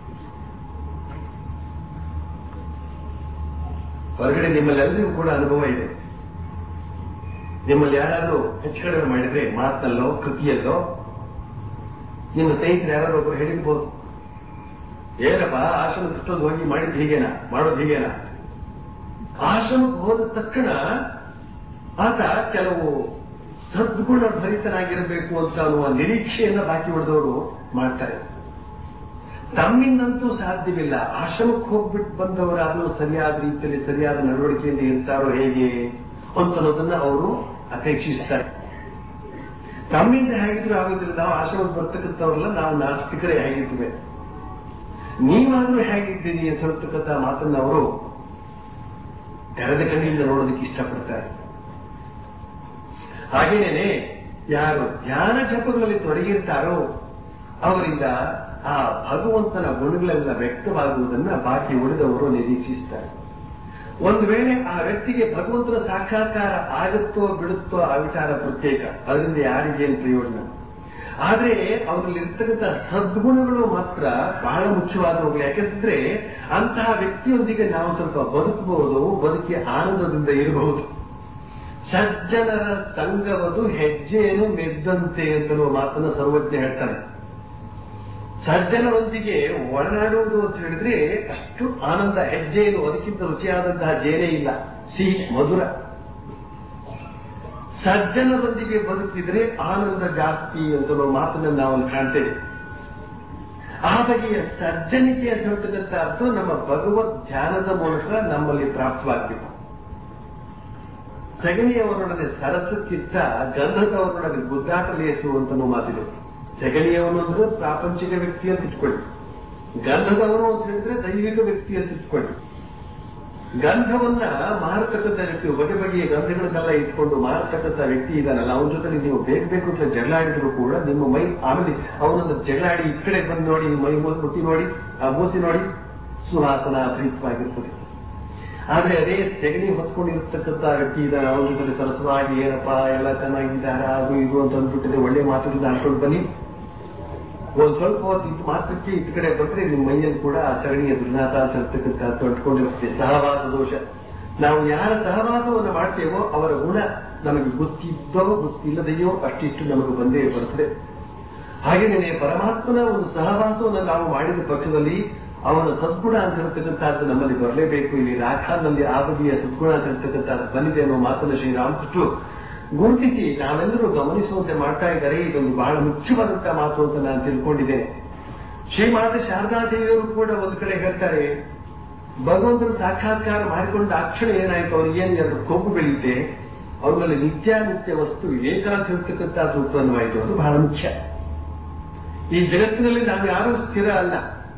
ಹೊರಗಡೆ ನಿಮ್ಮಲ್ಲೆಲ್ಲರಿಗೂ ಕೂಡ ಅನುಭವ ಇದೆ ನಿಮ್ಮಲ್ಲಿ ಯಾರಾದ್ರೂ ಹೆಚ್ಚು ಕಡಿಮೆ ಮಾಡಿದ್ರೆ ಮಾತಲ್ಲೋ ಕೃತಿಯಲ್ಲೋ ನಿಮ್ಮ ಸ್ನೇಹಿತರು ಯಾರಾದ್ರೂ ಒಬ್ರು ಹೇಳಿರ್ಬೋದು ಏನಪ್ಪ ಆಶ್ರಮಕ್ಕೆ ಇಷ್ಟೊಂದು ಹೋಗಿ ಮಾಡಿದ್ದು ಹೀಗೇನಾ ಮಾಡೋದು ಹೀಗೇನಾ ಆಶ್ರಮಕ್ಕೆ ಹೋದ ತಕ್ಷಣ ಆತ ಕೆಲವು ಸದ್ಗುಣ ಭರಿತನಾಗಿರಬೇಕು ಅಂತ ಅನ್ನುವ ನಿರೀಕ್ಷೆಯನ್ನ ಬಾಕಿ ಉಳಿದವರು ಮಾಡ್ತಾರೆ ತಮ್ಮಿಂದಂತೂ ಸಾಧ್ಯವಿಲ್ಲ ಆಶ್ರಮಕ್ಕೆ ಹೋಗ್ಬಿಟ್ಟು ಬಂದವರಾದ್ರೂ ಸರಿಯಾದ ರೀತಿಯಲ್ಲಿ ಸರಿಯಾದ ನಡವಳಿಕೆಯಿಂದ ಇರ್ತಾರೋ ಹೇಗೆ ಅಂತ ಅನ್ನೋದನ್ನ ಅವರು ಅಪೇಕ್ಷಿಸ್ತಾರೆ ತಮ್ಮಿಂದ ಹೇಗಿದ್ರು ಆಗೋದಿಲ್ಲ ನಾವು ಆಶ್ರಮಕ್ಕೆ ಬರ್ತಕ್ಕಂಥವ್ರಲ್ಲ ನಾವು ನಾಸ್ತಿಕರೇ ಹೇಗಿರ್ತೇವೆ ನೀವಾದ್ರೂ ಹೇಗಿದ್ದೀರಿ ಅಂತ ಹೇಳ್ತಕ್ಕಂಥ ಮಾತನ್ನ ಅವರು ತೆರೆದ ಕಣ್ಣಿಂದ ನೋಡೋದಕ್ಕೆ ಇಷ್ಟಪಡ್ತಾರೆ ಹಾಗೇನೇನೆ ಯಾರು ಧ್ಯಾನ ಜಪಗಳಲ್ಲಿ ತೊಡಗಿರ್ತಾರೋ ಅವರಿಂದ ಆ ಭಗವಂತನ ಗುಣಗಳೆಲ್ಲ ವ್ಯಕ್ತವಾಗುವುದನ್ನ ಬಾಕಿ ಉಳಿದವರು ನಿರೀಕ್ಷಿಸ್ತಾರೆ ಒಂದು ವೇಳೆ ಆ ವ್ಯಕ್ತಿಗೆ ಭಗವಂತನ ಸಾಕ್ಷಾತ್ಕಾರ ಆಗುತ್ತೋ ಬಿಡುತ್ತೋ ಆ ವಿಚಾರ ಪ್ರತ್ಯೇಕ ಅದರಿಂದ ಯಾರಿಗೇನು ಪ್ರಯೋಜನ ಆದ್ರೆ ಅವರಲ್ಲಿ ಇರ್ತಕ್ಕಂಥ ಸದ್ಗುಣಗಳು ಮಾತ್ರ ಬಹಳ ಮುಖ್ಯವಾದವುಗಳು ಯಾಕೆಂದ್ರೆ ಅಂತಹ ವ್ಯಕ್ತಿಯೊಂದಿಗೆ ನಾವು ಸ್ವಲ್ಪ ಬದುಕಬಹುದು ಬದುಕಿ ಆನಂದದಿಂದ ಇರಬಹುದು ಸಜ್ಜನರ ಸಂಗವದು ಹೆಜ್ಜೆಯನ್ನು ಮೆದ್ದಂತೆ ಅಂತನ್ನುವ ಮಾತನ್ನು ಸರ್ವಜ್ಞ ಹೇಳ್ತಾನೆ ಸಜ್ಜನರೊಂದಿಗೆ ಒಡನಾಡುವುದು ಅಂತ ಹೇಳಿದ್ರೆ ಅಷ್ಟು ಆನಂದ ಹೆಜ್ಜೆಯನ್ನು ಅದಕ್ಕಿಂತ ರುಚಿಯಾದಂತಹ ಜೇನೇ ಇಲ್ಲ ಸಿಹಿ ಮಧುರ ಸಜ್ಜನರೊಂದಿಗೆ ಬದುಕಿದ್ರೆ ಆನಂದ ಜಾಸ್ತಿ ಅಂತ ನಾವು ಮಾತನ್ನ ನಾವು ಕಾಣ್ತೇವೆ ಆ ಬಗೆಯ ಸಜ್ಜನಿಕೆ ಅಂತ ಹೇಳ್ತಕ್ಕಂಥದ್ದು ನಮ್ಮ ಭಗವತ್ ಧ್ಯಾನದ ಮೂಲಕ ನಮ್ಮಲ್ಲಿ ಪ್ರಾಪ್ತವಾಗಬೇಕು ಸಗಣಿಯವರೊಡನೆ ಸರಸಕ್ಕಿಂತ ಗಂಧದವರೊಡನೆ ಗುದ್ದಾಟ ಲೇಸುವಂತ ಮಾತಿದೆ ಸಗಣಿಯವನು ಅಂದ್ರೆ ಪ್ರಾಪಂಚಿಕ ವ್ಯಕ್ತಿ ಅಂತ ಇಟ್ಕೊಳ್ಳಿ ಗಂಧದವನು ಅಂತ ಹೇಳಿದ್ರೆ ದೈವಿಕ ವ್ಯಕ್ತಿ ಅಂತ ಇಟ್ಕೊಳ್ಳಿ ಗಂಧವನ್ನ ಮಾರತಕ್ಕಂಥ ವ್ಯಕ್ತಿ ಬಗೆ ಬಗೆಯ ಗಂಧಗಳನ್ನೆಲ್ಲ ಇಟ್ಕೊಂಡು ಮಾರತಕ್ಕಂಥ ವ್ಯಕ್ತಿ ಇದ್ದಾನಲ್ಲ ಅವನ ಜೊತೆ ನೀವು ಬೇಕು ಬೇಕು ಅಂತ ಜಗಳ ಆಡಿದ್ರು ಕೂಡ ನಿಮ್ಮ ಮೈ ಆಮೇಲೆ ಅವನನ್ನ ಜಗಳ ಆಡಿ ಈ ಕಡೆ ಬಂದು ನೋಡಿ ನಿಮ್ಮ ಮೈ ಮುಟ್ಟಿ ನೋಡಿ ಆ ಮೂತಿ ನೋಡಿ ಸುವಾಸನ ಪ್ರೀತವಾಗಿರ್ತದೆ ಆದ್ರೆ ಅದೇ ಸೆಗಣಿ ಹೊತ್ಕೊಂಡಿರ್ತಕ್ಕಂಥ ವ್ಯಕ್ತಿ ಇದ್ದಾನೆ ಅವನ ಜೊತೆ ಸರಸವಾಗಿ ಏನಪ್ಪ ಎಲ್ಲ ಚೆನ್ನಾಗಿದ್ದಾರ ಅದು ಇದು ಅಂತ ಅಂದ್ಬಿಟ್ಟಿದೆ ಒಳ್ಳೆ ಮಾತುಗಳಿಂದ ಹಾಕೊಂಡು ಬನ್ನಿ ಒಂದ್ ಸ್ವಲ್ಪ ಹೊತ್ತು ಇದು ಮಾತ್ರಕ್ಕೆ ಇತ್ ಕಡೆ ಬಂದ್ರೆ ನಿಮ್ಮ ಮೈಯಲ್ಲಿ ಕೂಡ ಆ ಸಗಣಿಯ ದುರ್ನಾಥ ಅಂತ ಇರ್ತಕ್ಕಂಥ ಅಂಟ್ಕೊಂಡಿರ್ತದೆ ಸಹವಾಸ ದೋಷ ನಾವು ಯಾರ ಸಹವಾಸವನ್ನು ಮಾಡ್ತೇವೋ ಅವರ ಗುಣ ನಮಗೆ ಗೊತ್ತಿದ್ದೋ ಗೊತ್ತಿಲ್ಲದೆಯೋ ಅಷ್ಟಿಷ್ಟು ನಮಗೆ ಬಂದೇ ಬರ್ತದೆ ಹಾಗೆಯೇ ಪರಮಾತ್ಮನ ಒಂದು ಸಹವಾಸವನ್ನು ನಾವು ಮಾಡಿದ ಪಕ್ಷದಲ್ಲಿ ಅವನ ಸದ್ಗುಣ ಅಂತ ಹೇಳ್ತಕ್ಕಂಥದ್ದು ನಮ್ಮಲ್ಲಿ ಬರಲೇಬೇಕು ಇಲ್ಲಿ ರಾಖಾನಲ್ಲಿ ಆ ಬಗೆಯ ಸದ್ಗುಣ ಅಂತ ಹೇಳ್ತಕ್ಕಂಥದ್ದು ಬಂದಿದೆ ಅನ್ನೋ ಮಾತನ್ನು ಶ್ರೀರಾಮಕೃಷ್ಣರು ಗುರುತಿಸಿ ನಾವೆಲ್ಲರೂ ಗಮನಿಸುವಂತೆ ಮಾಡ್ತಾ ಇದ್ದಾರೆ ಇದೊಂದು ಬಹಳ ಮುಖ್ಯವಾದಂತಹ ಮಾತು ಅಂತ ನಾನು ತಿಳ್ಕೊಂಡಿದ್ದೇನೆ ಶ್ರೀಮಾತ ಶಾರದಾ ದೇವಿಯವರು ಕೂಡ ಒಂದು ಕಡೆ ಹೇಳ್ತಾರೆ ಭಗವಂತನ ಸಾಕ್ಷಾತ್ಕಾರ ಮಾಡಿಕೊಂಡ ಅಕ್ಷರ ಏನಾಯ್ತು ಅವ್ರಿಗೆ ಏನು ಎರಡು ಕೊಬ್ಬು ಬೆಳೆಯುತ್ತೆ ಅವ್ರಲ್ಲಿ ನಿತ್ಯಾನಿತ್ಯ ವಸ್ತು ವಿವೇಕ ಅಂತ ಹೇಳ್ತಕ್ಕಂಥದ್ದು ಉತ್ಪನ್ನವಾಯಿತು ಅದು ಬಹಳ ಮುಖ್ಯ ಈ ಜಗತ್ತಿನಲ್ಲಿ ನಾವು ಯಾರೂ ಸ್ಥಿರ ಅಲ್ಲ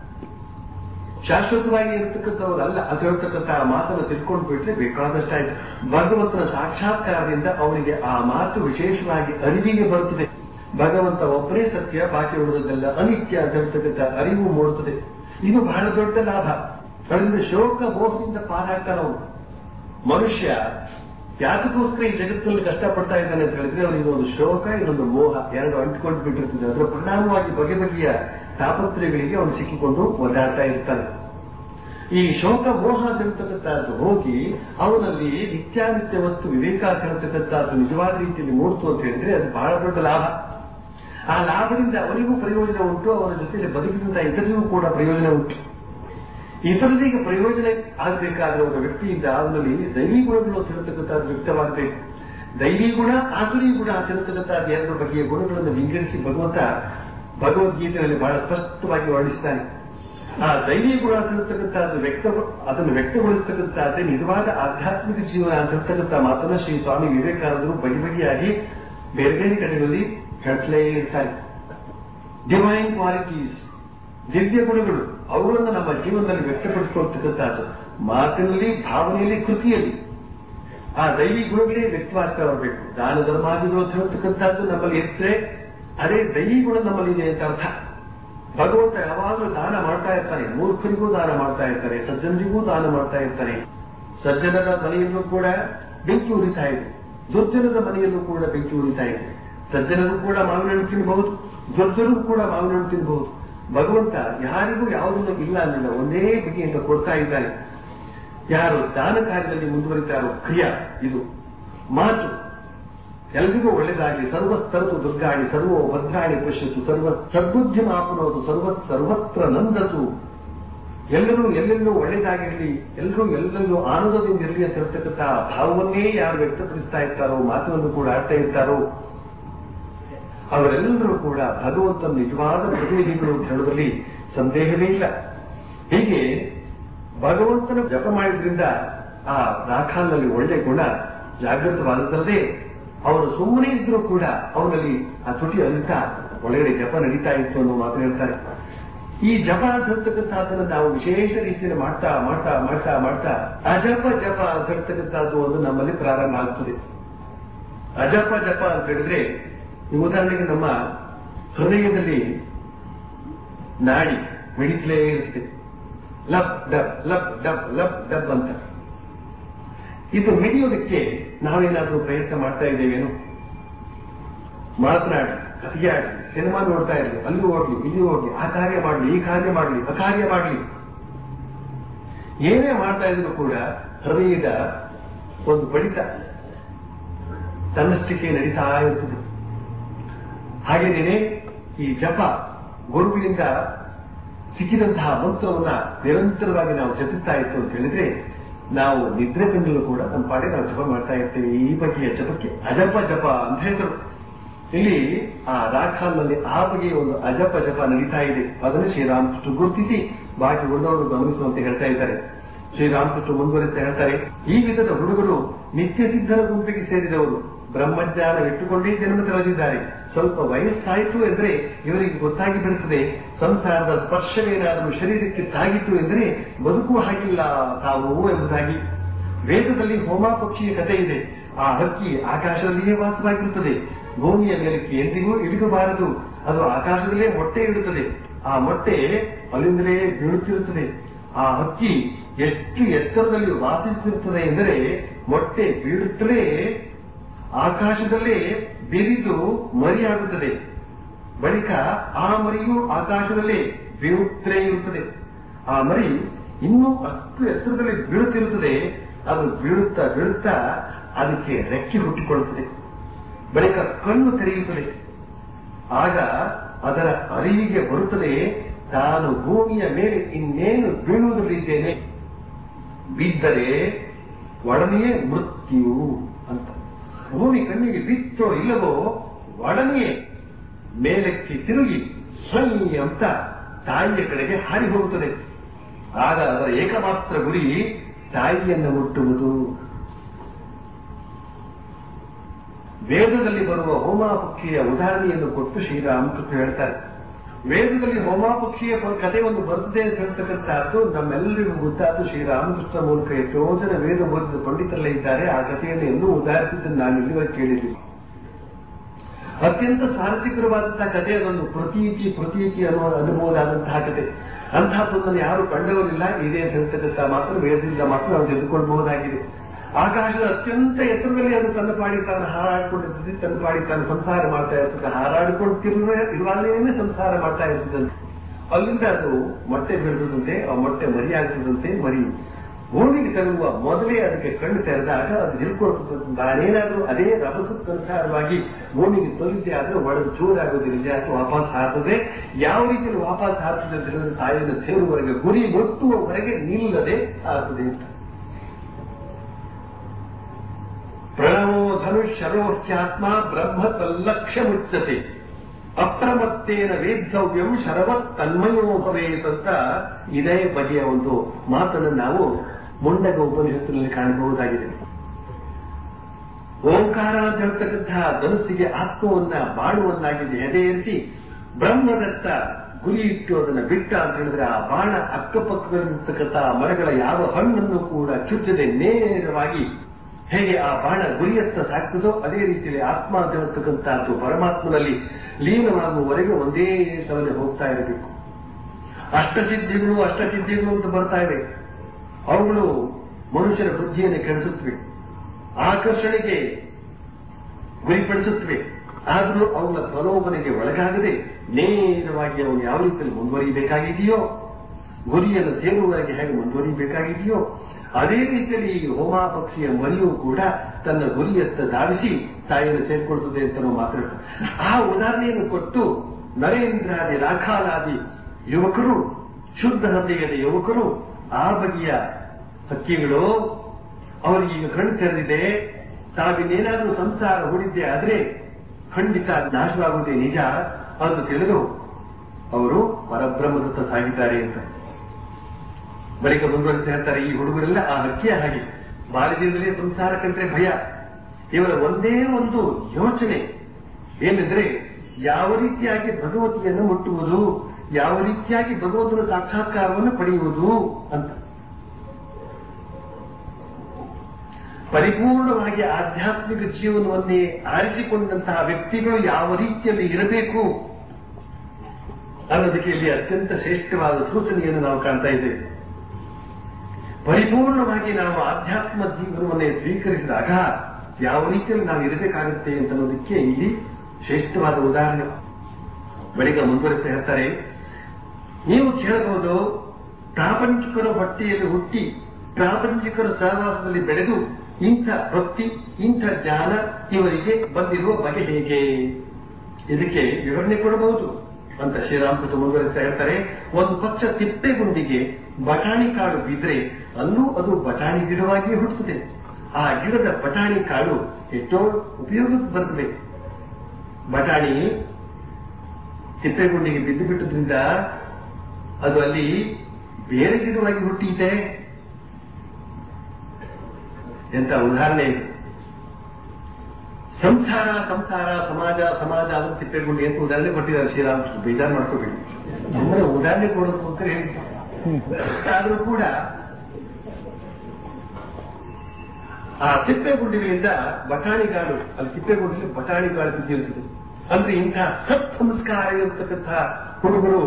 ಶಾಶ್ವತವಾಗಿ ಇರತಕ್ಕಂಥವ್ರು ಅಲ್ಲ ಅದು ಹೇಳ್ತಕ್ಕಂಥ ಆ ಮಾತನ್ನು ತಿಳ್ಕೊಂಡು ಬಿಟ್ರೆ ಬೇಕಾದಷ್ಟಾಯ್ತು ಭಗವಂತನ ಸಾಕ್ಷಾತ್ಕಾರದಿಂದ ಅವನಿಗೆ ಆ ಮಾತು ವಿಶೇಷವಾಗಿ ಅರಿವಿಗೆ ಬರುತ್ತದೆ ಭಗವಂತ ಒಬ್ಬರೇ ಸತ್ಯ ಬಾಕಿ ಉಳಿದದ್ದೆಲ್ಲ ಅನಿತ್ಯ ಅಂತ ಹೇಳ್ತಕ್ಕಂಥ ಅರಿವು ಮೂಡುತ್ತದೆ ಇದು ಬಹಳ ದೊಡ್ಡ ಲಾಭ ಅದರಿಂದ ಶೋಕ ಮೋಹದಿಂದ ಪಾರಾಗ್ತಾನ ಅವನು ಮನುಷ್ಯ ಯಾತಕ್ಕೋಸ್ಕರ ಈ ಜಗತ್ತಿನಲ್ಲಿ ಕಷ್ಟಪಡ್ತಾ ಇದ್ದಾನೆ ಅಂತ ಹೇಳಿದ್ರೆ ಅವನಿಗೆ ಒಂದು ಶೋಕ ಇದೊಂದು ಮೋಹ ಎರಡು ಅಂಟಿಕೊಂಡು ಬಿಟ್ಟಿರ್ತದೆ ಅದರ ಪರಿಣಾಮವಾಗಿ ಬಗೆ ಬಗೆಯ ತಾಪತ್ರಯಗಳಿಗೆ ಅವನು ಸಿಕ್ಕಿಕೊಂಡು ಒದ್ದಾಡ್ತಾ ಇರ್ತಾನೆ ಈ ಶೋಕ ಮೋಹ ಅಂತಕ್ಕಂಥದ್ದು ಹೋಗಿ ಅವನಲ್ಲಿ ನಿತ್ಯಾನಿತ್ಯ ವಸ್ತು ವಿವೇಕ ಅಂತಕ್ಕಂಥದ್ದು ನಿಜವಾದ ರೀತಿಯಲ್ಲಿ ಮೂಡ್ತು ಅಂತ ಹೇಳಿದ್ರೆ ಅದು ಬಹಳ ದೊಡ್ಡ ಲಾಭ ಆ ಲಾಭದಿಂದ ಅವನಿಗೂ ಪ್ರಯೋಜನ ಉಂಟು ಅವನ ಜೊತೆಯಲ್ಲಿ ಬದುಕಿದಂತ ಇತರಿಗೂ ಕೂಡ ಪ್ರಯೋಜನ ಉಂಟು ಇತರರಿಗೆ ಪ್ರಯೋಜನ ಆಗಬೇಕಾದ್ರೆ ಒಬ್ಬ ವ್ಯಕ್ತಿಯಿಂದ ಅವನಲ್ಲಿ ದೈವಿ ಗುಣಗಳು ತಿರುತಕ್ಕಂಥದ್ದು ವ್ಯಕ್ತವಾಗಬೇಕು ದೈವಿ ಗುಣ ಆಸುರಿ ಗುಣ ತಿರುತಕ್ಕಂಥದ್ದು ಎರಡು ಬಗೆಯ ಗುಣಗಳನ್ನು ವಿಂಗಡಿಸಿ ಭಗವಂತ ಭಗವದ್ಗೀತೆಯಲ್ಲಿ ಬಹಳ ಸ್ಪಷ್ಟವಾಗಿ ವರ್ಣಿಸ್ತಾನೆ ಆ ದೈವಿ ಗುಣ ತಿರುತಕ್ಕಂಥದ್ದು ವ್ಯಕ್ತ ಅದನ್ನು ವ್ಯಕ್ತಗೊಳಿಸ್ತಕ್ಕಂಥದ್ದೇ ನಿಜವಾದ ಆಧ್ಯಾತ್ಮಿಕ ಜೀವನ ಅಂತ ಮಾತನ್ನ ಶ್ರೀ ಸ್ವಾಮಿ ವಿವೇಕಾನಂದರು ಬಗೆ ಬಗೆಯಾಗಿ ಬೇರೆ ಬೇರೆ ಕಡೆಗಳಲ್ಲಿ ಹೇಳ್ತಲೇ ಇರ್ತಾರೆ ಡಿವೈನ್ ಕ್ವಾಲಿಟೀಸ್ ದಿವ್ಯ ಗುಣಗಳು ಅವುಗಳನ್ನು ನಮ್ಮ ಜೀವನದಲ್ಲಿ ವ್ಯಕ್ತಪಡಿಸಿಕೊಳ್ತಕ್ಕಂಥದ್ದು ಮಾತಿನಲ್ಲಿ ಭಾವನೆಯಲ್ಲಿ ಕೃತಿಯಲ್ಲಿ ಆ ದೈವಿ ಗುಣಗಳೇ ವ್ಯಕ್ತವಾಗ್ತಾ ಬರಬೇಕು ದಾನ ಧರ್ಮಾದಿಗಳು ಅಂತ ಹೇಳ್ತಕ್ಕಂಥದ್ದು ನಮ್ಮಲ್ಲಿ ಇರ್ತರೆ ಅದೇ ದೈವಿ ಗುಣ ನಮ್ಮಲ್ಲಿ ಇದೆ ಅಂತ ಅರ್ಥ ಭಗವಂತ ಯಾವಾಗಲೂ ದಾನ ಮಾಡ್ತಾ ಇರ್ತಾನೆ ಮೂರ್ಖರಿಗೂ ದಾನ ಮಾಡ್ತಾ ಇರ್ತಾನೆ ಸಜ್ಜನರಿಗೂ ದಾನ ಮಾಡ್ತಾ ಇರ್ತಾನೆ ಸಜ್ಜನರ ಮನೆಯಲ್ಲೂ ಕೂಡ ಬೆಂಕಿ ಉರಿತಾ ಇದೆ ದುರ್ಜನರ ಮನೆಯಲ್ಲೂ ಕೂಡ ಬೆಂಕಿ ಉರಿತಾ ಇದೆ ಸಜ್ಜನರು ಕೂಡ ಮಾವಿನ ಹಣ್ಣು ತಿನ್ನಬಹುದು ದುರ್ಜನರು ಕೂಡ ಮಾವಿನ ಹಣ್ಣು ತಿನ್ನಬಹುದು ಭಗವಂತ ಯಾರಿಗೂ ಯಾವುದನ್ನು ಇಲ್ಲ ಅನ್ನಿಲ್ಲ ಒಂದೇ ಬಗೆಯಿಂದ ಕೊಡ್ತಾ ಇದ್ದಾನೆ ಯಾರು ದಾನ ಕಾರ್ಯದಲ್ಲಿ ಮುಂದುವರಿತಾರೋ ಕ್ರಿಯಾ ಇದು ಮಾತು ಎಲ್ರಿಗೂ ಒಳ್ಳೆಯದಾಗಲಿ ಸರ್ವಸ್ತರತು ದುರ್ಗಾಣಿ ಸರ್ವೋ ಭದ್ರಾಣಿ ಪಶ್ಯತು ಸರ್ವ ಸದ್ಬುದ್ಧಿ ಮಾಪನೋದು ಸರ್ವ ಸರ್ವತ್ರ ನಂದತು ಎಲ್ಲರೂ ಎಲ್ಲೆಲ್ಲೂ ಒಳ್ಳೆಯದಾಗಿರಲಿ ಎಲ್ಲರೂ ಎಲ್ಲೆಲ್ಲೂ ಆನಂದದಿಂದ ಇರಲಿ ಅಂತ ಹೇಳ್ತಕ್ಕಂಥ ಭಾವವನ್ನೇ ಯಾರು ವ್ಯಕ್ತಪಡಿಸ್ತಾ ಇರ್ತಾರೋ ಮಾತನ್ನು ಕೂಡ ಆಡ್ತಾ ಇರ್ತಾರೋ ಅವರೆಲ್ಲರೂ ಕೂಡ ಭಗವಂತನ ನಿಜವಾದ ಪ್ರತಿನಿಧಿಗಳು ಅಂತ ಹೇಳೋದ್ರಲ್ಲಿ ಸಂದೇಹವೇ ಇಲ್ಲ ಹೀಗೆ ಭಗವಂತನ ಜಪ ಮಾಡಿದ್ರಿಂದ ಆ ರಾಖಾನಲ್ಲಿ ಒಳ್ಳೆ ಗುಣ ಜಾಗೃತವಾದಲ್ಲದೆ ಅವರು ಸುಮ್ಮನೆ ಇದ್ರೂ ಕೂಡ ಅವರಲ್ಲಿ ಆ ತುಟಿ ಅರಿತಾ ಒಳಗಡೆ ಜಪ ನಡೀತಾ ಇತ್ತು ಅನ್ನೋ ಮಾತು ಹೇಳ್ತಾರೆ ಈ ಜಪ ಅಂತ ಹೇಳ್ತಕ್ಕಂಥದ್ದನ್ನು ನಾವು ವಿಶೇಷ ರೀತಿಯಲ್ಲಿ ಮಾಡ್ತಾ ಮಾಡ್ತಾ ಮಾಡ್ತಾ ಮಾಡ್ತಾ ಅಜಪ ಜಪ ಅಂತ ಹೇಳ್ತಕ್ಕಂಥದ್ದು ಒಂದು ನಮ್ಮಲ್ಲಿ ಪ್ರಾರಂಭ ಆಗ್ತದೆ ಅಜಪ ಜಪ ಅಂತ ಹೇಳಿದ್ರೆ ಈ ಉದಾಹರಣೆಗೆ ನಮ್ಮ ಹೃದಯದಲ್ಲಿ ನಾಡಿ ಮಿಡಿತಲೇ ಇರುತ್ತೆ lub dub lub dub lub dub ಅಂತ ಇದು ಮಿಡಿಯೋದಕ್ಕೆ ನಾವೇನಾದ್ರೂ ಪ್ರಯತ್ನ ಮಾಡ್ತಾ ಇದ್ದೇವೇನು ಮಾತನಾಡಿ ಕಥೆಗೆ ಆಡಿ ಸಿನಿಮಾ ನೋಡ್ತಾ ಇರಲಿ ಅಲ್ಲಿ ಹೋಗ್ಲಿ ಇಲ್ಲಿ ಹೋಗ್ಲಿ ಆ ಕಾರ್ಯ ಮಾಡಲಿ ಈ ಕಾರ್ಯ ಮಾಡಲಿ ಅಕಾರ್ಯ ಮಾಡಲಿ ಏನೇ ಮಾಡ್ತಾ ಇದ್ರು ಕೂಡ ಹೃದಯದ ಒಂದು ಬಡಿತ ತನ್ನಷ್ಟಕ್ಕೆ ನಡೀತಾ ಇರ್ತದೆ ಹಾಗೇನೇನೆ ಈ ಜಪ ಗುರುವಿನಿಂದ ಸಿಕ್ಕಿದಂತಹ ಮಂತ್ರವನ್ನ ನಿರಂತರವಾಗಿ ನಾವು ಜಪಿಸ್ತಾ ಇತ್ತು ಅಂತ ಹೇಳಿದ್ರೆ ನಾವು ನಿದ್ರೆ ಕಂಡಲು ಕೂಡ ನಮ್ಮ ಪಾಡಿ ನಾವು ಜಪ ಮಾಡ್ತಾ ಇರ್ತೇವೆ ಈ ಬಗೆಯ ಜಪಕ್ಕೆ ಅಜಪ ಜಪ ಅಂತ ಹೆಸರು ಇಲ್ಲಿ ಆ ರಾಖಾನ್ನಲ್ಲಿ ಆ ಬಗೆಯ ಒಂದು ಅಜಪ ಜಪ ನಡೀತಾ ಇದೆ ಅದನ್ನು ಶ್ರೀರಾಮಕೃಷ್ಣ ಗುರುತಿಸಿ ಬಾಕಿ ಉಳಿದವರು ಗಮನಿಸುವಂತೆ ಹೇಳ್ತಾ ಇದ್ದಾರೆ ಶ್ರೀರಾಮಕೃಷ್ಣ ಮುಂದುವರಿಸ್ತಾ ಹೇಳ್ತಾರೆ ಈ ವಿಧದ ಹುಡುಗರು ನಿತ್ಯ ಸಿದ್ಧರ ಗುಂಪಿಗೆ ಸೇರಿದವರು ಬ್ರಹ್ಮಜ್ಞಾನ ಇಟ್ಟುಕೊಂಡೇ ಜನ್ಮ ತೆಗೆದಿದ್ದಾರೆ ಸ್ವಲ್ಪ ವಯಸ್ಸಾಯಿತು ಎಂದ್ರೆ ಇವರಿಗೆ ಗೊತ್ತಾಗಿ ಬಿಡುತ್ತದೆ ಸಂಸಾರದ ಸ್ಪರ್ಶವೇನಾದರೂ ಶರೀರಕ್ಕೆ ತಾಗಿತು ಎಂದರೆ ಬದುಕು ಹಾಗಿಲ್ಲ ತಾವು ಎಂಬುದಾಗಿ ವೇದದಲ್ಲಿ ಹೋಮ ಪಕ್ಷಿಯ ಕಥೆ ಇದೆ ಆ ಹಕ್ಕಿ ಆಕಾಶದಲ್ಲಿಯೇ ವಾಸವಾಗಿರುತ್ತದೆ ಭೂಮಿಯ ಮೇಲಕ್ಕೆ ಎಂದಿಗೂ ಇಳಿಗಬಾರದು ಅದು ಆಕಾಶದಲ್ಲೇ ಮೊಟ್ಟೆ ಇಡುತ್ತದೆ ಆ ಮೊಟ್ಟೆ ಅಲ್ಲಿಂದಲೇ ಬೀಳುತ್ತಿರುತ್ತದೆ ಆ ಹಕ್ಕಿ ಎಷ್ಟು ಎತ್ತರದಲ್ಲಿ ವಾಸಿಸುತ್ತಿರುತ್ತದೆ ಎಂದರೆ ಮೊಟ್ಟೆ ಬೀಳುತ್ತಲೇ ಆಕಾಶದಲ್ಲೇ ಬಿರಿದು ಮರಿಯಾಗುತ್ತದೆ ಬಳಿಕ ಆ ಮರಿಯು ಆಕಾಶದಲ್ಲೇ ಬೀಳುತ್ತಲೇ ಇರುತ್ತದೆ ಆ ಮರಿ ಇನ್ನೂ ಅಷ್ಟು ಎತ್ತರದಲ್ಲಿ ಬೀಳುತ್ತಿರುತ್ತದೆ ಅದು ಬೀಳುತ್ತಾ ಬೀಳುತ್ತಾ ಅದಕ್ಕೆ ರೆಕ್ಕೆ ಹುಟ್ಟಿಕೊಳ್ಳುತ್ತದೆ ಬಳಿಕ ಕಣ್ಣು ತೆರೆಯುತ್ತದೆ ಆಗ ಅದರ ಅರಿವಿಗೆ ಬರುತ್ತದೆ ತಾನು ಭೂಮಿಯ ಮೇಲೆ ಇನ್ನೇನು ಬೀಳುವುದರಲ್ಲಿದ್ದೇನೆ ಬಿದ್ದರೆ ಒಡನೆಯೇ ಮೃತ್ಯು ಅಂತ ಭೂಮಿ ಕಣ್ಣಿಗೆ ಬಿತ್ತೋ ಇಲ್ಲವೋ ಒಡನೆಯೇ ಮೇಲಕ್ಕೆ ತಿರುಗಿ ಸ್ವೈ ಅಂತ ತಾಯಿಯ ಕಡೆಗೆ ಹಾರಿ ಹೋಗುತ್ತದೆ ಆಗ ಅದರ ಏಕಮಾತ್ರ ಗುರಿ ತಾಯಿಯನ್ನು ಮುಟ್ಟುವುದು ವೇದದಲ್ಲಿ ಬರುವ ಹೋಮಾಪಕ್ಷಿಯ ಉದಾಹರಣೆಯನ್ನು ಕೊಟ್ಟು ಶ್ರೀರಾಮಕೃಷ್ಣ ಹೇಳ್ತಾರೆ ವೇದದಲ್ಲಿ ಹೋಮಾಪಕ್ಷಿಯ ಕಥೆ ಒಂದು ಬರ್ತದೆ ಅಂತ ಹೇಳ್ತಕ್ಕಂಥದ್ದು ನಮ್ಮೆಲ್ಲರಿಗೂ ಗೊತ್ತಾದ್ದು ಶ್ರೀರಾಮಕೃಷ್ಣ ಮೂಲಕ ಎಷ್ಟೋ ಜನ ವೇದ ಓದಿದ ಪಂಡಿತರಲ್ಲೇ ಇದ್ದಾರೆ ಆ ಕಥೆಯನ್ನು ಎಲ್ಲೂ ಉದಾಹರಿಸಿದ್ದನ್ನು ನಾನು ಇಲ್ಲಿವರೆಗೆ ಕೇಳಿದ್ದೀನಿ ಅತ್ಯಂತ ಸಾರಥಿಕರವಾದಂತಹ ಕಥೆ ಅದೊಂದು ಪ್ರತೀತಿ ಪ್ರತೀತಿ ಅನ್ನೋ ಅನುಭವದಾದಂತಹ ಕಥೆ ಅಂತಹದ್ದನ್ನು ಯಾರು ಕಂಡವರಿಲ್ಲ ಇದೆ ಅಂತ ಹೇಳ್ತಕ್ಕಂಥ ಮಾತ್ರ ವೇದದಿಂದ ಮಾತ್ರ ನಾವು ತೆಗೆದುಕೊಳ್ಬಹುದಾಗಿದೆ ಆಕಾಶದ ಅತ್ಯಂತ ಎತ್ತರದಲ್ಲಿ ಅದು ತನ್ನ ಪಾಡಿ ತಾನು ಹಾರಾಡ್ಕೊಂಡಿರ್ತದೆ ತನ್ನ ಪಾಡಿ ತಾನು ಸಂಸಾರ ಮಾಡ್ತಾ ಇರ್ತದೆ ಹಾರಾಡಿಕೊಳ್ತಿರುವ ಇರುವಾಗಲೇ ಸಂಸಾರ ಮಾಡ್ತಾ ಇರ್ತದಂತೆ ಅಲ್ಲಿಂದ ಅದು ಮೊಟ್ಟೆ ಬೆಳೆದಂತೆ ಆ ಮೊಟ್ಟೆ ಮರಿ ಆಗ್ತದಂತೆ ಮರಿ ಭೂಮಿಗೆ ತಗುಲುವ ಮೊದಲೇ ಅದಕ್ಕೆ ಕಣ್ಣು ತೆರೆದಾಗ ಅದು ಹಿಡ್ಕೊಳ್ತದೆ ನಾನೇನಾದ್ರೂ ಅದೇ ರಭಸಕ್ಕನುಸಾರವಾಗಿ ಭೂಮಿಗೆ ತೊಲಿದ್ದೆ ಆದ್ರೆ ಒಳಗೆ ಜೋರಾಗೋದಿಲ್ಲ ಅಥವಾ ವಾಪಸ್ ಹಾರ್ತದೆ ಯಾವ ರೀತಿಯಲ್ಲಿ ವಾಪಸ್ ಹಾರ್ತದೆ ಅಂತ ಹೇಳಿದ್ರೆ ತಾಯಿಯನ್ನು ಸೇರುವವರೆಗೆ ಗುರಿ ಮುಟ್ಟುವವರೆಗೆ ನಿಲ್ಲದೆ ಆಗ್ತದೆ ಅಂತ ಪ್ರಣವೋ ಧನುಷರೋಹ್ಯಾತ್ಮ ಬ್ರಹ್ಮ ತಲ್ಲಕ್ಷ್ಯ ಮುಚ್ಚತೆ ಅಪ್ರಮತ್ತೇನ ವೇದ್ದವ್ಯಂ ಶರವತ್ ತನ್ಮಯೋ ಭವೇತ್ ಅಂತ ಇದೇ ಬಗೆಯ ಒಂದು ಮಾತನ್ನು ನಾವು ಮುಂಡಗ ಉಪನಿಷತ್ತಿನಲ್ಲಿ ಕಾಣಬಹುದಾಗಿದೆ ಓಂಕಾರ ಅಂತ ಹೇಳ್ತಕ್ಕಂತಹ ಧನಸ್ಸಿಗೆ ಆತ್ಮವನ್ನ ಬಾಣವನ್ನಾಗಿದೆ ಎದೆಯೇರಿಸಿ ಬ್ರಹ್ಮದತ್ತ ಗುರಿ ಇಟ್ಟು ಅದನ್ನ ಬಿಟ್ಟ ಅಂತ ಹೇಳಿದ್ರೆ ಆ ಬಾಣ ಅಕ್ಕಪಕ್ಕದಲ್ಲಿರ್ತಕ್ಕಂತಹ ಮರಗಳ ಯಾವ ಹಣ್ಣನ್ನು ಕೂಡ ಚುಚ್ಚದೆ ನೇರವಾಗಿ ಹೇಗೆ ಆ ಬಾಣ ಗುರಿಯತ್ತ ಸಾಕ್ತದೋ ಅದೇ ರೀತಿಯಲ್ಲಿ ಆತ್ಮ ಅಂತ ಹೇಳ್ತಕ್ಕಂಥದ್ದು ಪರಮಾತ್ಮನಲ್ಲಿ ಲೀನವಾಗುವವರೆಗೆ ಒಂದೇ ಸವನೆ ಹೋಗ್ತಾ ಇರಬೇಕು ಅಷ್ಟಸಿದ್ಧಿಗಳು ಅಷ್ಟಸಿದ್ಧಿಗಳು ಅಂತ ಬರ್ತಾ ಇವೆ ಅವುಗಳು ಮನುಷ್ಯರ ಬುದ್ಧಿಯನ್ನು ಕೆಡಿಸುತ್ತವೆ ಆಕರ್ಷಣೆಗೆ ಗುರಿಪಡಿಸುತ್ತವೆ ಆದರೂ ಅವುಗಳ ಪ್ರಲೋಭನೆಗೆ ಒಳಗಾಗದೆ ನೇರವಾಗಿ ಅವನು ಯಾವ ರೀತಿಯಲ್ಲಿ ಮುಂದುವರಿಯಬೇಕಾಗಿದೆಯೋ ಗುರಿಯನ್ನು ಸೇರುವವರೆಗೆ ಹೇಗೆ ಮುಂದುವರಿಯಬೇಕಾಗಿದೆಯೋ ಅದೇ ರೀತಿಯಲ್ಲಿ ಈ ಹೋಮ ಪಕ್ಷಿಯ ಮರಿಯೂ ಕೂಡ ತನ್ನ ಗುರಿಯತ್ತ ಧಾವಿಸಿ ತಾಯಿಯನ್ನು ಸೇರ್ಕೊಳ್ತದೆ ಅಂತ ನಾವು ಮಾತಾಡ್ತಾರೆ ಆ ಉದಾಹರಣೆಯನ್ನು ಕೊಟ್ಟು ನರೇಂದ್ರಾದಿ ರಾಖಾಲಾದಿ ಯುವಕರು ಶುದ್ಧ ಹೃದಯದ ಯುವಕರು ಆ ಬಗೆಯ ಹಕ್ಕಿಗಳು ಅವರಿಗೆ ಈಗ ಕಣ್ಣು ತೆರೆದಿದೆ ತಾವಿನ್ನೇನಾದ್ರೂ ಸಂಸಾರ ಹೂಡಿದ್ದೆ ಆದ್ರೆ ಖಂಡಿತ ನಾಶವಾಗುವುದೇ ನಿಜ ಅಂತ ತಿಳಿದು ಅವರು ಪರಬ್ರಹ್ಮದತ್ತ ಸಾಗಿದ್ದಾರೆ ಅಂತ ಬಳಿಕ ಮುಂದುವರಿಸಿ ಹೇಳ್ತಾರೆ ಈ ಹುಡುಗರೆಲ್ಲ ಆ ಹಕ್ಕಿಯ ಹಾಗೆ ಬಾಲ್ಯದಿಂದಲೇ ಸಂಸಾರ ಕಂಡ್ರೆ ಭಯ ಇವರ ಒಂದೇ ಒಂದು ಯೋಚನೆ ಏನೆಂದ್ರೆ ಯಾವ ರೀತಿಯಾಗಿ ಭಗವತಿಯನ್ನು ಮುಟ್ಟುವುದು ಯಾವ ರೀತಿಯಾಗಿ ಭಗವಂತನ ಸಾಕ್ಷಾತ್ಕಾರವನ್ನು ಪಡೆಯುವುದು ಅಂತ ಪರಿಪೂರ್ಣವಾಗಿ ಆಧ್ಯಾತ್ಮಿಕ ಜೀವನವನ್ನೇ ಆರಿಸಿಕೊಂಡಂತಹ ವ್ಯಕ್ತಿಗಳು ಯಾವ ರೀತಿಯಲ್ಲಿ ಇರಬೇಕು ಅನ್ನೋದಕ್ಕೆ ಇಲ್ಲಿ ಅತ್ಯಂತ ಶ್ರೇಷ್ಠವಾದ ಸೂಚನೆಯನ್ನು ನಾವು ಕಾಣ್ತಾ ಇದ್ದೇವೆ ಪರಿಪೂರ್ಣವಾಗಿ ನಾವು ಆಧ್ಯಾತ್ಮ ಜೀವನವನ್ನೇ ಸ್ವೀಕರಿಸಿದಾಗ ಯಾವ ರೀತಿಯಲ್ಲಿ ನಾವು ಇರಬೇಕಾಗುತ್ತೆ ಅಂತ ಅನ್ನೋದಕ್ಕೆ ಇಲ್ಲಿ ಶ್ರೇಷ್ಠವಾದ ಉದಾಹರಣೆ ಬಳಿಕ ಮುಂದುವರಿಸ್ತಾ ಹೇಳ್ತಾರೆ ನೀವು ಕೇಳಬಹುದು ಪ್ರಾಪಂಚಿಕರ ಹೊಟ್ಟೆಯಲ್ಲಿ ಹುಟ್ಟಿ ಪ್ರಾಪಂಚಿಕರ ಸಹವಾಸದಲ್ಲಿ ಬೆಳೆದು ಇಂಥ ಭಕ್ತಿ ಇಂಥ ಜ್ಞಾನ ಇವರಿಗೆ ಬಂದಿರುವ ಬಗೆ ಹೇಗೆ ಇದಕ್ಕೆ ವಿವರಣೆ ಕೊಡಬಹುದು ಅಂತ ಶ್ರೀರಾಮಕೃಷ್ಣ ಮುಂದುವರಿಸ್ತಾ ಹೇಳ್ತಾರೆ ಒಂದು ಪಕ್ಷ ತಿಪ್ಪೆ ಗುಂಡಿಗೆ ಬಟಾಣಿ ಕಾಳು ಬಿದ್ರೆ ಅಲ್ಲೂ ಅದು ಬಟಾಣಿ ಗಿಡವಾಗಿಯೇ ಹುಟ್ಟುತ್ತದೆ ಆ ಗಿಡದ ಬಟಾಣಿ ಕಾಳು ಎಷ್ಟೋ ಉಪಯೋಗಕ್ಕೆ ಬರ್ತದೆ ಬಟಾಣಿ ತಿಪ್ಪೆಗುಂಡಿಗೆ ಬಿದ್ದು ಬಿಟ್ಟದ್ರಿಂದ ಅದು ಅಲ್ಲಿ ಬೇರೆ ಗಿಡವಾಗಿ ಹುಟ್ಟಿದೆ ಎಂತ ಉದಾಹರಣೆ ಇದು ಸಂಸಾರ ಸಂಸಾರ ಸಮಾಜ ಸಮಾಜ ಅದು ತಿಪ್ಪೆಗುಂಡಿ ಅಂತ ಉದಾಹರಣೆ ಕೊಟ್ಟಿದ್ದಾರೆ ಶ್ರೀರಾಮಕೃಷ್ಣ ಬೇಜಾರು ಮಾಡ್ಕೋಬೇಡಿ ಅಂದ್ರೆ ಉದಾಹರಣೆ ಕೊಡೋದಕ್ಕೋಸ್ಕರ ಹೇಳಿದ್ದಾರೆ ಆದ್ರೂ ಕೂಡ ಆ ತಿಪ್ಪೆಗುಂಡಿಗಳಿಂದ ಬಟಾಣಿಗಾಳು ಅಲ್ಲಿ ತಿಪ್ಪೆಗುಂಡಿಲಿ ಬಟಾಣಿಗಾಳು ಬಿದ್ದಿರುತ್ತದೆ ಅಂದ್ರೆ ಇಂಥ ಸತ್ ಸಂಸ್ಕಾರ ಇರತಕ್ಕಂಥ ಹುಡುಗರು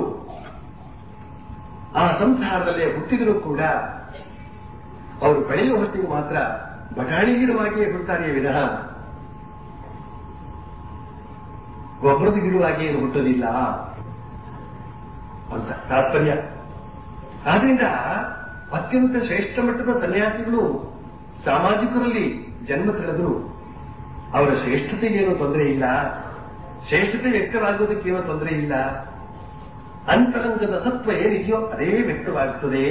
ಆ ಸಂಸಾರದಲ್ಲೇ ಹುಟ್ಟಿದರೂ ಕೂಡ ಅವರು ಬೆಳೆಯುವ ಹೊತ್ತಿಗೆ ಮಾತ್ರ ಬಟಾಣಿ ಗಿಡವಾಗಿಯೇ ಹುಡ್ತಾರೆಯೇ ವಿನಃ ಗೊಬ್ಬರದ ಗಿಡವಾಗಿ ಏನು ಹುಟ್ಟೋದಿಲ್ಲ ಅಂತ ತಾತ್ಪರ್ಯ ಆದ್ರಿಂದ ಅತ್ಯಂತ ಶ್ರೇಷ್ಠ ಮಟ್ಟದ ಸನ್ಯಾಸಿಗಳು ಸಾಮಾಜಿಕರಲ್ಲಿ ಜನ್ಮ ತಳೆದ್ರು ಅವರ ಶ್ರೇಷ್ಠತೆಗೇನು ತೊಂದರೆ ಇಲ್ಲ ಶ್ರೇಷ್ಠತೆ ವ್ಯಕ್ತವಾಗುವುದಕ್ಕೇನೋ ತೊಂದರೆ ಇಲ್ಲ ಅಂತರಂಗದ ಸತ್ವ ಏನಿದೆಯೋ ಅದೇ ವ್ಯಕ್ತವಾಗುತ್ತದೆ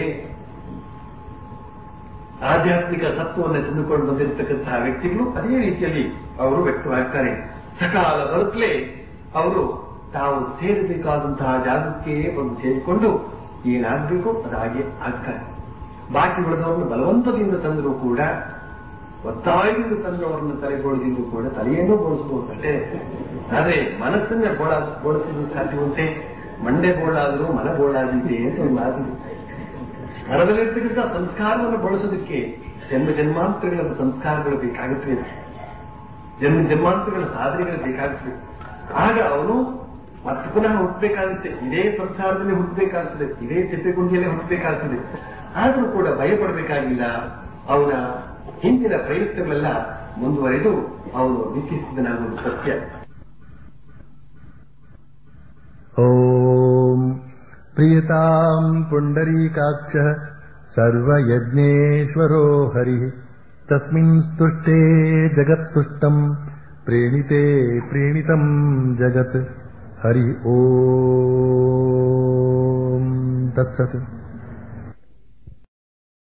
ಆಧ್ಯಾತ್ಮಿಕ ಸತ್ವವನ್ನು ತಂದುಕೊಂಡು ಬಂದಿರತಕ್ಕಂತಹ ವ್ಯಕ್ತಿಗಳು ಅದೇ ರೀತಿಯಲ್ಲಿ ಅವರು ವ್ಯಕ್ತವಾಗ್ತಾರೆ ಸಕಾಲ ಬರುತ್ತಲೇ ಅವರು ತಾವು ಸೇರಬೇಕಾದಂತಹ ಜಾಗಕ್ಕೆ ಬಂದು ಸೇರಿಕೊಂಡು ಏನಾಗಬೇಕು ಅದಾಗೆ ಆಗ್ತಾರೆ ಬಾಕಿ ಉಳಿದವರನ್ನು ಬಲವಂತದಿಂದ ತಂದರೂ ಕೂಡ ಒತ್ತಾಯದಿಂದ ತಂದವರನ್ನು ತಲೆಗೊಳಿಸಿದ್ರು ಕೂಡ ತಲೆಯನ್ನೂ ಬೋಳಿಸಬಹುದು ಅಷ್ಟೇ ಆದ್ರೆ ಮನಸ್ಸನ್ನ ಬೋಳ ಬೋಳಿಸಲು ಸಾಧ್ಯವಂತೆ ಮಂಡೆ ಬೋಳಾದರೂ ಮನ ಬೋಳಾಗಿದೆ ಅಂತ ಒಂದು ಮಾತಿದೆ ಮನದಲ್ಲಿರ್ತಕ್ಕಂಥ ಸಂಸ್ಕಾರವನ್ನು ಬಳಸೋದಕ್ಕೆ ಜನ್ಮ ಜನ್ಮಾಂತರಗಳ ಸಂಸ್ಕಾರಗಳು ಬೇಕಾಗುತ್ತವೆ ಜನ್ಮ ಜನ್ಮಾಂತರಗಳ ಸಾಧನೆಗಳು ಬೇಕಾಗುತ್ತವೆ ಆಗ ಅವನು ಮತ್ತೆ ಪುನಃ ಹುಟ್ಟಬೇಕಾಗುತ್ತೆ ಇದೇ ಸಂಸಾರದಲ್ಲಿ ಹುಟ್ಟಬೇಕಾಗ್ತದೆ ಇದೇ ಚಿತ್ರಗುಂಡಿಯಲ್ಲೇ ಹುಟ್ಟಬೇಕಾಗ್ತದೆ ಆದರೂ ಕೂಡ ಭಯಪಡಬೇಕಾಗಿಲ್ಲ ಅವನ ಹಿಂದಿನ ಪ್ರಯತ್ನಗಳೆಲ್ಲ ಮುಂದುವರೆದು ಅವನು ನಿತ್ಯಿಸಿದನಾಗುವುದು ಸತ್ಯ ॐ प्रियताम् पुण्डरीकाक्षः सर्वयज्ञेश्वरो हरिः तस्मिन् स्तुष्टे जगत्तुष्टम् प्रेणिते प्रीणितम् जगत् हरि ॐ तत्सत्